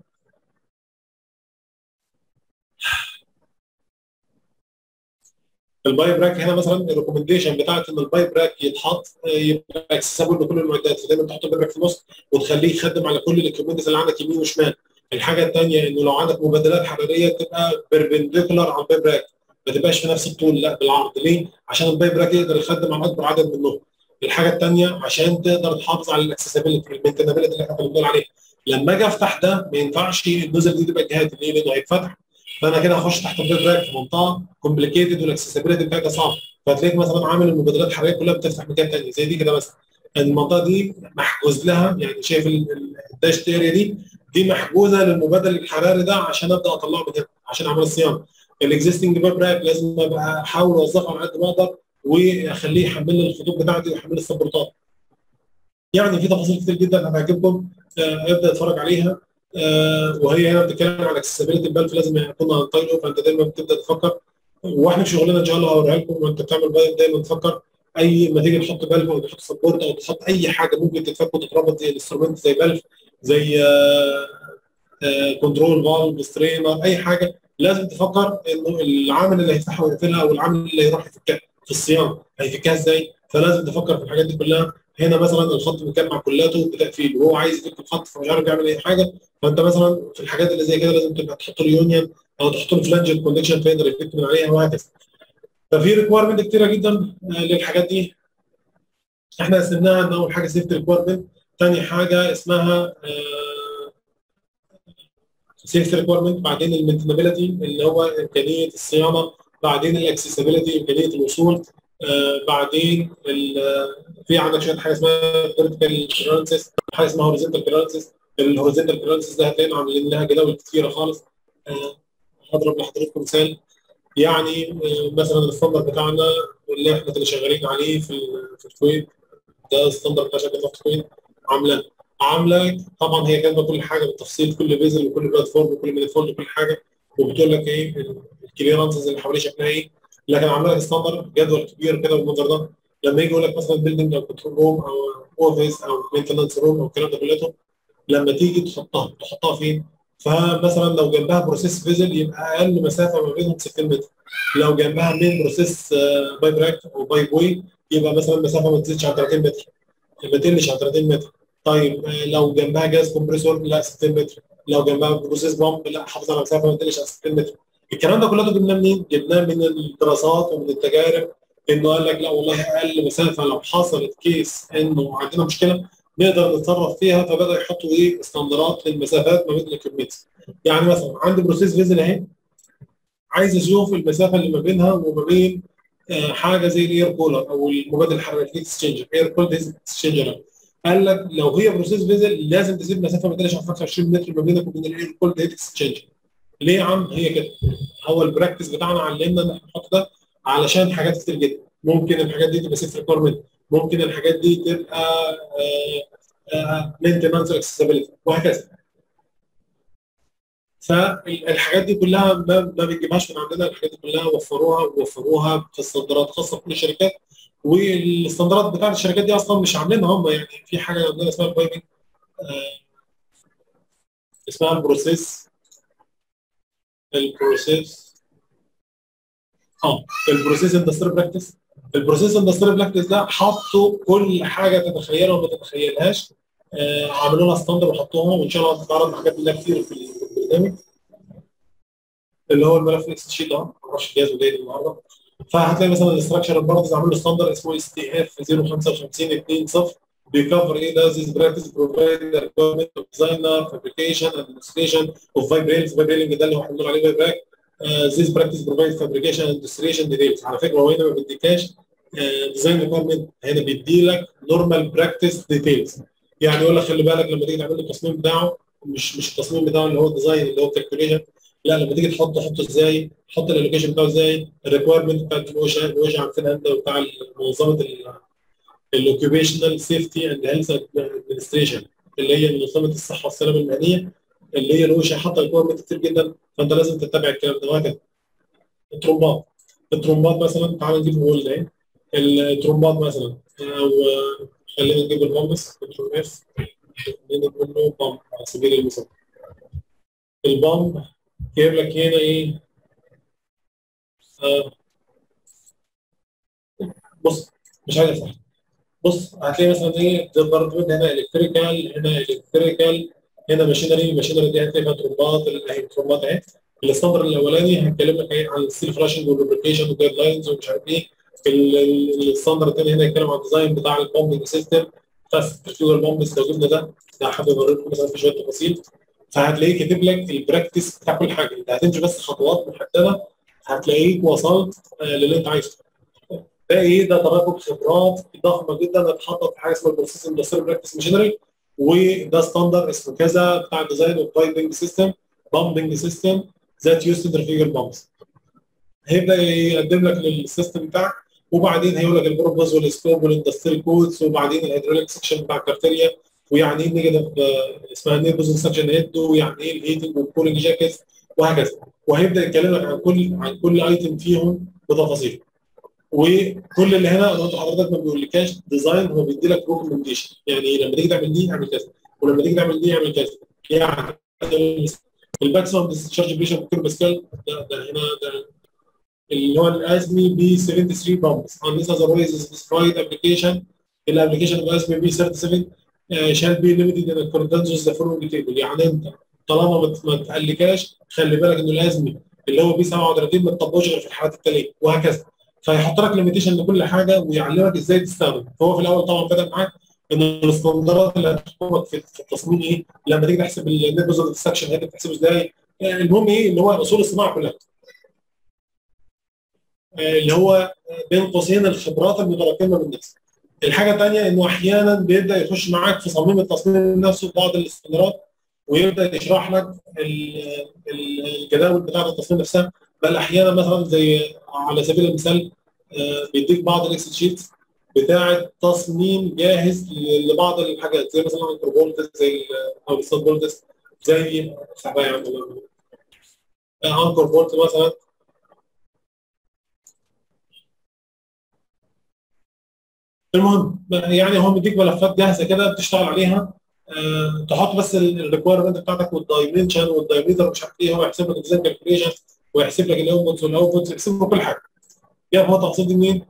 الباي براك هنا مثلا الريكومنديشن بتاعت ان الباي براك يتحط يبقى اكسسبل لكل المعدات فدايما تحط الباي براك في النص وتخليه يخدم على كل الاكيوبمنتس اللي عندك يمين وشمال الحاجه الثانيه انه لو عندك مبادلات حراريه تبقى بيربنديكولار على الباي براك ما تبقاش في نفس الطول لا بالعرض ليه؟ عشان الباي براك يقدر يخدم على اكبر عدد منهم الحاجه الثانيه عشان تقدر تحافظ على الاكسسبيلتي المينتنابيلتي اللي احنا كنا بنقول عليها لما اجي افتح ده ما ينفعش النزل دي تبقى جهات ليه؟ لانه هيتفتح فانا كده هخش تحت البيت في منطقه كومبليكيتد والاكسسبيلتي بتاعتها صعبه فهتلاقيك مثلا عامل المبادرات الحراريه كلها بتفتح مكان ثاني زي دي كده مثلا المنطقه دي محجوز لها يعني شايف الداش اريا دي دي محجوزه للمبادر الحراري ده عشان ابدا اطلعه من هنا عشان اعمل الصيانه الاكزيستنج بايب راك لازم ابقى احاول اوظفه على قد ما اقدر واخليه يحمل لي الخطوط بتاعتي ويحمل لي السبورتات يعني في تفاصيل كتير جدا هتعجبكم آه ابدا اتفرج عليها آه وهي هنا بتتكلم عن اكسسبيلتي البلف لازم يكون عن طريقه فانت دايما بتبدا تفكر واحنا في شغلنا ان شاء الله هوريها لكم وانت بتعمل بايب دايما تفكر اي ما تيجي تحط بلف او تحط سبورت او تحط اي حاجه ممكن تتفك وتتربط زي الانسترومنت زي بلف زي آه كنترول فالف سترينر اي حاجه لازم تفكر انه العامل اللي هيفتحها ويقفلها او العامل اللي هيروح يفكها في الصيانه هيفكها ازاي فلازم تفكر في الحاجات دي كلها هنا مثلا الخط مجمع كلاته بتقفيل وهو عايز يفك الخط فمش عارف يعمل اي حاجه فانت مثلا في الحاجات اللي زي كده لازم تبقى تحط له يونيون او تحط له فلانج كونكشن فيقدر يفك من عليها وهكذا ففي ريكويرمنت كتيره جدا للحاجات دي احنا قسمناها ان اول حاجه سيفتي ريكويرمنت ثاني حاجه اسمها سيفتي ريكويرمنت بعدين المينتنابيلتي اللي هو امكانيه الصيانه بعدين الاكسسبيلتي امكانيه الوصول آه بعدين في عندك شويه حاجه اسمها فيرتيكال كليرنسز حاجه اسمها هوريزونتال كليرنسز الهوريزونتال كليرنسز ده هتلاقينا عاملين لها جداول كتيره خالص آه هضرب لحضراتكم مثال يعني آه مثلا الستاندر بتاعنا اللي احنا اللي شغالين عليه في في الكويت ده الستاندر بتاع شركه الكويت عامله عامله طبعا هي كاتبه كل حاجه بالتفصيل كل بيزل وكل بلاتفورم وكل مينيفولد وكل حاجه وبتقول لك ايه الكليرنسز اللي حواليه شكلها ايه لكن عامله لك ستاندر جدول كبير كده بالمنظر ده لما يجي يقول لك مثلا بيلدنج او كنترول روم او اوفيس او مينتنس روم او الكلام ده كلته لما تيجي تحطها تحطها فين؟ فمثلا لو جنبها بروسيس فيزل يبقى اقل مسافه ما بينهم 60 متر لو جنبها مين بروسيس بايب راك او بايب واي يبقى مثلا المسافه ما تزيدش عن 30 متر ما تقلش عن 30 متر طيب لو جنبها جاز كومبريسور لا 60 متر لو جنبها بروسيس بامب لا حافظ على مسافه ما تقلش عن 60 متر الكلام ده كله جبناه منين؟ جبناه من الدراسات ومن التجارب انه قال لك لا والله اقل مسافه لو حصلت كيس انه عندنا مشكله نقدر نتصرف فيها فبدا يحطوا ايه استندرات للمسافات ما بين الكميتس يعني مثلا عندي بروسيس فيزل اهي عايز اشوف المسافه اللي ما بينها وما بين آه حاجه زي الاير كولر او المبادل الحراري اكسشينجر اير كولد اكسشينجر قال لك لو هي بروسيس فيزل لازم تسيب مسافه ما تقلش عن 25 متر ما بينك وبين الاير كولد اكسشينجر ليه يا عم هي كده هو البراكتس بتاعنا علمنا ان احنا نحط ده علشان حاجات كتير جدا ممكن الحاجات دي تبقى سيف ريكويرمنت ممكن الحاجات دي تبقى مينتنانس اكسسبيلتي وهكذا فالحاجات دي كلها ما, ما بنجيبهاش من عندنا الحاجات دي كلها وفروها ووفروها في استندرات خاصه بكل الشركات والاستندرات بتاعت الشركات دي اصلا مش عاملينها هم يعني في حاجه عندنا اسمها البايبنج آه اسمها البروسيس البروسيس اه البروسيس اندستري براكتس البروسيس اندستري براكتس ده حطوا كل حاجه تتخيلها وما تتخيلهاش آه عملوا لها ستاندر وحطوها وان شاء الله هتتعرض حاجات منها كتير في البرنامج اللي هو الملف اكس شيت ده معرفش جاهز وجاي النهارده فهتلاقي مثلا الاستراكشر برضه عامل له ستاندر اسمه اس تي اف 055 2 0 بيكفر ايه ده this practice provide the requirement of designer fabrication and administration of vibrails vibrating ده اللي هو احنا بنقول عليه vibrak uh, this practice provide fabrication and administration details على فكره هو هنا ما بيديكاش ديزاين ريكويرمنت هنا بيدي لك نورمال براكتس ديتيلز يعني يقول لك خلي بالك لما تيجي تعمل له التصميم بتاعه مش مش التصميم بتاعه اللي هو الديزاين اللي هو الكالكوليشن لا لما تيجي تحطه حطه ازاي حط الالوكيشن بتاعه ازاي الريكويرمنت بتاعت الوجه الوجه عارفينها انت بتاع منظمه الاوكيبيشنال سيفتي اند هيلث ادمنستريشن اللي هي منظمه الصحه والسلامه المهنيه اللي هي الوشة حاطه ريكويرمنت كتير جدا فانت لازم تتبع الكلام ده وهكذا الترومبات الترومبات مثلا تعال نجيب وول ده الترومبات مثلا او خلينا نجيب البامبس كنترول اف نجيب منه بامب على سبيل المثال البامب جايب لك هنا ايه آه. بص مش عايز افتح بص هتلاقي مثلا ايه ديبارتمنت هنا الكتريكال هنا الكتريكال هنا ماشينري الماشينري دي هتلاقي فيها ترومبات اهي ترومبات اهي الستاندر الاولاني هنتكلم لك ايه عن الستيل فلاشنج واللوبريكيشن والجايد لاينز ومش عارف ايه الستاندرد الثاني هنا يتكلم عن الديزاين بتاع البامبنج سيستم بتاع السنترفيوجال بامبس لو جبنا ده ده حابب اوريكم مثلا في شويه تفاصيل فهتلاقيه كاتب لك البراكتس بتاع كل حاجه انت هتمشي بس خطوات محدده هتلاقيك وصلت للي انت عايزه ده ايه ده تراكم خبرات ضخمه جدا اتحطت في حاجه اسمها البروسيس اندستريال براكتس ماشينري وده ستاندرد اسمه كذا بتاع الديزاين اوف بايبنج سيستم بامبنج سيستم ذات يوز سنترفيوجال بامبس هيبدا يقدم لك السيستم بتاعك وبعدين هيقول لك البروبوز والسكوب والاندستريال كودز وبعدين الهيدروليك سكشن بتاع الكارتيريا ويعني ايه نيجاتيف اسمها نيرفوز سكشن هيد ويعني ايه الهيتنج والكولينج جاكيتس وهكذا وهيبدا يتكلم لك عن كل عن كل ايتم فيهم بتفاصيل وكل اللي هنا لو انت حضرتك ما بيقولكاش ديزاين هو بيدي لك ريكومنديشن يعني لما تيجي تعمل دي اعمل كذا ولما تيجي تعمل دي اعمل كذا يعني الماكسيمم ديسشارج بريشر بكل باسكال ده ده هنا ده اللي هو الازمي بي 73 بامبس on this otherwise specified application الابلكيشن of ازمي بي 37 shall be limited in accordance with the following table يعني انت طالما ما تقلكاش خلي بالك ان الازمي اللي هو بي 37 ما تطبقش غير في الحالات التاليه وهكذا فيحط لك ليميتيشن لكل حاجه ويعلمك ازاي تستخدم فهو في الاول طبعا بدا معاك ان الاستندرات اللي هتحكمك في التصميم ايه لما تيجي تحسب النيرفز ديستكشن هي بتحسبه ازاي يعني المهم ايه ان هو اصول الصناعه كلها اللي هو بين قوسين الخبرات المتراكمه من الناس الحاجه الثانيه انه احيانا بيبدا يخش معاك في صميم التصميم نفسه بعض الاستندرات ويبدا يشرح لك الجداول بتاعه التصميم نفسها بل احيانا مثلا زي على سبيل المثال بيديك بعض الاكسل شيتس بتاعه تصميم جاهز لبعض الحاجات زي مثلا انكر زي او الستات بولتس زي سحبها يا عم انكر بولت مثلا المهم يعني هو مديك ملفات جاهزه كده بتشتغل عليها أه تحط بس الريكويرمنت بتاعتك والدايمنشن والدايمتر مش عارف ايه هو يحسب لك الديزاين كالكوليشن ويحسب لك الاوتبوتس والاوتبوتس يحسب لك كل حاجه جاب هو التفاصيل دي منين؟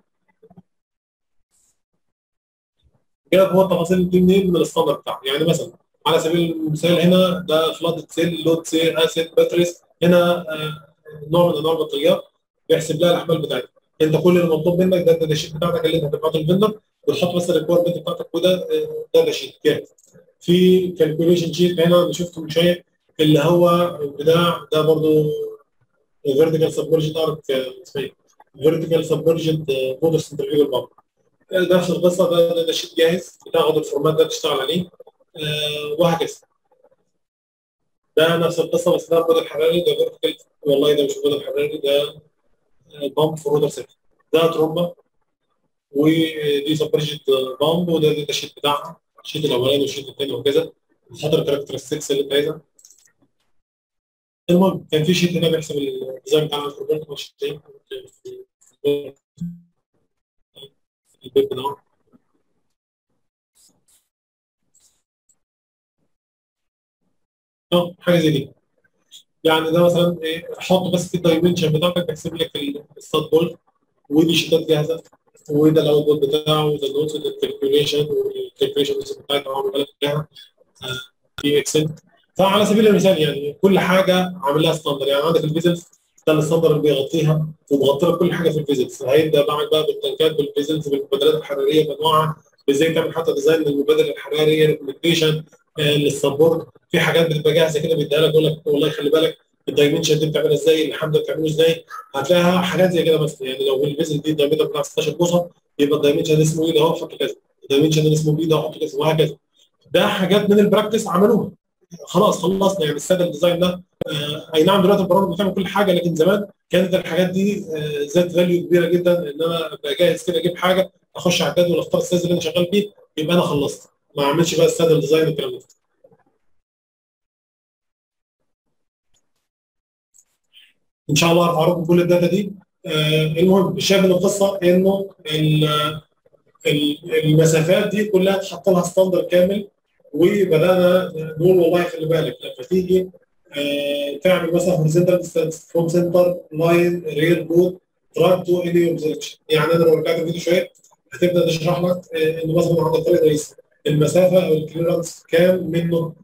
جاب هو التفاصيل دي منين من الستاندرد بتاعه يعني مثلا على سبيل المثال هنا ده فلاد سيل لود سيل اسيد باتريس هنا آه نوع من انواع البطاريات بيحسب لها الاحمال بتاعتها انت كل اللي مطلوب منك ده الداتا شيت بتاعتك اللي انت هتبعته للفندر وتحط بس الريكويرمنت بتاعتك وده داتا شيت جاهز في كالكوليشن شيت هنا اللي شفته من شويه اللي هو بتاع ده برضه فيرتيكال سبمرجد ارك اسمه ايه؟ فيرتيكال سبمرجد مودر سنترفيوجال بامب نفس القصه ده داتا شيت جاهز بتاخد الفورمات ده تشتغل عليه آه وهكذا ده نفس القصه بس ده موديل حراري ده فيرتيكال والله ده مش موديل حراري ده بامب في رودر سيت ده ترومبا ودي سبرجت بامب وده الداتا شيت بتاعها الشيت الاولاني والشيت الثاني وكذا بتحط الكاركترستكس اللي انت عايزها المهم كان في شيت هنا بيحسب الديزاين بتاع البروجكت مش البيب ده اه حاجه زي دي يعني ده مثلا ايه حط بس في الدايمنشن بتاعتك بيحسب لك الستات بول ودي شيتات جاهزه وده الاوتبوت بتاعه وده النوتس وده الكالكوليشن والكالكوليشن بتاعتها عامل بالك بتاعها في اكسل فعلى سبيل المثال يعني كل حاجه عامل لها ستاندر يعني عندك الفيزلز ده الستاندر اللي بيغطيها ومغطي لك كل حاجه في الفيزلز هيبدا معاك بقى بالتنكات بالفيزلز بالمبادلات الحراريه بانواعها ازاي تعمل حتى ديزاين للمبادله الحراريه ريكومنديشن للسبورت في حاجات بتبقى جاهزه كده بيديها لك يقول لك والله خلي بالك الدايمنشن دي بتعملها ازاي الحمد بتعمله ازاي هتلاقيها حاجات زي كده مثلا يعني لو الفيزل دي الدايمتر بتاع 16 بوصه يبقى الدايمنشن اسمه ايه ده اهو حط كذا الدايمنشن اسمه بي ده حط كذا وهكذا ده حاجات من البراكتس عملوها خلاص خلصنا يعني الساده الديزاين ده آه اي نعم دلوقتي البرامج بتعمل كل حاجه لكن زمان كانت الحاجات دي آه ذات فاليو كبيره جدا ان انا ابقى جاهز كده اجيب حاجه اخش على الجدول اختار السايز اللي انا شغال فيه يبقى انا خلصت ما اعملش بقى الساده الديزاين والكلام ده ان شاء الله هعرض كل الداتا دي آه المهم الشاهد من القصه انه المسافات دي كلها اتحط لها ستاندر كامل وبدانا نقول والله خلي بالك لما تيجي آه تعمل مثلا هوريزونتال ديستانس فروم سنتر لاين ريل بود تراك تو اني اوبزرفيشن يعني انا لو رجعت الفيديو شويه هتبدا تشرح لك آه انه مثلا عند الطريق الرئيسي المسافه او الكليرنس كام منه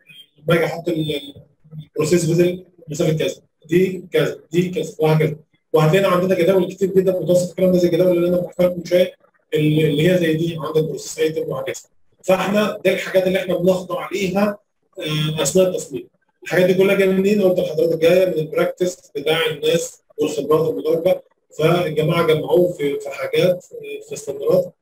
لما اجي احط البروسيس فيزل مسافه كذا دي كذا دي كذا وهكذا وهتلاقينا عندنا جداول كتير جدا متوسط الكلام ده زي الجداول اللي انا بحكي لكم من شويه اللي هي زي دي عندك بروسيس ايتم وهكذا فاحنا دي الحاجات اللي احنا بنخضع ليها اثناء التصميم الحاجات دي كلها جايه منين؟ قلت لحضرتك جايه من البراكتس بتاع الناس والخبرات المدربه فالجماعه جمعوه في في حاجات في استندرات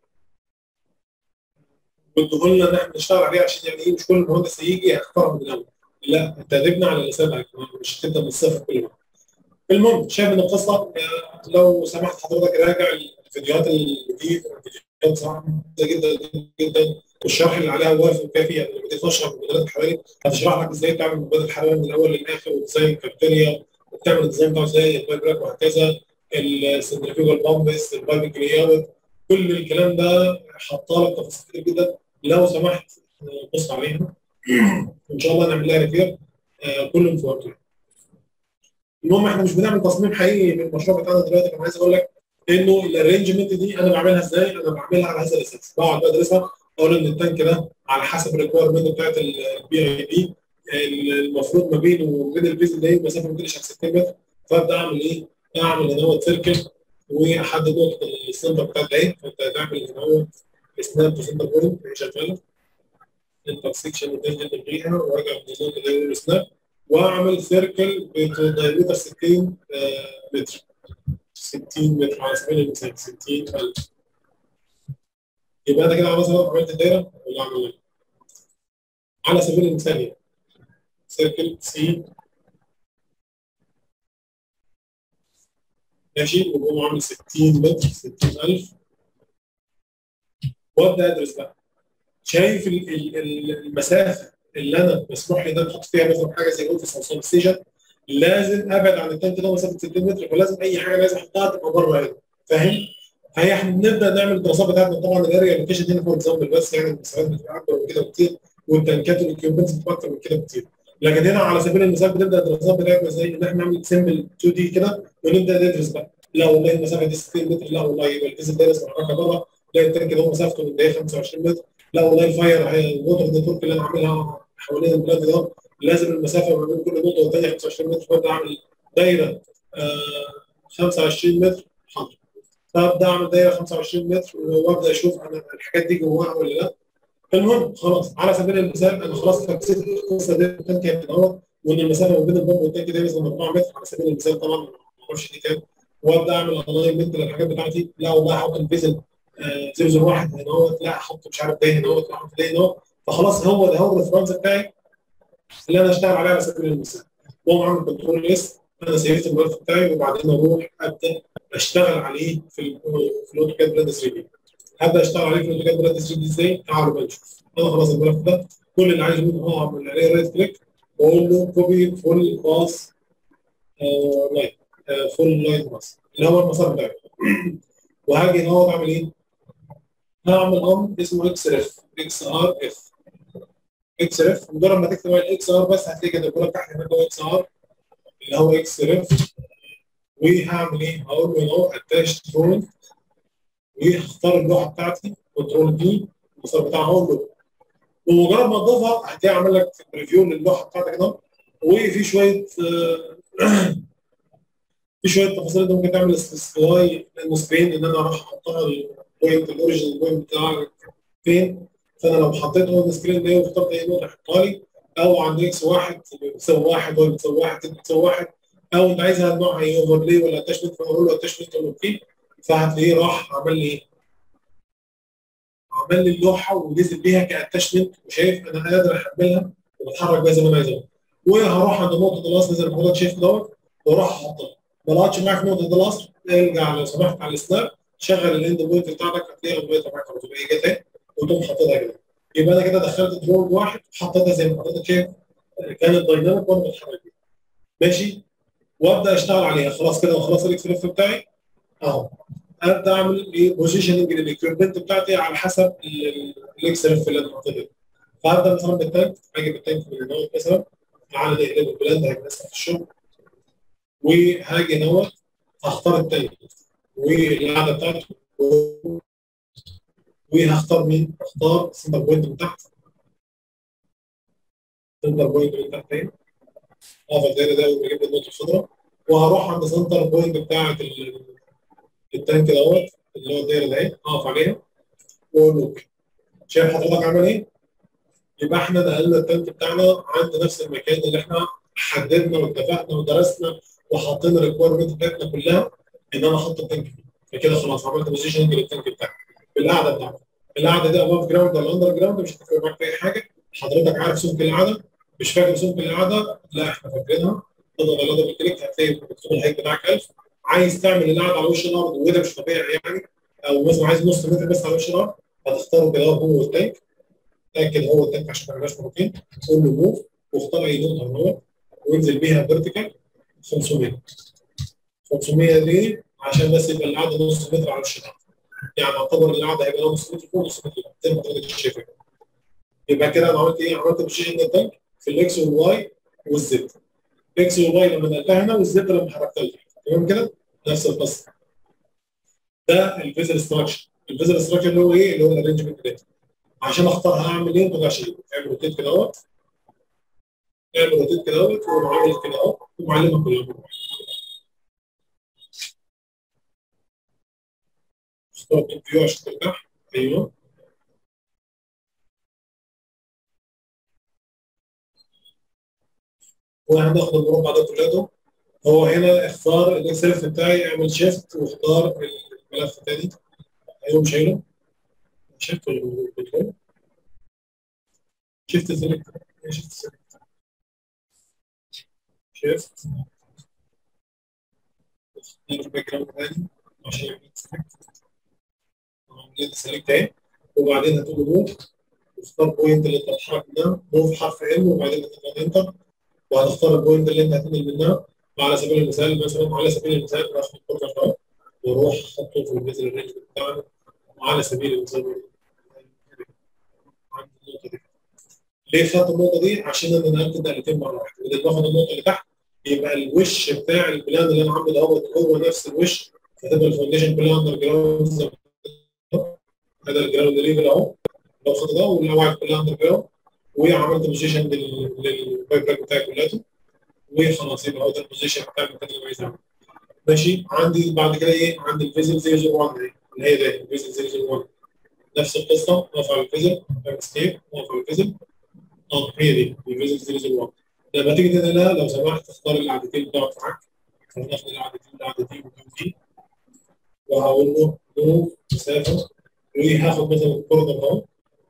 وادوه لنا ان احنا نشتغل عليه عشان يعني ايه مش كل مهندس هيجي هيختارها من الاول لا انت هتبني على اللي سابقك مش هتبدا من الصفر كل مره المهم شايف ان القصه لو سمحت حضرتك راجع الفيديوهات اللي دي فيديوهات صراحه جدا جدا والشرح اللي عليها وافي وكافي يعني لما تيجي تشرح المبادرات الحراري هتشرح لك ازاي تعمل مبادره حراري من الاول للاخر وازاي الكافتيريا وبتعمل الديزاين بتاعه ازاي البايبراك وهكذا السنترفيوجال بامبس البايب كلياوت كل الكلام ده حاطه لك تفاصيل كتير جدا لو سمحت بص عليها ان شاء الله نعمل لها ريفير كلهم في وقته المهم احنا مش بنعمل تصميم حقيقي للمشروع بتاعنا دلوقتي انا عايز اقول لك انه الارينجمنت دي انا بعملها ازاي؟ انا بعملها على هذا الاساس بقعد بدرسها اقول ان التانك ده على حسب الريكويرمنت بتاعت البي اي بي المفروض ما بينه وبين البيز ده مسافه ما تقلش عن 60 متر فابدا اعمل ايه؟ اعمل هنا هو سيركل واحدد نقطه السنتر بتاعت ايه فانت هتعمل هنا هو سناب تو سنتر بوينت هي شغاله انترسكشن وتنزل تلغيها وارجع من النقطه دي اقول سناب واعمل سيركل بدايمتر 60 متر 60 متر على سبيل المثال 60000 يبقى انا كده مثلا عملت الدايره ولا اعمل ايه؟ على سبيل المثال يعني سيركل سي ماشي وبقوم عامل 60 متر 60000 وابدا ادرس بقى شايف المسافه اللي انا مسموح لي ان انا احط فيها مثلا حاجه زي اوفيس او سب ستيشن لازم ابعد عن التانك ده مسافه 60 متر فلازم اي حاجه لازم احطها تبقى بره هنا فاهم؟ فهي احنا بنبدا نعمل الدراسات بتاعتنا طبعا الاريا لوكيشن هنا فور اكزامبل بس يعني المسافات بتبقى اكبر من كده بكتير والتنكات والاكيوبمنتس بتبقى اكتر من كده بكتير لكن هنا على سبيل المثال بنبدا الدراسات بتاعتنا زي ان احنا نعمل سيمبل 2 دي كده ونبدا ندرس بقى لا والله المسافه دي 60 متر لا والله يبقى الفيزل ده لازم احركها بره لا التانك ده مسافته من ده 25 متر لا والله الفاير هي الوتر نتورك اللي انا عاملها حوالين البلاد ده لازم المسافه ما بين كل نقطه والثانيه 25 متر فابدا اعمل دايره آه 25 متر حاضر فابدا اعمل دايره 25 متر وابدا اشوف انا الحاجات دي جواها ولا لا المهم خلاص على سبيل المثال انا خلاص فكسيت القصه دي التانك هيتدور وان المسافه ما بين البومب والتانك ده مثلا 4 متر على سبيل المثال طبعا ما اعرفش دي كام وابدا اعمل الاينمنت للحاجات بتاعتي لا والله احط الفيزل 001 هنا اهوت لا احط مش عارف ده هنا اهوت لا احط ده هنا اهوت فخلاص هو ده هو الريفرنس بتاعي اللي انا اشتغل عليه على سبيل المثال واقوم عامل كنترول اس انا سيفت الملف بتاعي وبعدين اروح ابدا اشتغل عليه في في الاوتوكاد بلاند 3 دي هبدا اشتغل عليه في الاوتوكاد بلاند 3 دي ازاي؟ تعالوا بقى نشوف انا خلاص الملف ده كل اللي عايزه منه هو اعمل عليه رايت كليك واقول له كوبي فول باس لاين فول لاين باس اللي هو المسار بتاعي وهاجي هنا اقعد اعمل ايه؟ هعمل امر اسمه اكس ريف اكس ار اف اكس ريف مجرد ما تكتب الاكس ار بس هتلاقي كده بيقول لك تحت هناك هو اكس ار اللي هو اكس ريف وهعمل ايه؟ هقول له اهو اتاش دروينج وهختار اللوحه بتاعتي كنترول دي المسار بتاعها هقول له ومجرد ما تضيفها هتلاقي عامل لك ريفيو للوحه بتاعتك كده وفي شويه في شويه تفاصيل انت ممكن تعمل سبلاي للمسبين ان انا اروح احطها البوينت الاوريجنال بوينت بتاعك فين فانا لو حطيت اون سكرين ده واخترت اي نقطه احطها لي او عند اكس واحد بتساوي واحد واي بتساوي واحد بتساوي واحد او انت عايزها نوعها ايه اوفرلي ولا اتاشمنت فاقول له اتاشمنت اقول له اوكي فهتلاقيه راح عمل لي ايه؟ عمل لي اللوحه ونزل بيها كاتاشمنت وشايف انا قادر احملها وبتحرك بيها زي ما انا عايزها وهروح عند نقطه الاصل زي ما حضرتك شايف دوت واروح احطها ما لقيتش معاك في نقطه الاصل ارجع لو سمحت على السناب شغل الاند بوينت بتاعتك هتلاقيها البوينت معاك على طول هي جت اهي وتقوم حاططها كده يبقى انا كده دخلت درون واحد حطيتها زي ما حضرتك شايف كانت دايناميك وانا بتحرك بيها ماشي وابدا اشتغل عليها خلاص كده خلاص الاكس ريف بتاعي اهو ابدا اعمل ايه بوزيشننج للاكيوبمنت بتاعتي على حسب الاكس ريف اللي انا حاططها فابدا مثلا بالتانك اجي بالتانك من هنا مثلا تعالى نقلب البلاند هيبقى في الشغل وهاجي دوت هختار التانك والقعده بتاعته وهختار مين؟ هختار السنتر بوينت من تحت السنتر بوينت من تحت اهي اقف الدايره ده وبجيب النقطه الخضراء وهروح عند سنتر بوينت بتاعه التانك دوت اللي هو الدايره ده اقف عليها واقول له اوكي شايف حضرتك عمل ايه؟ يبقى احنا نقلنا التانك بتاعنا عند نفس المكان اللي احنا حددنا واتفقنا ودرسنا وحطينا الريكويرمنت بتاعتنا كلها ان انا احط التانك فيه فكده خلاص عملت بوزيشننج للتانك بتاعي بالقعده بتاعتي القعده دي اباف جراوند ولا اندر جراوند مش هتفرق معاك في اي حاجه حضرتك عارف سمك القعده مش فاكر سمك القعده لا احنا فاكرينها تضغط على دبل كليك هتلاقي مكتوب الهيك بتاعك 1000 عايز تعمل القعده على وش الارض وده مش طبيعي يعني او مثلا عايز نص متر بس على وش الارض هتختاره كده هو التانك تاكد هو التانك عشان ما يبقاش مرتين قول له موف واختار اي نقطه هو وانزل بيها فيرتيكال 500 500 دي عشان بس يبقى القعده نص متر على وش الارض يعني اعتبر القعده هيبقى لها نص متر فوق نص متر زي ما حضرتك شايف كده يبقى كده انا عملت ايه؟ عملت بوزيشن التانك في الاكس والواي والزد الاكس والواي لما نقلتها هنا والزد لما حركتها لتحت تمام كده؟ نفس القصه ده الفيزل ستراكشر الفيزل ستراكشر اللي هو ايه؟ اللي هو الارينجمنت داتا عشان اختار هعمل ايه؟ ما عشان اعمل روتيت كده اهوت اعمل روتيت كده اهوت وعامل كده اهو ومعلمها كلها اختار فيو عشان ترتاح ايوه وهناخد المربع ده كله هو هنا اختار الاكسلف بتاعي اعمل شيفت واختار الملف الثاني ايوه شايله شيفت ولا كنترول شيفت سيلكت شيفت سيلكت شيفت اختار الباك جراوند ثاني عشان يعمل سيلكت عمليه سيلكت اهي وبعدين هتقول له موف واختار بوينت اللي انت بتتحرك منها موف حرف ام وبعدين هتضغط انتر وهتختار البوينت اللي انت هتنقل منها وعلى سبيل المثال مثلا على سبيل المثال راح الكورنر ده واروح احطه في البيزل الرينج بتاعنا وعلى سبيل المثال عند النقطه دي ليه خدت النقطه دي؟ عشان انا نقلت نقلتين مره واحده بدل ما اخد النقطه اللي تحت يبقى الوش بتاع البلان اللي انا عامله دوت هو نفس الوش فتبقى الفاونديشن كلها اندر جراوند هذا الجراوند ليفل اهو لو خدت ده والقواعد كلها اندر جراوند وعملت بوزيشن للباك باك بتاعي كلياته وخلاص يبقى هو ده البوزيشن بتاع المكان اللي عايز اعمله ماشي عندي بعد كده ايه عندي الفيزل 001 دي اللي هي ده الفيزل 001 نفس القصه اقف على الفيزل اعمل سكيب اقف على الفيزل اه هي دي الفيزل 001 لما تيجي تنقلها لو سمحت تختار القعدتين بتوعك معاك هناخد القعدتين القعده دي والقعده دي وهقول له موف مسافه وهاخد مثلا الكوردر اهو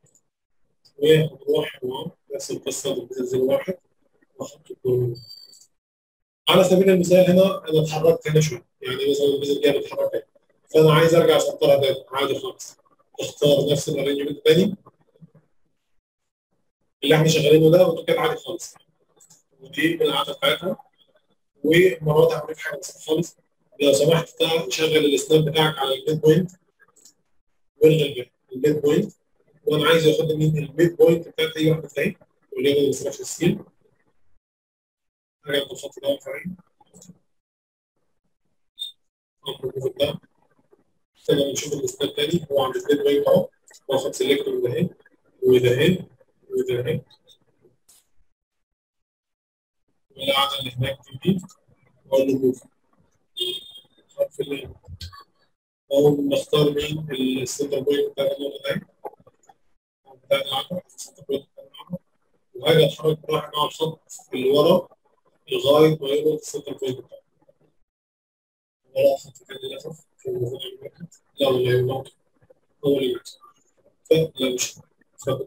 وهروح اهو نفس القصه بالفيزل واحد واحط الكوردر على سبيل المثال هنا انا اتحركت هنا شويه يعني مثلا الفيزل جاي بيتحرك هنا فانا عايز ارجع اسطرها تاني عادي خالص اختار نفس الارينجمنت تاني اللي احنا شغالينه ده اوتوكاد عادي خالص ودي القعده بتاعتها ومرات هعمل حاجه بسيطه خالص لو سمحت شغل السناب بتاعك على الميد بوينت والغي الميد بوينت وانا عايز ياخد مني الميد بوينت بتاعت اي واحده تاني وليكن السلاش سكيل حاجه الخط ده فرعي ناخد ده استنى نشوف السناب تاني هو عند الميد بوينت اهو واخد سيلكت من ده اهي وده اهي وده اهي والقعده اللي هناك دي واقول له موف حرف اللام أو نختار مين السنتر بوينت بتاع النقطة دي بتاع العقرب السنتر بوينت بتاع العقرب وهاجي أتحرك رايح مع الخط اللي ورا لغاية ما يوصل السنتر بوينت بتاعه ورا خط كان للأسف المفروض لا والله يبقى هو اللي يكسب فلا مش ثابت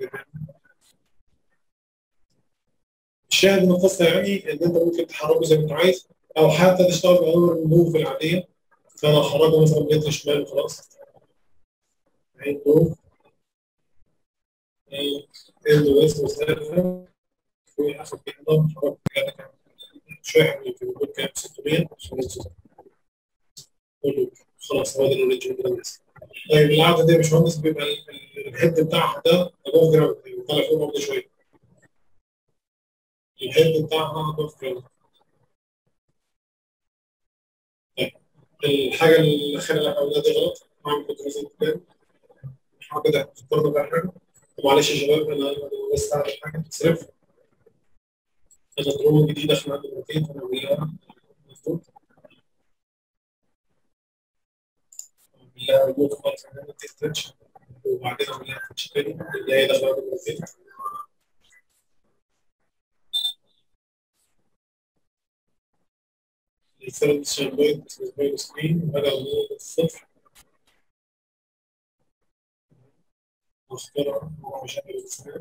الشاهد من القصه يعني ان انت ممكن تحركه زي ما انت عايز او حتى تشتغل باوامر الموف العاديه فانا هحركه مثلا متر شمال وخلاص عين موف ال بس مسافه واخد كده حركه كده شويه من الكيبورد كام 600 خلاص هو ده الاوريجن ده بس طيب القعده دي يا باشمهندس بيبقى الهيد بتاعها ده ابوف جراوند طالع فوق برضه شويه الهيد بتاعها ابوف جراوند الحاجه الاخيره اللي عملناها دي غلط هعمل كنترول كده كده اخترنا بقى حاجه معلش يا شباب انا بس اعمل حاجه تصرف انا دروب جديده احنا عندنا مرتين هنعملها اعمل لها ريموف خالص من التستريتش وبعدين اعمل لها تاتش تاني اللي هي داخله على الروتيت الثيرد شامبوينت بالنسبه له سكرين وبدا من الصفر واختار مشاكل الاسنان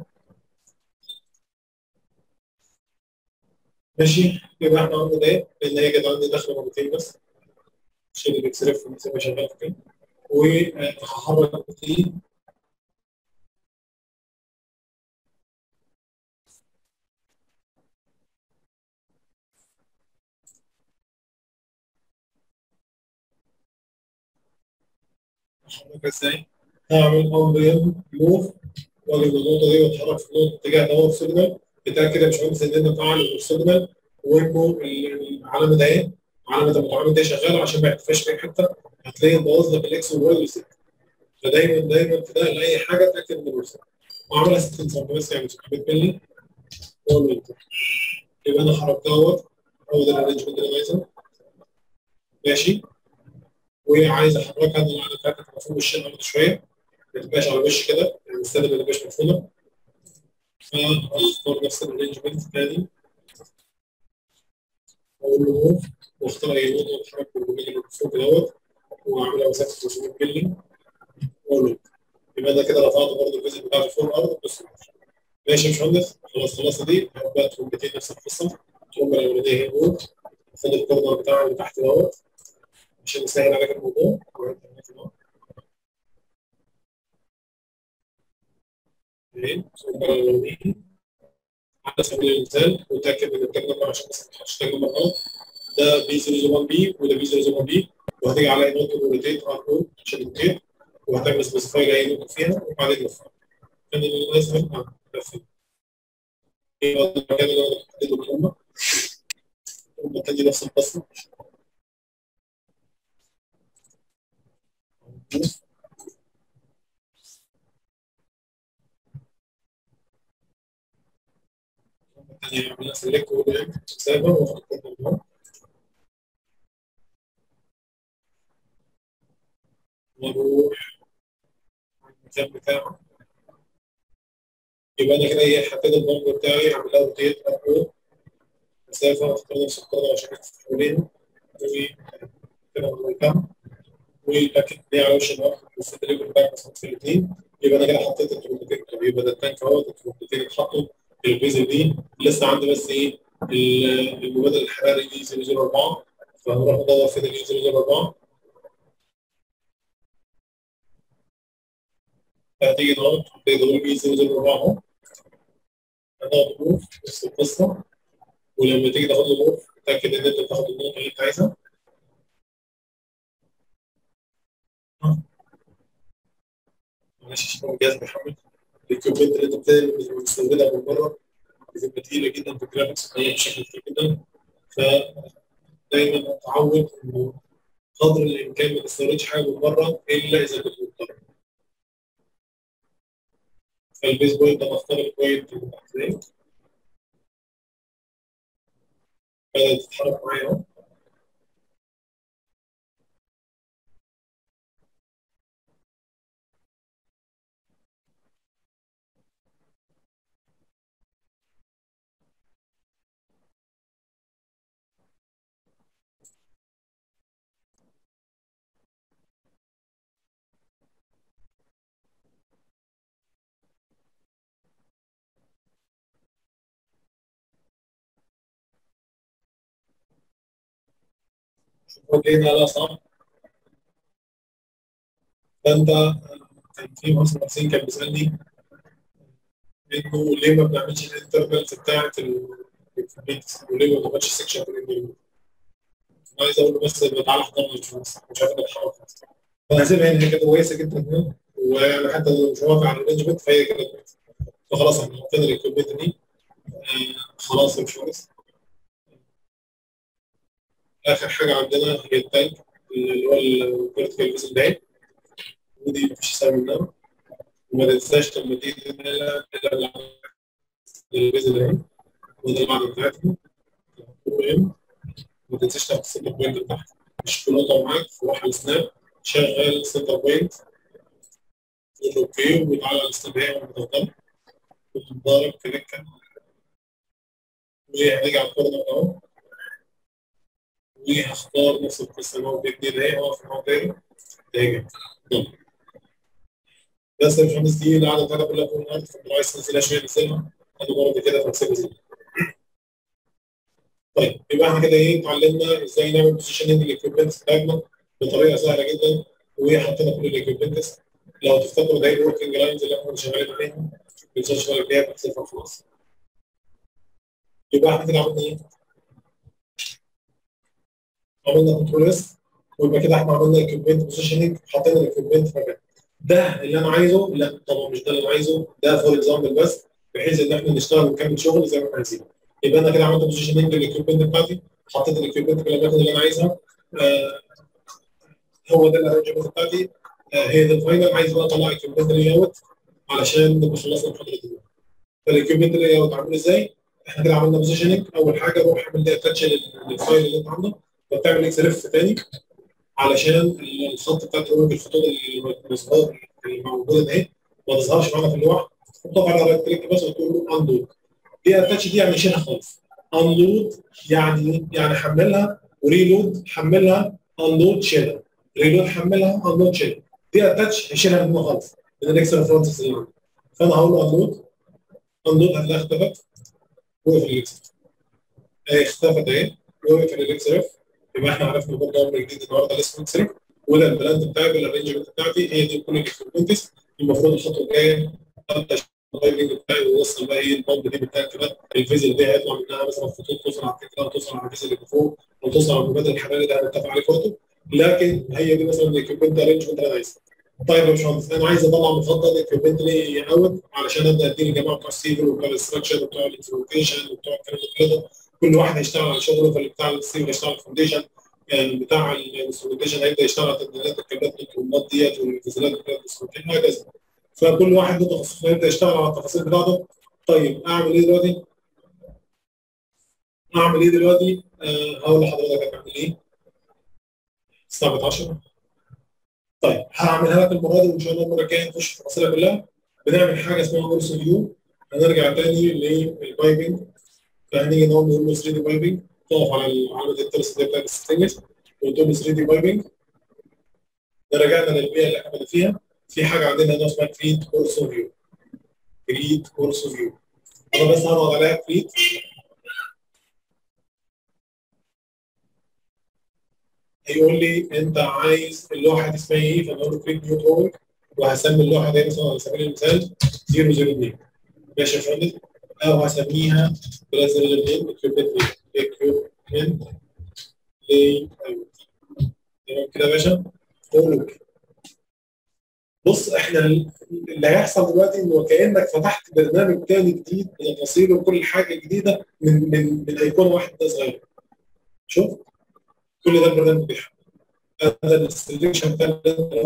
ماشي يبقى احنا عندنا ده لان هي كانت عندي داخله مرتين بس شيل الاكسريف ونسيبها شغال كده وهحرك دي احركها ازاي؟ هعمل اول موف واجي من النقطه دي واتحرك في النقطه اتجاه دور سيجنال بتاكد يا باشمهندس ان انت فعل السيجنال وانه العلامه ده ايه؟ علامه المتعامل دي شغاله عشان ما يختفيش في حته هتلاقي مبوظ لك الاكس والواي والزد فدايما دايما في ده لاي حاجه اتاكد من الرسالة واعملها 60 سم بس يعني 600 مللي اول وينتر يبقى انا حركتها اهوت هو ده الارينجمنت اللي عايزه ماشي وعايز احركها ان العدد بتاعتها تبقى فوق وش الارض شويه ما تبقاش على وش كده يعني السند ما تبقاش مفهومه فاختار نفس الارينجمنت تاني اقول له موف واختار اي نقطه واتحرك بالجميل اللي فوق دوت واعملها مسافه 500 مللي اقول له يبقى انا كده رفعت برضه الجزء بتاع فوق الارض بس ماشي يا باشمهندس خلاص خلاص دي بقى ترومبتين نفس القصه الترومبه الاولانيه هي موت خد الكورنر بتاعه اللي تحت دوت عشان نسهل عليك الموضوع على سبيل المثال وتاكد ان التجربه عشان بس ما تحطش تجربه غلط ده بي 001 بي وده بي 001 بي وهتيجي على اي نقطه روتيت ار او عشان الروتيت وهتعمل سبيسيفاي لاي نقطه فيها وبعدين نرفع كان الاسهل اه نرفع ايه هو المكان اللي انا بحدده الامه والمكان دي نفس القصه الثانية عملنا سيلكت وسابر واخترنا النوع نروح المكان بتاعه يبقى انا كده ايه حطيت البامب بتاعي اعمل له روتيت اب مسافه واختار نفس القدره عشان اكتب حوالينه كده ويلكم وباكت دي على وش الارض والفيدريك بتاعك مثلا في الاثنين يبقى انا كده حطيت الترومبتين يبقى ده التانك اهوت الترومبتين اتحطوا في البيزل دي لسه عندي بس ايه المبادل الحراري دي 004 فهنروح ندور فين ال 004 فهتيجي نقط تقدر بي 004 اهو هنقعد موف نفس القصه ولما تيجي تاخد له موف تاكد ان انت بتاخد النقطه اللي انت عايزها معلش عشان الجهاز بيحمل الاكيوبمنت اللي انت بتستوردها من بره بتبقى تقيله جدا في الجرافيكس بشكل كتير جدا فدايما اتعود انه قدر الامكان ما تستوردش حاجه من بره الا اذا كنت مضطر فالبيس بوينت انا اختار البوينت اللي تحت دي بدات تتحرك معايا اهو وجهنا لا صح فانت كان في مهندس محسن كان بيسالني انه ليه ما بنعملش الانترفالز بتاعت الكومنتس وليه ما بنعملش سكشن في الانترفال انا عايز اقول له بس تعالى احضر مش مش عارف اتحرك فهسيبها هنا كده كويسه جدا هنا وانا حتى لو مش موافق على الارينجمنت فهي كده كويسه فخلاص احنا حطينا الكومنت دي آه خلاص مش كويس اخر حاجه عندنا هي التانك اللي هو الفيرتيكال فيزل باك ودي مفيش اسهل منها وما تنساش لما تيجي تنقلها تنقل الفيزل اهي وده المعنى بتاعتها ما تنساش تاخد السنة بوينت تحت مش كل نقطة معاك في واحد سناب شغال سنتر بوينت نقول اوكي وتعالى على الاستدعاء والمتقدم وتضارب كليك وهنيجي على الكورنر اهو وهختار نفس القصه اللي هو بيدي اهي اقف في الموضوع ده بس يا باشمهندس دي القعده بتاعتها كلها فوق الارض فلو عايز تنزلها شويه نزلها انا برضه كده فاكسبها زي طيب يبقى احنا كده ايه اتعلمنا ازاي نعمل بوزيشننج للاكيوبمنتس بتاعتنا بطريقه سهله جدا وحطينا كل الاكيوبمنتس لو تفتكروا ده الوركينج لاينز اللي احنا شغالين عليها الريسيرش اللي فيها بتحسبها خلاص يبقى احنا كده عملنا ايه؟ عملنا كنترول اس ويبقى كده احنا عملنا اكيوبمنت بوزيشننج حطينا الاكيوبمنت في مكان ده اللي انا عايزه لا طبعا مش ده اللي انا عايزه ده فور اكزامبل بس بحيث ان احنا نشتغل ونكمل شغل زي ما احنا عايزين يبقى انا كده عملت بوزيشننج للاكيوبمنت بتاعتي حطيت الاكيوبمنت في الاماكن اللي انا عايزها آه هو ده الارينجمنت بتاعتي آه هي ده الفاينل عايز بقى اطلع اكيوبمنت لاي اوت علشان نبقى خلصنا المحاضره دي فالاكيوبمنت لاي اوت عامل ازاي؟ احنا كده عملنا بوزيشننج اول حاجه روح اعمل لي اتاتش للفايل اللي انت عامله فبتعمل اكس ريف تاني علشان الخط بتاع الخطوط الخطوط الموجوده ده ما تظهرش معانا في اللوحه تضغط على رايت كليك بس وتقول له اندود دي اتاتش دي يعني شيلها خالص اندود يعني يعني حملها وريلود حملها اندود شيلها ريلود حملها اندود شيلها دي اتاتش هيشيلها منه خالص من الاكس ريفرنسز اللي عندي فانا هقول له اندود اندود هتلاقيها اختفت وقف الاكس اختفت اهي وقف الاكس ريف يبقى احنا عرفنا برضه امر جديد النهارده اللي اسمه اكس ريف وده البلاند بتاعي بالارينجمنت بتاعتي هي دي كل الاكسبيرمنتس المفروض الخطوه الجايه ابدا الدايفنج بتاعي ووصل بقى ايه البامب دي بتاعي كده الفيزل دي هيطلع منها مثلا خطوط توصل على التكرار توصل على الفيزل اللي فوق او توصل على المبادئ الحراري ده هنتفق عليه برضه لكن هي دي مثلا الاكيوبمنت ارينجمنت اللي انا عايزها طيب يا باشمهندس انا عايز اطلع مفضل اكيوبمنت ليه اوت علشان ابدا ادي للجماعه بتوع السيفل وبتوع الاستراكشر وبتوع الانفورميشن وبتوع الكلام ده كله كل واحد هيشتغل على شغله فاللي بتاع السيفل هيشتغل على الفونديشن يعني بتاع الانسترومنتيشن هيبدا يشتغل على تدريبات الكابلات والكرومات ديت والانفصالات بتاعت الانسترومنتيشن وهكذا فكل واحد له تخصصه هيبدا يشتغل على التفاصيل بتاعته طيب اعمل ايه دلوقتي؟ اعمل ايه دلوقتي؟ أه هقول لحضرتك هتعمل ايه؟ الساعه 10 طيب هعملها لك المره دي وان شاء الله المره الجايه نخش في التفاصيل كلها بنعمل حاجه اسمها اورس فيو هنرجع تاني للبايبنج فهنيجي نقول نقول له 3 دي بايبنج تقف على علامه الترس دي بتاعت الستينلس وتقول له 3 دي بايبنج رجعنا للبيئه اللي احنا كنا فيها في حاجه عندنا هنا اسمها كريت كورس فيو كريت كورس فيو انا بس هضغط عليها كريت هيقول لي انت عايز اللوحه دي اسمها ايه فانا اقول له كريت نيو دروينج وهسمي اللوحه دي مثلا على سبيل المثال 002 ماشي يا فندم او هسميها بلا 002 اكيوبمنت اكيوبمنت لاي اوت تمام كده يا باشا اقول له بص احنا اللي هيحصل دلوقتي انه كانك فتحت برنامج تاني جديد بتفاصيله وكل حاجه جديده من من من ايقونه واحده صغيره شوف كل ده البرنامج بيحمل هذا السلكشن بتاع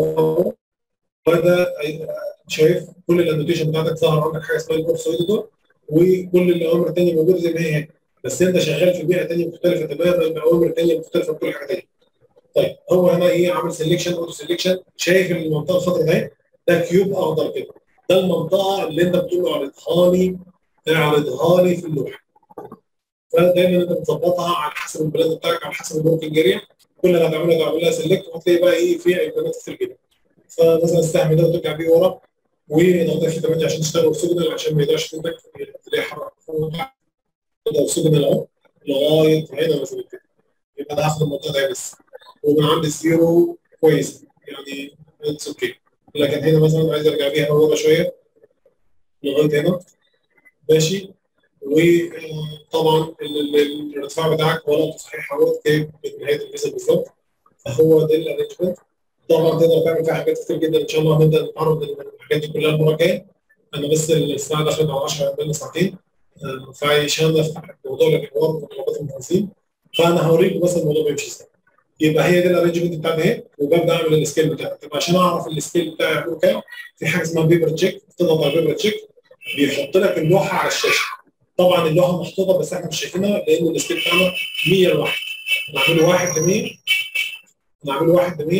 وده شايف كل الانوتيشن بتاعتك ظهر عندك حاجه اسمها الكورس اديتور وكل الاوامر الثانيه موجوده زي ما هي هنا بس انت شغال في بيئه ثانيه مختلفه تماما باوامر ثانيه مختلفه بكل حاجه ثانيه طيب هو هنا ايه عامل سelection اوتو سelection شايف المنطقه الخضراء ده ده كيوب اخضر كده ده المنطقه اللي انت بتقول له اعرضها لي اعرضها لي في اللوحه فدايما انت بتظبطها على حسب البلاد بتاعك على حسب الوركينج اريا كل اللي هتعمله تعمل لها سيلكت وهتلاقي بقى ايه في ايقونات كتير جدا فمثلا السهم ده وترجع بيه ورا ونضغط في 8 عشان تشتغل سيجنال عشان ما يقدرش منك تلاقي حركه تضغط سيجنال اهو لغايه هنا مثلا كده يبقى انا هاخد المنطقه دي بس ومن عند الزيرو كويس يعني اتس اوكي لكن هنا مثلا عايز ارجع بيها ورا شويه لغايه هنا ماشي وطبعا الارتفاع بتاعك ولا صحيح هو جايب من نهايه الفيزا بالظبط فهو ده الارينجمنت طبعا تقدر تعمل فيها حاجات كتير جدا ان شاء الله هنبدا نتعرض للحاجات دي كلها المره الجايه انا بس الساعه دخلت على 10 بقالنا ساعتين فعشان نفتح موضوع الحوار وطلبات المهندسين فانا هوريكم بس الموضوع بيمشي ازاي يبقى هي دي الارينجمنت بتاعتي اهي وببدا اعمل السكيل بتاعي طب عشان اعرف السكيل بتاعي اعمله كام في حاجه اسمها بيبر تشيك تضغط على بيبر تشيك بيحط لك اللوحه على الشاشه طبعا اللوحه محطوطه بس احنا مش شايفينها لان السكيل بتاعنا 100 لواحد نعمله 1 ل 100 نعمله 1 ل 100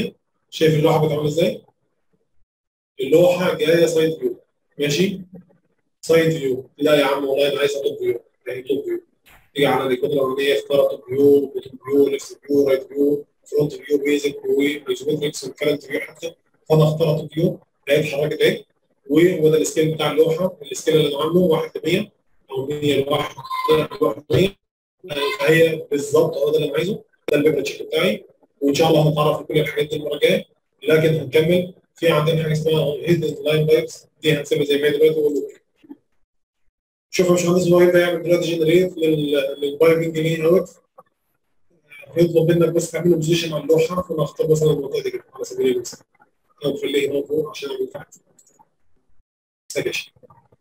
شايف اللوحه بتعمل ازاي؟ اللوحه جايه سايد فيو ماشي؟ سايد فيو لا يا عم والله انا عايز توب فيو يعني توب فيو تيجي على الايقونه الاولانيه اختار توب فيو بوتوم فيو ليفت فيو رايت فيو فرونت فيو بيزك وايزومتريكس والكلام فيو حتى فانا اختار توب فيو لقيت اتحركت اهي وده السكيل بتاع اللوحه السكيل اللي انا عامله 1 ل 100 او 100 ل 1 1 100 فهي بالظبط هو ده اللي انا عايزه ده البيبر تشيك بتاعي وان شاء الله هنتعرف في كل الحاجات دي المره الجايه لكن هنكمل في عندنا حاجه اسمها هيدن لاين بايبس دي هنسيبها زي ما هي دلوقتي ونقول شوف يا باشمهندس هو هيبدا يعمل دلوقتي جنريت للبايبنج لين اوت هيطلب منك بس تعمل له بوزيشن على اللوحه فانا اختار مثلا المنطقه دي كده على سبيل المثال او في اللي هنا فوق عشان اعمل تحت سجش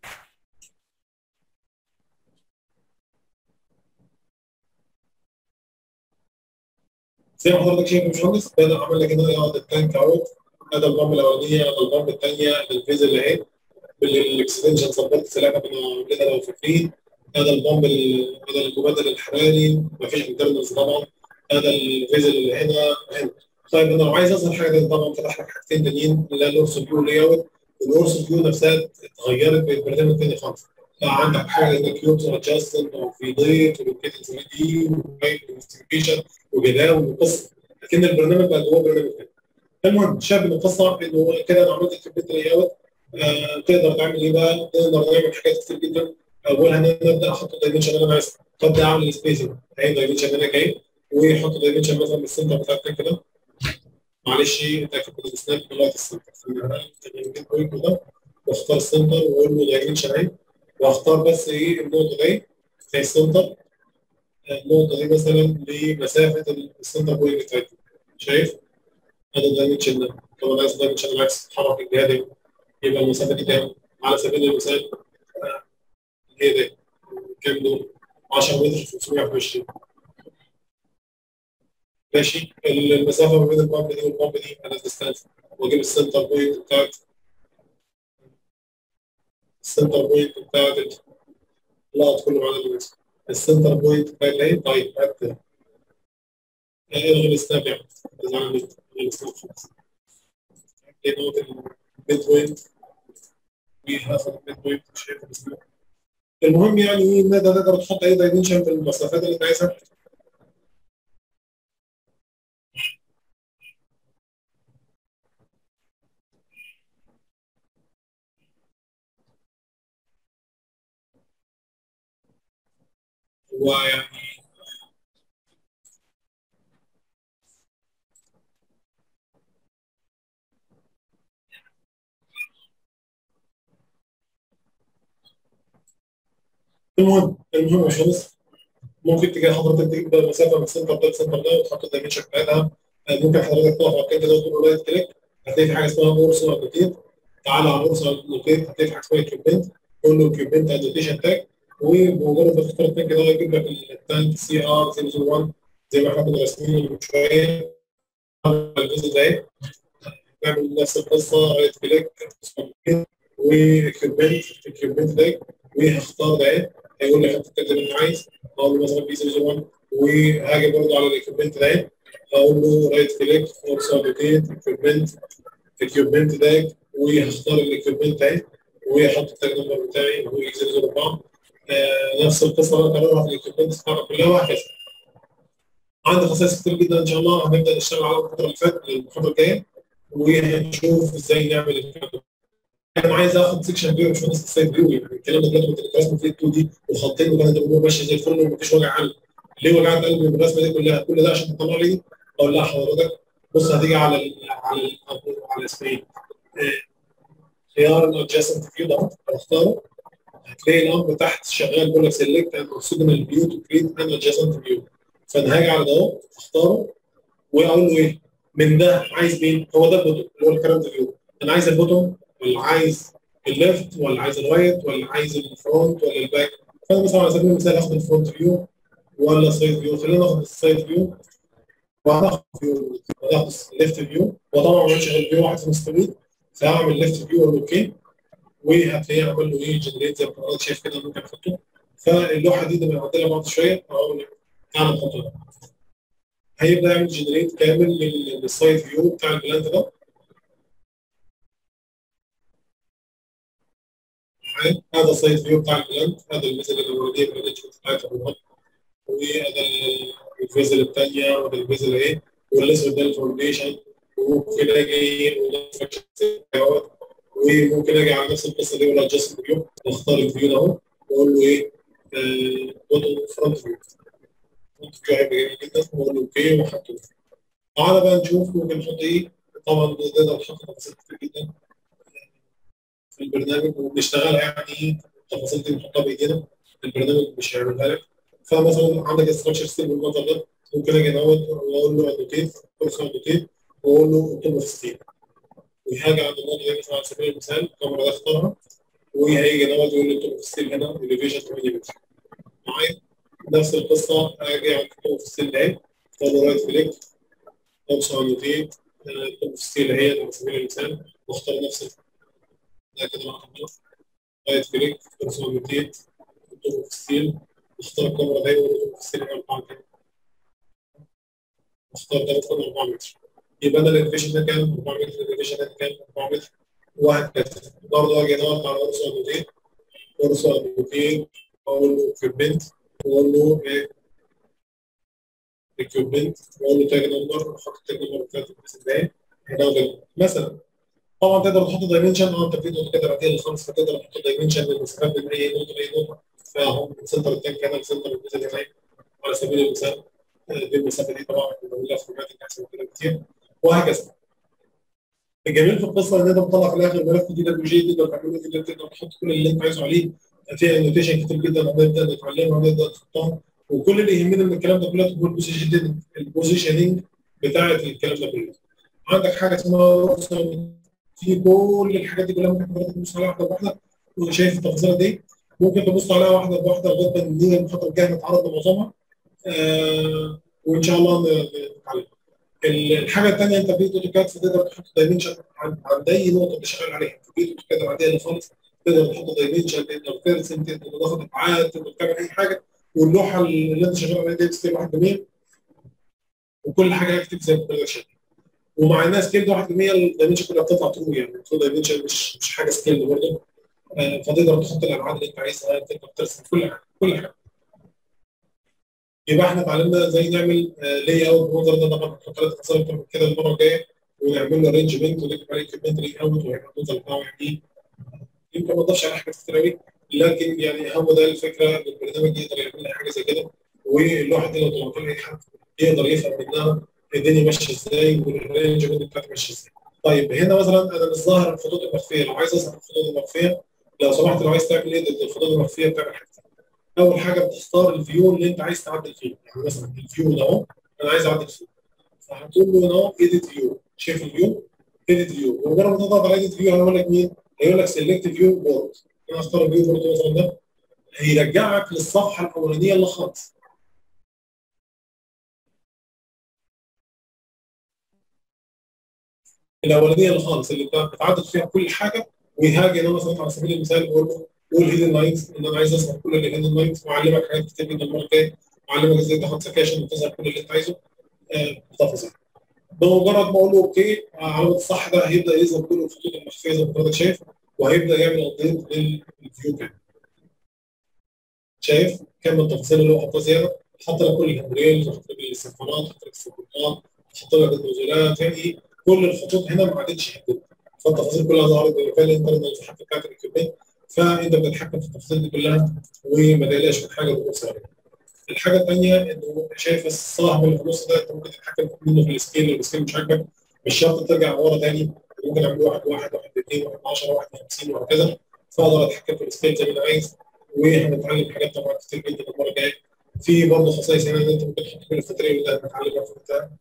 زي ما حضرتك شايف يا باشمهندس بدا عمل لك هنا يقعد التانك اوت هذا البامب الاولانيه هذا البامب الثانيه الفيز اللي اهي بالاكستنشن ظبطت سلاكه كنا عاملينها لو فاكرين هذا البامب هذا المبادل الحراري ما فيش انترنالز طبعا هذا الفيز اللي هنا هنا طيب انا لو عايز اظهر حاجه طبعا فتح لك حاجتين تانيين اللي هي الاورس فيو لاي اوت الاورس فيو نفسها اتغيرت ببرنامج تاني خالص عندك حاجه زي كيوبس ادجستنت او في ضيط وكده 3 دي وانفستيجيشن وجداول وقصه لكن البرنامج بقى جوه برنامج تاني المهم شايف ان القصه انه كده انا عملت الكمبيوتر لاي اوت آه تقدر تعمل ايه بقى؟ تقدر تعمل حاجات كتير جدا اولها ان انا ابدا احط الدايمنشن اللي انا عايزه ابدا اعمل سبيسنج اهي دايمنشن هنا جاي واحط دايمنشن مثلا بالسنتر بتاع التانك ده معلش اتاكد من السناب لغايه السنتر ده واختار السنتر واقول له دايمنشن اهي واختار بس ايه النقطه دي زي السنتر النقطه دي مثلا لمسافه السنتر بوينت بتاعتي شايف؟ هذا الدايمنشن ده لو انا عايز دايمنشن العكس اتحرك الجهه دي يبقى المسافه دي كام؟ على سبيل المثال هي دي كام دول؟ 10 متر 520 ماشي المسافه ما بين البامب دي والبامب دي انا ديستانس واجيب السنتر بوينت بتاعت السنتر بوينت بتاعت اللقط كله على الوزن السنتر بوينت بتاعت ايه؟ طيب هات الغي السناب يعني ازعل مني الغي السناب خلاص دي نقطه الميد بوينت وهاخد الميد بوينت مش شايف السناب المهم يعني ايه ان انت تقدر تحط اي دايمنشن في المسافات اللي انت عايزها ويعني المهم المهم يا باشمهندس ممكن تيجي حضرتك تجيب مسافه من السنتر ده للسنتر ده وتحط الدايمنشن بتاعتها ممكن حضرتك تقف على الكلمه ده وتقول له رايت كليك هتلاقي في حاجه اسمها بورس ادوتيت تعالى على بورس ادوتيت هتلاقي في حاجه اسمها كيوبنت قول له كيوبنت ادوتيشن تاج وبمجرد ما تختار التانك ده يجيب لك التانك سي ار 001 زي ما احنا كنا راسمين من شويه الجزء ده نعمل نفس القصه رايت كليك وكيوبنت الكيوبنت ده وهختار ده هيقول لي حط التاج اللي انت عايز اقول له مثلا بي 001 وهاجي برضه على الاكيوبمنت ده هقول له رايت كليك فورس ابديت اكيوبمنت اكيوبمنت ده وهختار الاكيوبمنت ده واحط التاج نمبر بتاعي هو اكس 04 آه نفس القصه بقى كررها في الاكيوبمنت بتاعنا كلها وهكذا عندي خصائص كتير جدا ان شاء الله هنبدا نشتغل على الفتره اللي فاتت المحاضره الجايه وهنشوف ازاي نعمل الكلام ده انا عايز اخد سكشن فيو مش بس السايد فيو يعني الكلام ده كنت رسمه في 2 دي وخطين وكانت الامور ماشيه زي الفل ومفيش وجع قلب ليه وجعت قلبي من الرسمه دي كلها كل ده عشان تطلع لي اقول لا حضرتك بص هتيجي على ال على ال على اسمه ايه خيار الادجستنت فيو ده هختاره هتلاقي الامر تحت شغال بيقول لك سيلكت اند اوكسيجنال فيو تو كريت ان ادجستنت فيو فانا هاجي على ده اهو اختاره واقول له ايه من ده عايز مين؟ هو ده البوتوم اللي هو الكرنت فيو انا عايز البوتوم ولا عايز الليفت ولا عايز الرايت ولا عايز الفرونت ولا الباك فانا مثلا على سبيل المثال اخد الفرونت فيو ولا سايد فيو خلينا ناخد السايد فيو وهاخد فيو هاخد الليفت فيو وطبعا ما شغال فيو واحد في مستوي فهعمل ليفت فيو ولا اوكي وهتلاقيه عمل له ايه جنريت زي ما حضرتك شايف كده ممكن احطه فاللوحه دي نبقى نعدلها بعد شويه اقول لك تعالى نحطها هيبدا يعمل جنريت كامل للسايد فيو بتاع البلانت ده هذا السايد فيو بتاع البلانت هذا المثل الاولانيه بالريجمنت بتاعتها بالضبط وهذا الفيزل الثانيه وهذا الفيزل ايه والاسود ده الفاونديشن وممكن اجي وممكن اجي على نفس القصه دي ولا ادجست فيو واختار الفيو ده اهو واقول له ايه دوت فرونت فيو فرونت فيو هيبقى جميل جدا واقول له اوكي وحطه تعالى بقى نشوف ممكن نحط ايه طبعا نقدر نحط تفاصيل كتير جدا في البرنامج وبنشتغلها يعني التفاصيل دي بنحطها بايدينا البرنامج مش هيعملها لك فمثلا عندك استراكشر ستيل بالمنظر ده ممكن اجي اهوت واقول له انوتيت كورس انوتيت واقول له اوتومو ستيل وهاجي عند النقطه دي مثلا على سبيل المثال الكاميرا ده اختارها وهيجي دوت يقول لي اوتومو ستيل هنا اليفيشن 8 متر معايا نفس القصه اجي عند اوتومو ستيل ده اختار له رايت كليك اوبشن انوتيت اوتومو ستيل اهي على سبيل المثال واختار نفس ده كده بقى رايت كليك اوبشن انوتيت اوتومو ستيل اختار الكاميرا دي واقول له ستيل 4 كده اختار ده مثلا 4 متر يبقى انا الانفيشن ده كام 4 متر الانفيشن ده كام 4 متر وهكذا برضه اجي ادور على قرص انوتين قرص انوتين اقول له اكيوبمنت واقول له ايه اكيوبمنت واقول له تاج نمبر احط التاج نمبر بتاعت ازاي هنا مثلا طبعا تقدر تحط دايمنشن اه انت في نقطه كده بعدين الخمس فتقدر تحط دايمنشن للمسافات بين اي نقطه لاي نقطه فاهم سنتر التانك هنا سنتر الجزء هنا على سبيل المثال دي المسافه دي طبعا بنقولها في فورمات احسن من كده كتير وهكذا. الجميل في القصه ان انت بتطلع في الاخر ملف دي دبليو جي تقدر تعمله كده تقدر تحط كل اللي انت عايزه عليه فيها انوتيشن كتير جدا هنبدا نتعلمها ونبدا نحطها وكل اللي يهمنا من الكلام ده كله هو البوزيشننج البوزيشننج بتاعه الكلام ده كله. عندك حاجه اسمها في كل الحاجات دي كلها ممكن حضرتك تبص عليها واحده بواحده وشايف التفاصيل دي ممكن تبص عليها واحده بواحده لغايه ما نيجي المحاضره الجايه نتعرض لمعظمها آه وان شاء الله نتعلم. الحاجه الثانيه انت في اوتوكاد تقدر تحط دايمنشن عند اي نقطه انت شغال عليها في اوتوكاد عاديه خالص تقدر تحط دايمنشن تقدر ترسم تقدر تاخد ابعاد تقدر تعمل اي حاجه واللوحه اللي انت شغال عليها دي ستيل 1% وكل حاجه اكتب زي ما كنا شايفين ومع الناس سكيل 1% الدايمنشن كلها بتطلع ترو يعني الترو دايمنشن مش مش حاجه سكيل برضه آه فتقدر تحط الابعاد اللي انت عايزها تقدر ترسم كل حاجه كل حاجه يبقى احنا اتعلمنا ازاي نعمل لاي اوت بالمنظر ده طبعا هنحط ثلاث خصائص اكتر من كده المره الجايه ونعمل له ارينجمنت ونكتب عليه كميه لاي اوت وهيبقى المنظر بتاعه يعني يمكن ما اضافش على حاجات كتير قوي لكن يعني هو ده الفكره ان البرنامج يقدر يعمل لنا حاجه زي كده والواحد دي لو طلعت له اي حد يقدر يفهم منها الدنيا ماشيه ازاي والارينجمنت بتاعته ماشيه ازاي. طيب هنا مثلا انا مش ظاهر الخطوط المخفيه لو عايز اظهر الخطوط المخفيه لو سمحت لو عايز تعمل ايه الخطوط المخفيه بتعمل حاجتين. اول حاجه بتختار الفيو اللي انت عايز تعدل فيه يعني مثلا الفيو ده اهو انا عايز اعدل فيه فهتقول له هنا اهو ايديت فيو شايف الفيو ايديت فيو ومجرد ما تضغط على ايديت فيو هيقول لك مين؟ هيقول لك سيلكت فيو بورد انا اختار الفيو بورد مثلا ده هيرجعك للصفحه الاولانيه اللي خالص الاولانيه اللي خالص اللي بتعدل فيها كل حاجه ويهاجي انا مثلا على سبيل المثال اقول له قول هيدن لاينز ان انا عايز اظهر كل اللي هيدن لاينز واعلمك حاجات كتير جدا المره الجايه واعلمك ازاي تاخد سكاشن وتظهر كل اللي انت عايزه بتفاصيل بمجرد ما اقول له اوكي علامه الصح ده هيبدا يظهر كل الخطوط المخفيه زي ما حضرتك شايف وهيبدا يعمل ابديت للفيو كام شايف كم التفاصيل اللي هو حطها زياده حط لك كل الهاندريلز حط لك السيمفونات حط لك السيمفونات حط لك النزولات يعني كل الخطوط هنا ما عادتش حدود فالتفاصيل كلها ظهرت بالفعل الانترنت في الحته بتاعت الاكيوبمنت فانت بتتحكم في التفاصيل دي كلها وما تقلقش من حاجه بتبص عليها. الحاجه الثانيه انه شايف الصاحب اللي في النص ده انت ممكن تتحكم منه في السكيل لو السكيل مش عاجبك مش شرط ترجع ورا ثاني ممكن اعمل واحد واحد واحد اثنين واحد 10 واحد 50 وهكذا فاقدر اتحكم في السكيل زي ما انا عايز وهنتعلم حاجات طبعا كتير جدا المره الجايه في برضه خصائص هنا ان انت ممكن تحط كل الفتريه اللي هنتعلمها في البتاع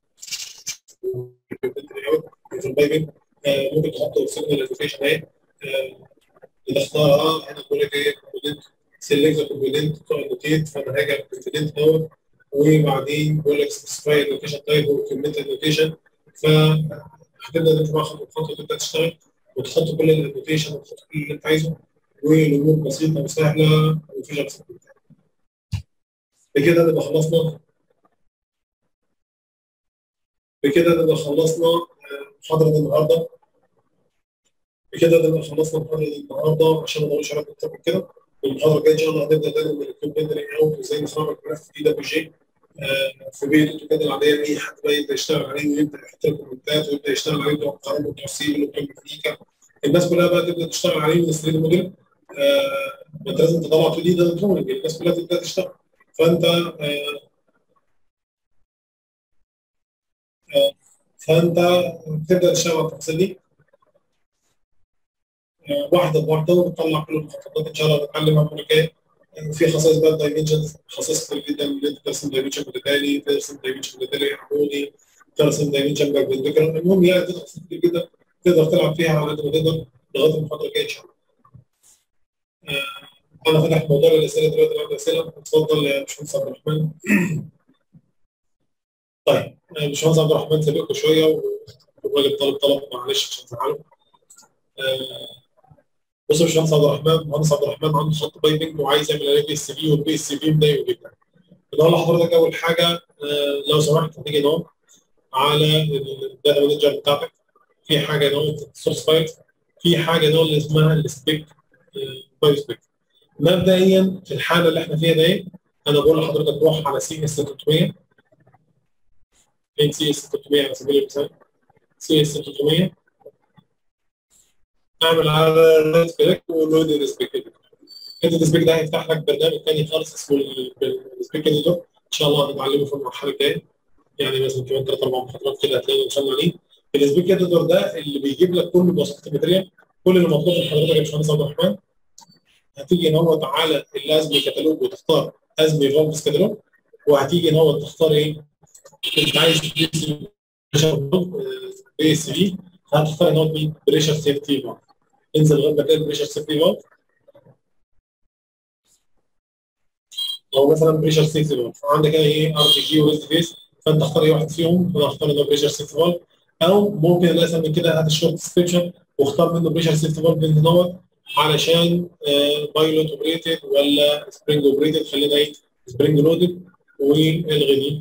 في البايبنج ممكن تحط سيجنال اديوكيشن اهي بتختارها هنا بقول لك ايه كومبوننت سيلكت كومبوننت كومبوننت فانا هاجي على الكومبوننت دوت وبعدين بقول لك سبيسيفاي اللوكيشن تايب وكومنت اللوكيشن فهتبدا انت بقى خطوه بخطوه تبدا تشتغل وتحط كل الانوتيشن وتحط كل اللي انت عايزه والامور بسيطه وسهله ومفيش اكثر من كده. بكده نبقى خلصنا بكده نبقى خلصنا محاضره النهارده بكده نبقى خلصنا محاضره النهارده عشان ما اطولش عليكم اكتر من كده المحاضره الجايه ان شاء الله هنبدا تاني من الكومبيوتر اوت وازاي نصمم جراف في دبليو جي في بيئه كده العاديه اي حد بقى يبدا يشتغل عليه ويبدا يحط الكومنتات ويبدا يشتغل عليه بتوع القانون وبتوع السيفل وبتوع الميكانيكا الناس كلها بقى تبدا تشتغل عليه من 3 موديل آه انت لازم تطلع 2 دي ده دروينج الناس كلها تبدا تشتغل فانت آه آه فانت تبدا تشتغل على التفاصيل دي واحده بواحده وبتطلع كل المخططات ان شاء الله نتعلمها المره الجايه في خصائص بقى الدايمنشنز خصائص كتير جدا ان انت ترسم دايمنشن متتالي ترسم دايمنشن متتالي عمودي ترسم دايمنشن بيربنديكولار المهم يعني في تفاصيل كتير جدا تقدر تلعب فيها على قد ما تقدر لغايه المحاضره الجايه ان شاء الله. آه انا فاتح موضوع الاسئله دلوقتي لو عندك اسئله اتفضل يا باشمهندس عبد الرحمن. طيب باشمهندس عبد الرحمن سابقكم شويه والراجل طالب طلب معلش عشان تزعله. آه بص يا باشمهندس عبد الرحمن المهندس عبد الرحمن عنده خط بايبنج وعايز يعمل عليه بي اس في والبي اس في مضايقه جدا. بنقول لحضرتك اول حاجه آه لو سمحت هتيجي هنا على الداتا مانجر بتاعتك في حاجه هنا السورس فايل في حاجه هنا اللي اسمها السبيك فايل سبيك. مبدئيا في الحاله اللي احنا فيها دي انا بقول لحضرتك روح على سي اس 300 فين سي اس 300 على سبيل المثال سي اس 300 اعمل على الرايت كليك ولود السبيك اديتور السبيك ده هيفتح لك برنامج ثاني خالص اسمه السبيك اديتور ان شاء الله هنتعلمه في المرحله الجايه يعني مثلا كمان ثلاث اربع محاضرات كده هتلاقينا وصلنا ليه السبيك اديتور ده اللي بيجيب لك كل مواصفات الماتريال كل اللي مطلوب من حضرتك يا باشمهندس عبد الرحمن هتيجي نوت على الازمي كتالوج وتختار ازمي فالفز كتالوج وهتيجي نوت تختار ايه؟ انت عايز بي اس في هتختار نوت مين؟ بريشر سيفتي فالف انزل لغايه ما تلاقي البريشر سيفتي فالف او مثلا بريشر سيفتي فالف عندك هنا ايه ار بي جي وريست فيس فانت اختار اي واحد فيهم انا اختار ده بريشر سيفتي فالف او ممكن الاسهل من كده هات الشورت ديسكربشن واختار منه بريشر سيفتي فالف من دوت علشان بايلوت اوبريتد ولا سبرينج اوبريتد خلينا ايه سبرينج لودد والغي دي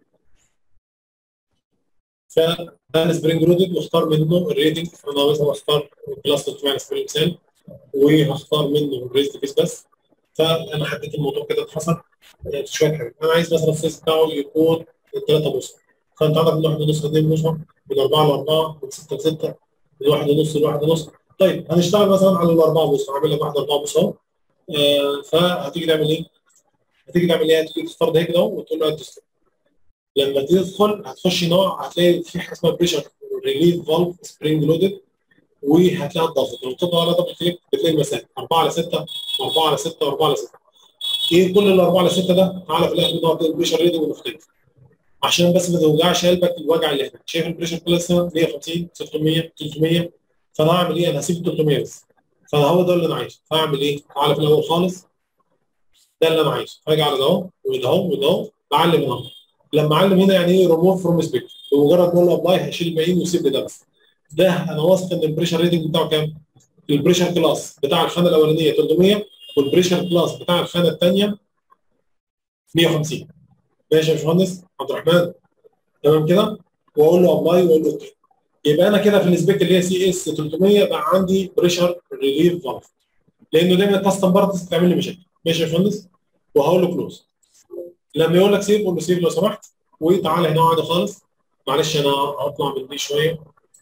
فانا سبرينج لودد واختار منه الريتنج انا مثلا اختار كلاس 300 على سبيل المثال وهختار منه الريست فيس بس فانا حددت الموضوع كده اتحصل في شويه حاجات انا عايز مثلا السيس بتاعه يكون 3 بوصه فانت عندك من 1 ونص ل 2 بوصه من 4 ل 4 من 6 ل 6 من 1 ونص ل 1 ونص طيب هنشتغل مثلا على الاربعه بوصه هعمل لك واحده اربعه بوصه اهو آه فهتيجي تعمل ايه؟ هتيجي تعمل ايه؟ هتيجي تختار ده كده وتقول له ادستر لما تدخل هتخش نوع هتلاقي في حاجه اسمها بريشر ريليف فالف سبرينج لودد وهتلاقي الضغط لو تضغط على دبل كليك بتلاقي المسافه 4 على 6 4 على 6 4 على 6 ايه كل ال 4 على 6 ده؟ تعالى في الاخر نقعد البريشر ريدنج مختلف عشان بس ما توجعش قلبك الوجع اللي هنا شايف البريشر كلاس 150 600 300 فانا هعمل ايه؟ انا هسيب 300 بس فانا هو ده اللي انا عايزه فاعمل ايه؟ تعالى في الاول خالص ده اللي انا عايزه هاجي على ده اهو وده اهو وده اهو بعلم هنا لما اعلم هنا يعني ايه ريموف فروم سبيك بمجرد ما اقول له ابلاي هيشيل الباقيين ويسيب لي ده بس ده انا واثق ان البريشر ريتنج بتاعه كام؟ البريشر كلاس بتاع الخانه الاولانيه 300 والبريشر كلاس بتاع الخانه الثانيه 150 ماشي يا باشمهندس عبد الرحمن تمام كده واقول له ابلاي واقول له اوكي يبقى انا كده في السبيك اللي هي سي اس 300 بقى عندي بريشر ريليف فالف لانه دايما الكاستم بارتس بتعمل لي مشاكل ماشي يا باشمهندس وهقول له كلوز لما يقول لك سيف قول له سيف لو سمحت وتعالى هنا اقعد خالص معلش انا هطلع من دي شويه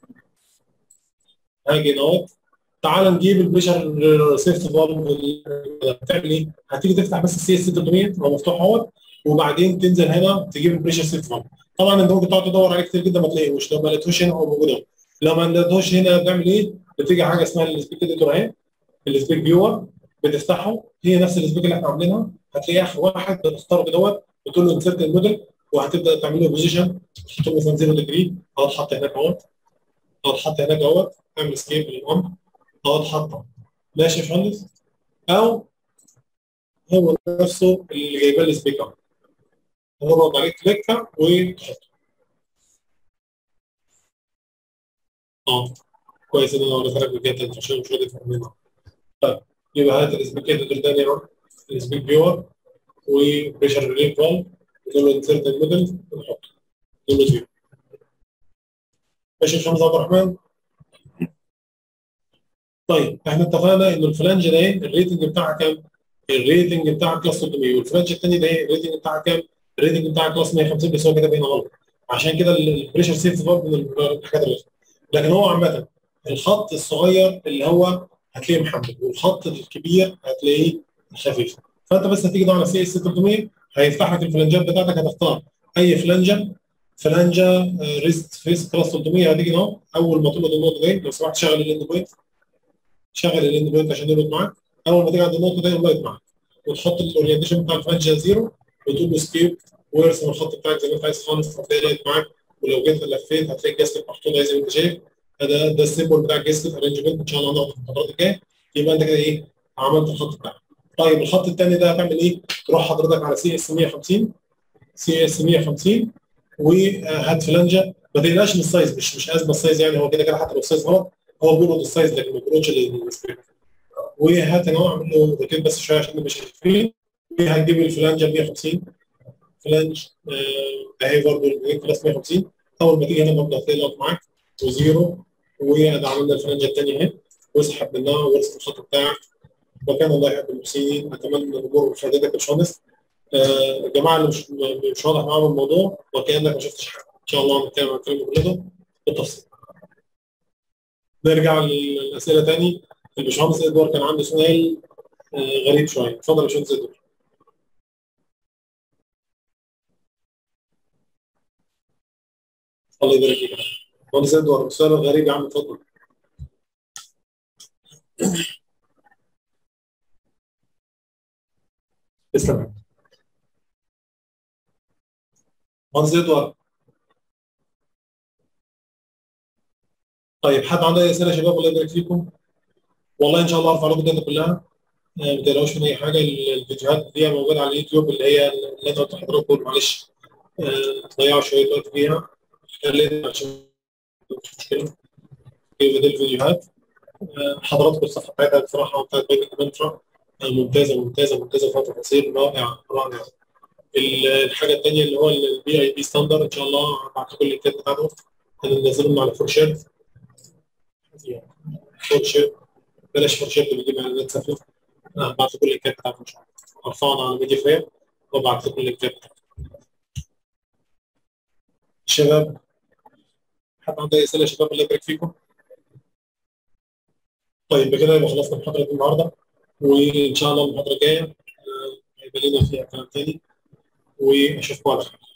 هاجي نقعد تعال نجيب البريشر سيفت فالف هتعمل ايه؟ هتيجي تفتح بس السي اس 300 هو مفتوح اهوت وبعدين تنزل هنا تجيب البريشر سيفت فالف طبعا انت ممكن تقعد تدور عليه كتير جدا ما تلاقيهوش لو ما لقيتهوش هنا هو موجود اهو لو ما لقيتهوش هنا بتعمل ايه؟ بتيجي حاجه اسمها السبيك اديتور اهي السبيك فيور بتفتحه هي نفس السبيك اللي احنا عاملينها هتلاقي اخر واحد بتختاره دوت بتقول له انسرت الموديل وهتبدا تعمل له بوزيشن تحط له مثلا 0 ديجري اهو اتحط هناك اهوت اهو اتحط هناك اهوت اعمل اسكيب للامر اهو اتحط ماشي يا باشمهندس او هو نفسه اللي جايبه لي سبيك اهو اضغط عليه كليكه وتحطه اه كويس ان انا وريتها لك بجد عشان مش راضي تفهمها طيب يبقى هات السبيك اديتور تاني اهو السبيك فيور وبريشر ريليف فالف نقول له انسرت الموديل ونحطه نقول له زيرو ماشي يا شمس عبد الرحمن طيب احنا اتفقنا ان الفلانج ده الريتنج بتاعها كام؟ الريتنج بتاعها كلاس 300 والفلانج الثاني ده الريتنج بتاعها كام؟ الريتنج بتاعها كلاس 150 بس هو كده باين غلط عشان كده البريشر سيفز برضه من الحاجات اللي لكن هو عامه الخط الصغير اللي هو هتلاقيه محمد والخط الكبير هتلاقيه خفيف فانت بس هتيجي تدور على سي اس 300 هيفتح لك الفلنجات بتاعتك هتختار اي فلنجه فلنجه ريست فيس كلاس 300 هتيجي اهو اول ما تقبض النقطه دي لو سمحت شغل الاند بوينت شغل الاند بوينت عشان يربط معاك اول ما تيجي عند النقطه دي يربط معاك وتحط الاورينتيشن بتاع الفلنجه زيرو وتقول له سكيب وارسم الخط بتاعك زي ما انت عايز خالص هتلاقي لايت معاك ولو جيت لفيت هتلاقي الجاسكت محطوط زي ما انت شايف ده ده السيمبل بتاع الجاسكت ارينجمنت ان شاء الله هناخده في المحاضرات الجايه يبقى انت كده ايه عملت الخط بتاعك طيب الخط الثاني ده هتعمل ايه؟ تروح حضرتك على سي اس 150 سي اس 150 وهات فلنجه ما تقلقش من السايز مش مش ازمه السايز يعني هو كده كده حتى لو السايز غلط هو بيربط السايز لكن ما بيربطش للسبيك وهات هنا اعمل له روتين بس شويه عشان مش شايفين وهتجيب الفلانجه 150 فلانج اهي برضه كلاس 150 اول ما تيجي هنا برضه هتلاقي لقط معاك وزيرو وادي عملنا الفلانجه الثانيه اهي واسحب منها وارسم الخط بتاعك وكان الله يحب المحسنين اتمنى ان الامور مشاهدتك يا باشمهندس آه الجماعه اللي مش مش واضح معاهم الموضوع وكانك ما شفتش حاجه ان شاء الله هنتكلم عن الكلام كله بالتفصيل نرجع للاسئله تاني الباشمهندس ادوار كان عنده سؤال آه غريب شويه اتفضل يا باشمهندس ادوار الله يبارك فيك باشمهندس ادوار السؤال الغريب يا عم اتفضل تسلم مهندس ادوار طيب حد عنده اي اسئله يا شباب الله يبارك فيكم والله ان شاء الله ارفع لكم الداتا كلها ما تقلقوش من اي حاجه الفيديوهات دي موجوده على اليوتيوب اللي هي اللي انا قلت لحضراتكم معلش ضيعوا شويه وقت فيها عشان مش مشكله في دي الفيديوهات حضراتكم الصفحه بتاعتها بصراحه بتاعت بيت المنترا ممتازه ممتازه ممتازه فيها تفاصيل رائعه رائعه الحاجه الثانيه اللي هو البي اي بي ستاندر ان شاء الله هبعت لكم اللينكات بتاعته هننزلهم على فورشير فورشير بلاش فورشير اللي بيجيب اعلانات سافله انا هبعت لكم اللينكات بتاعته ان شاء الله ارفعنا على ميديا فير وابعت لكم اللينكات بتاعته شباب حد عنده اي اسئله يا شباب الله يبارك فيكم طيب بكده يبقى خلصنا محاضره النهارده وان شاء الله المحاضره الجايه هيبقى لنا فيها كلام تاني واشوفكم على خير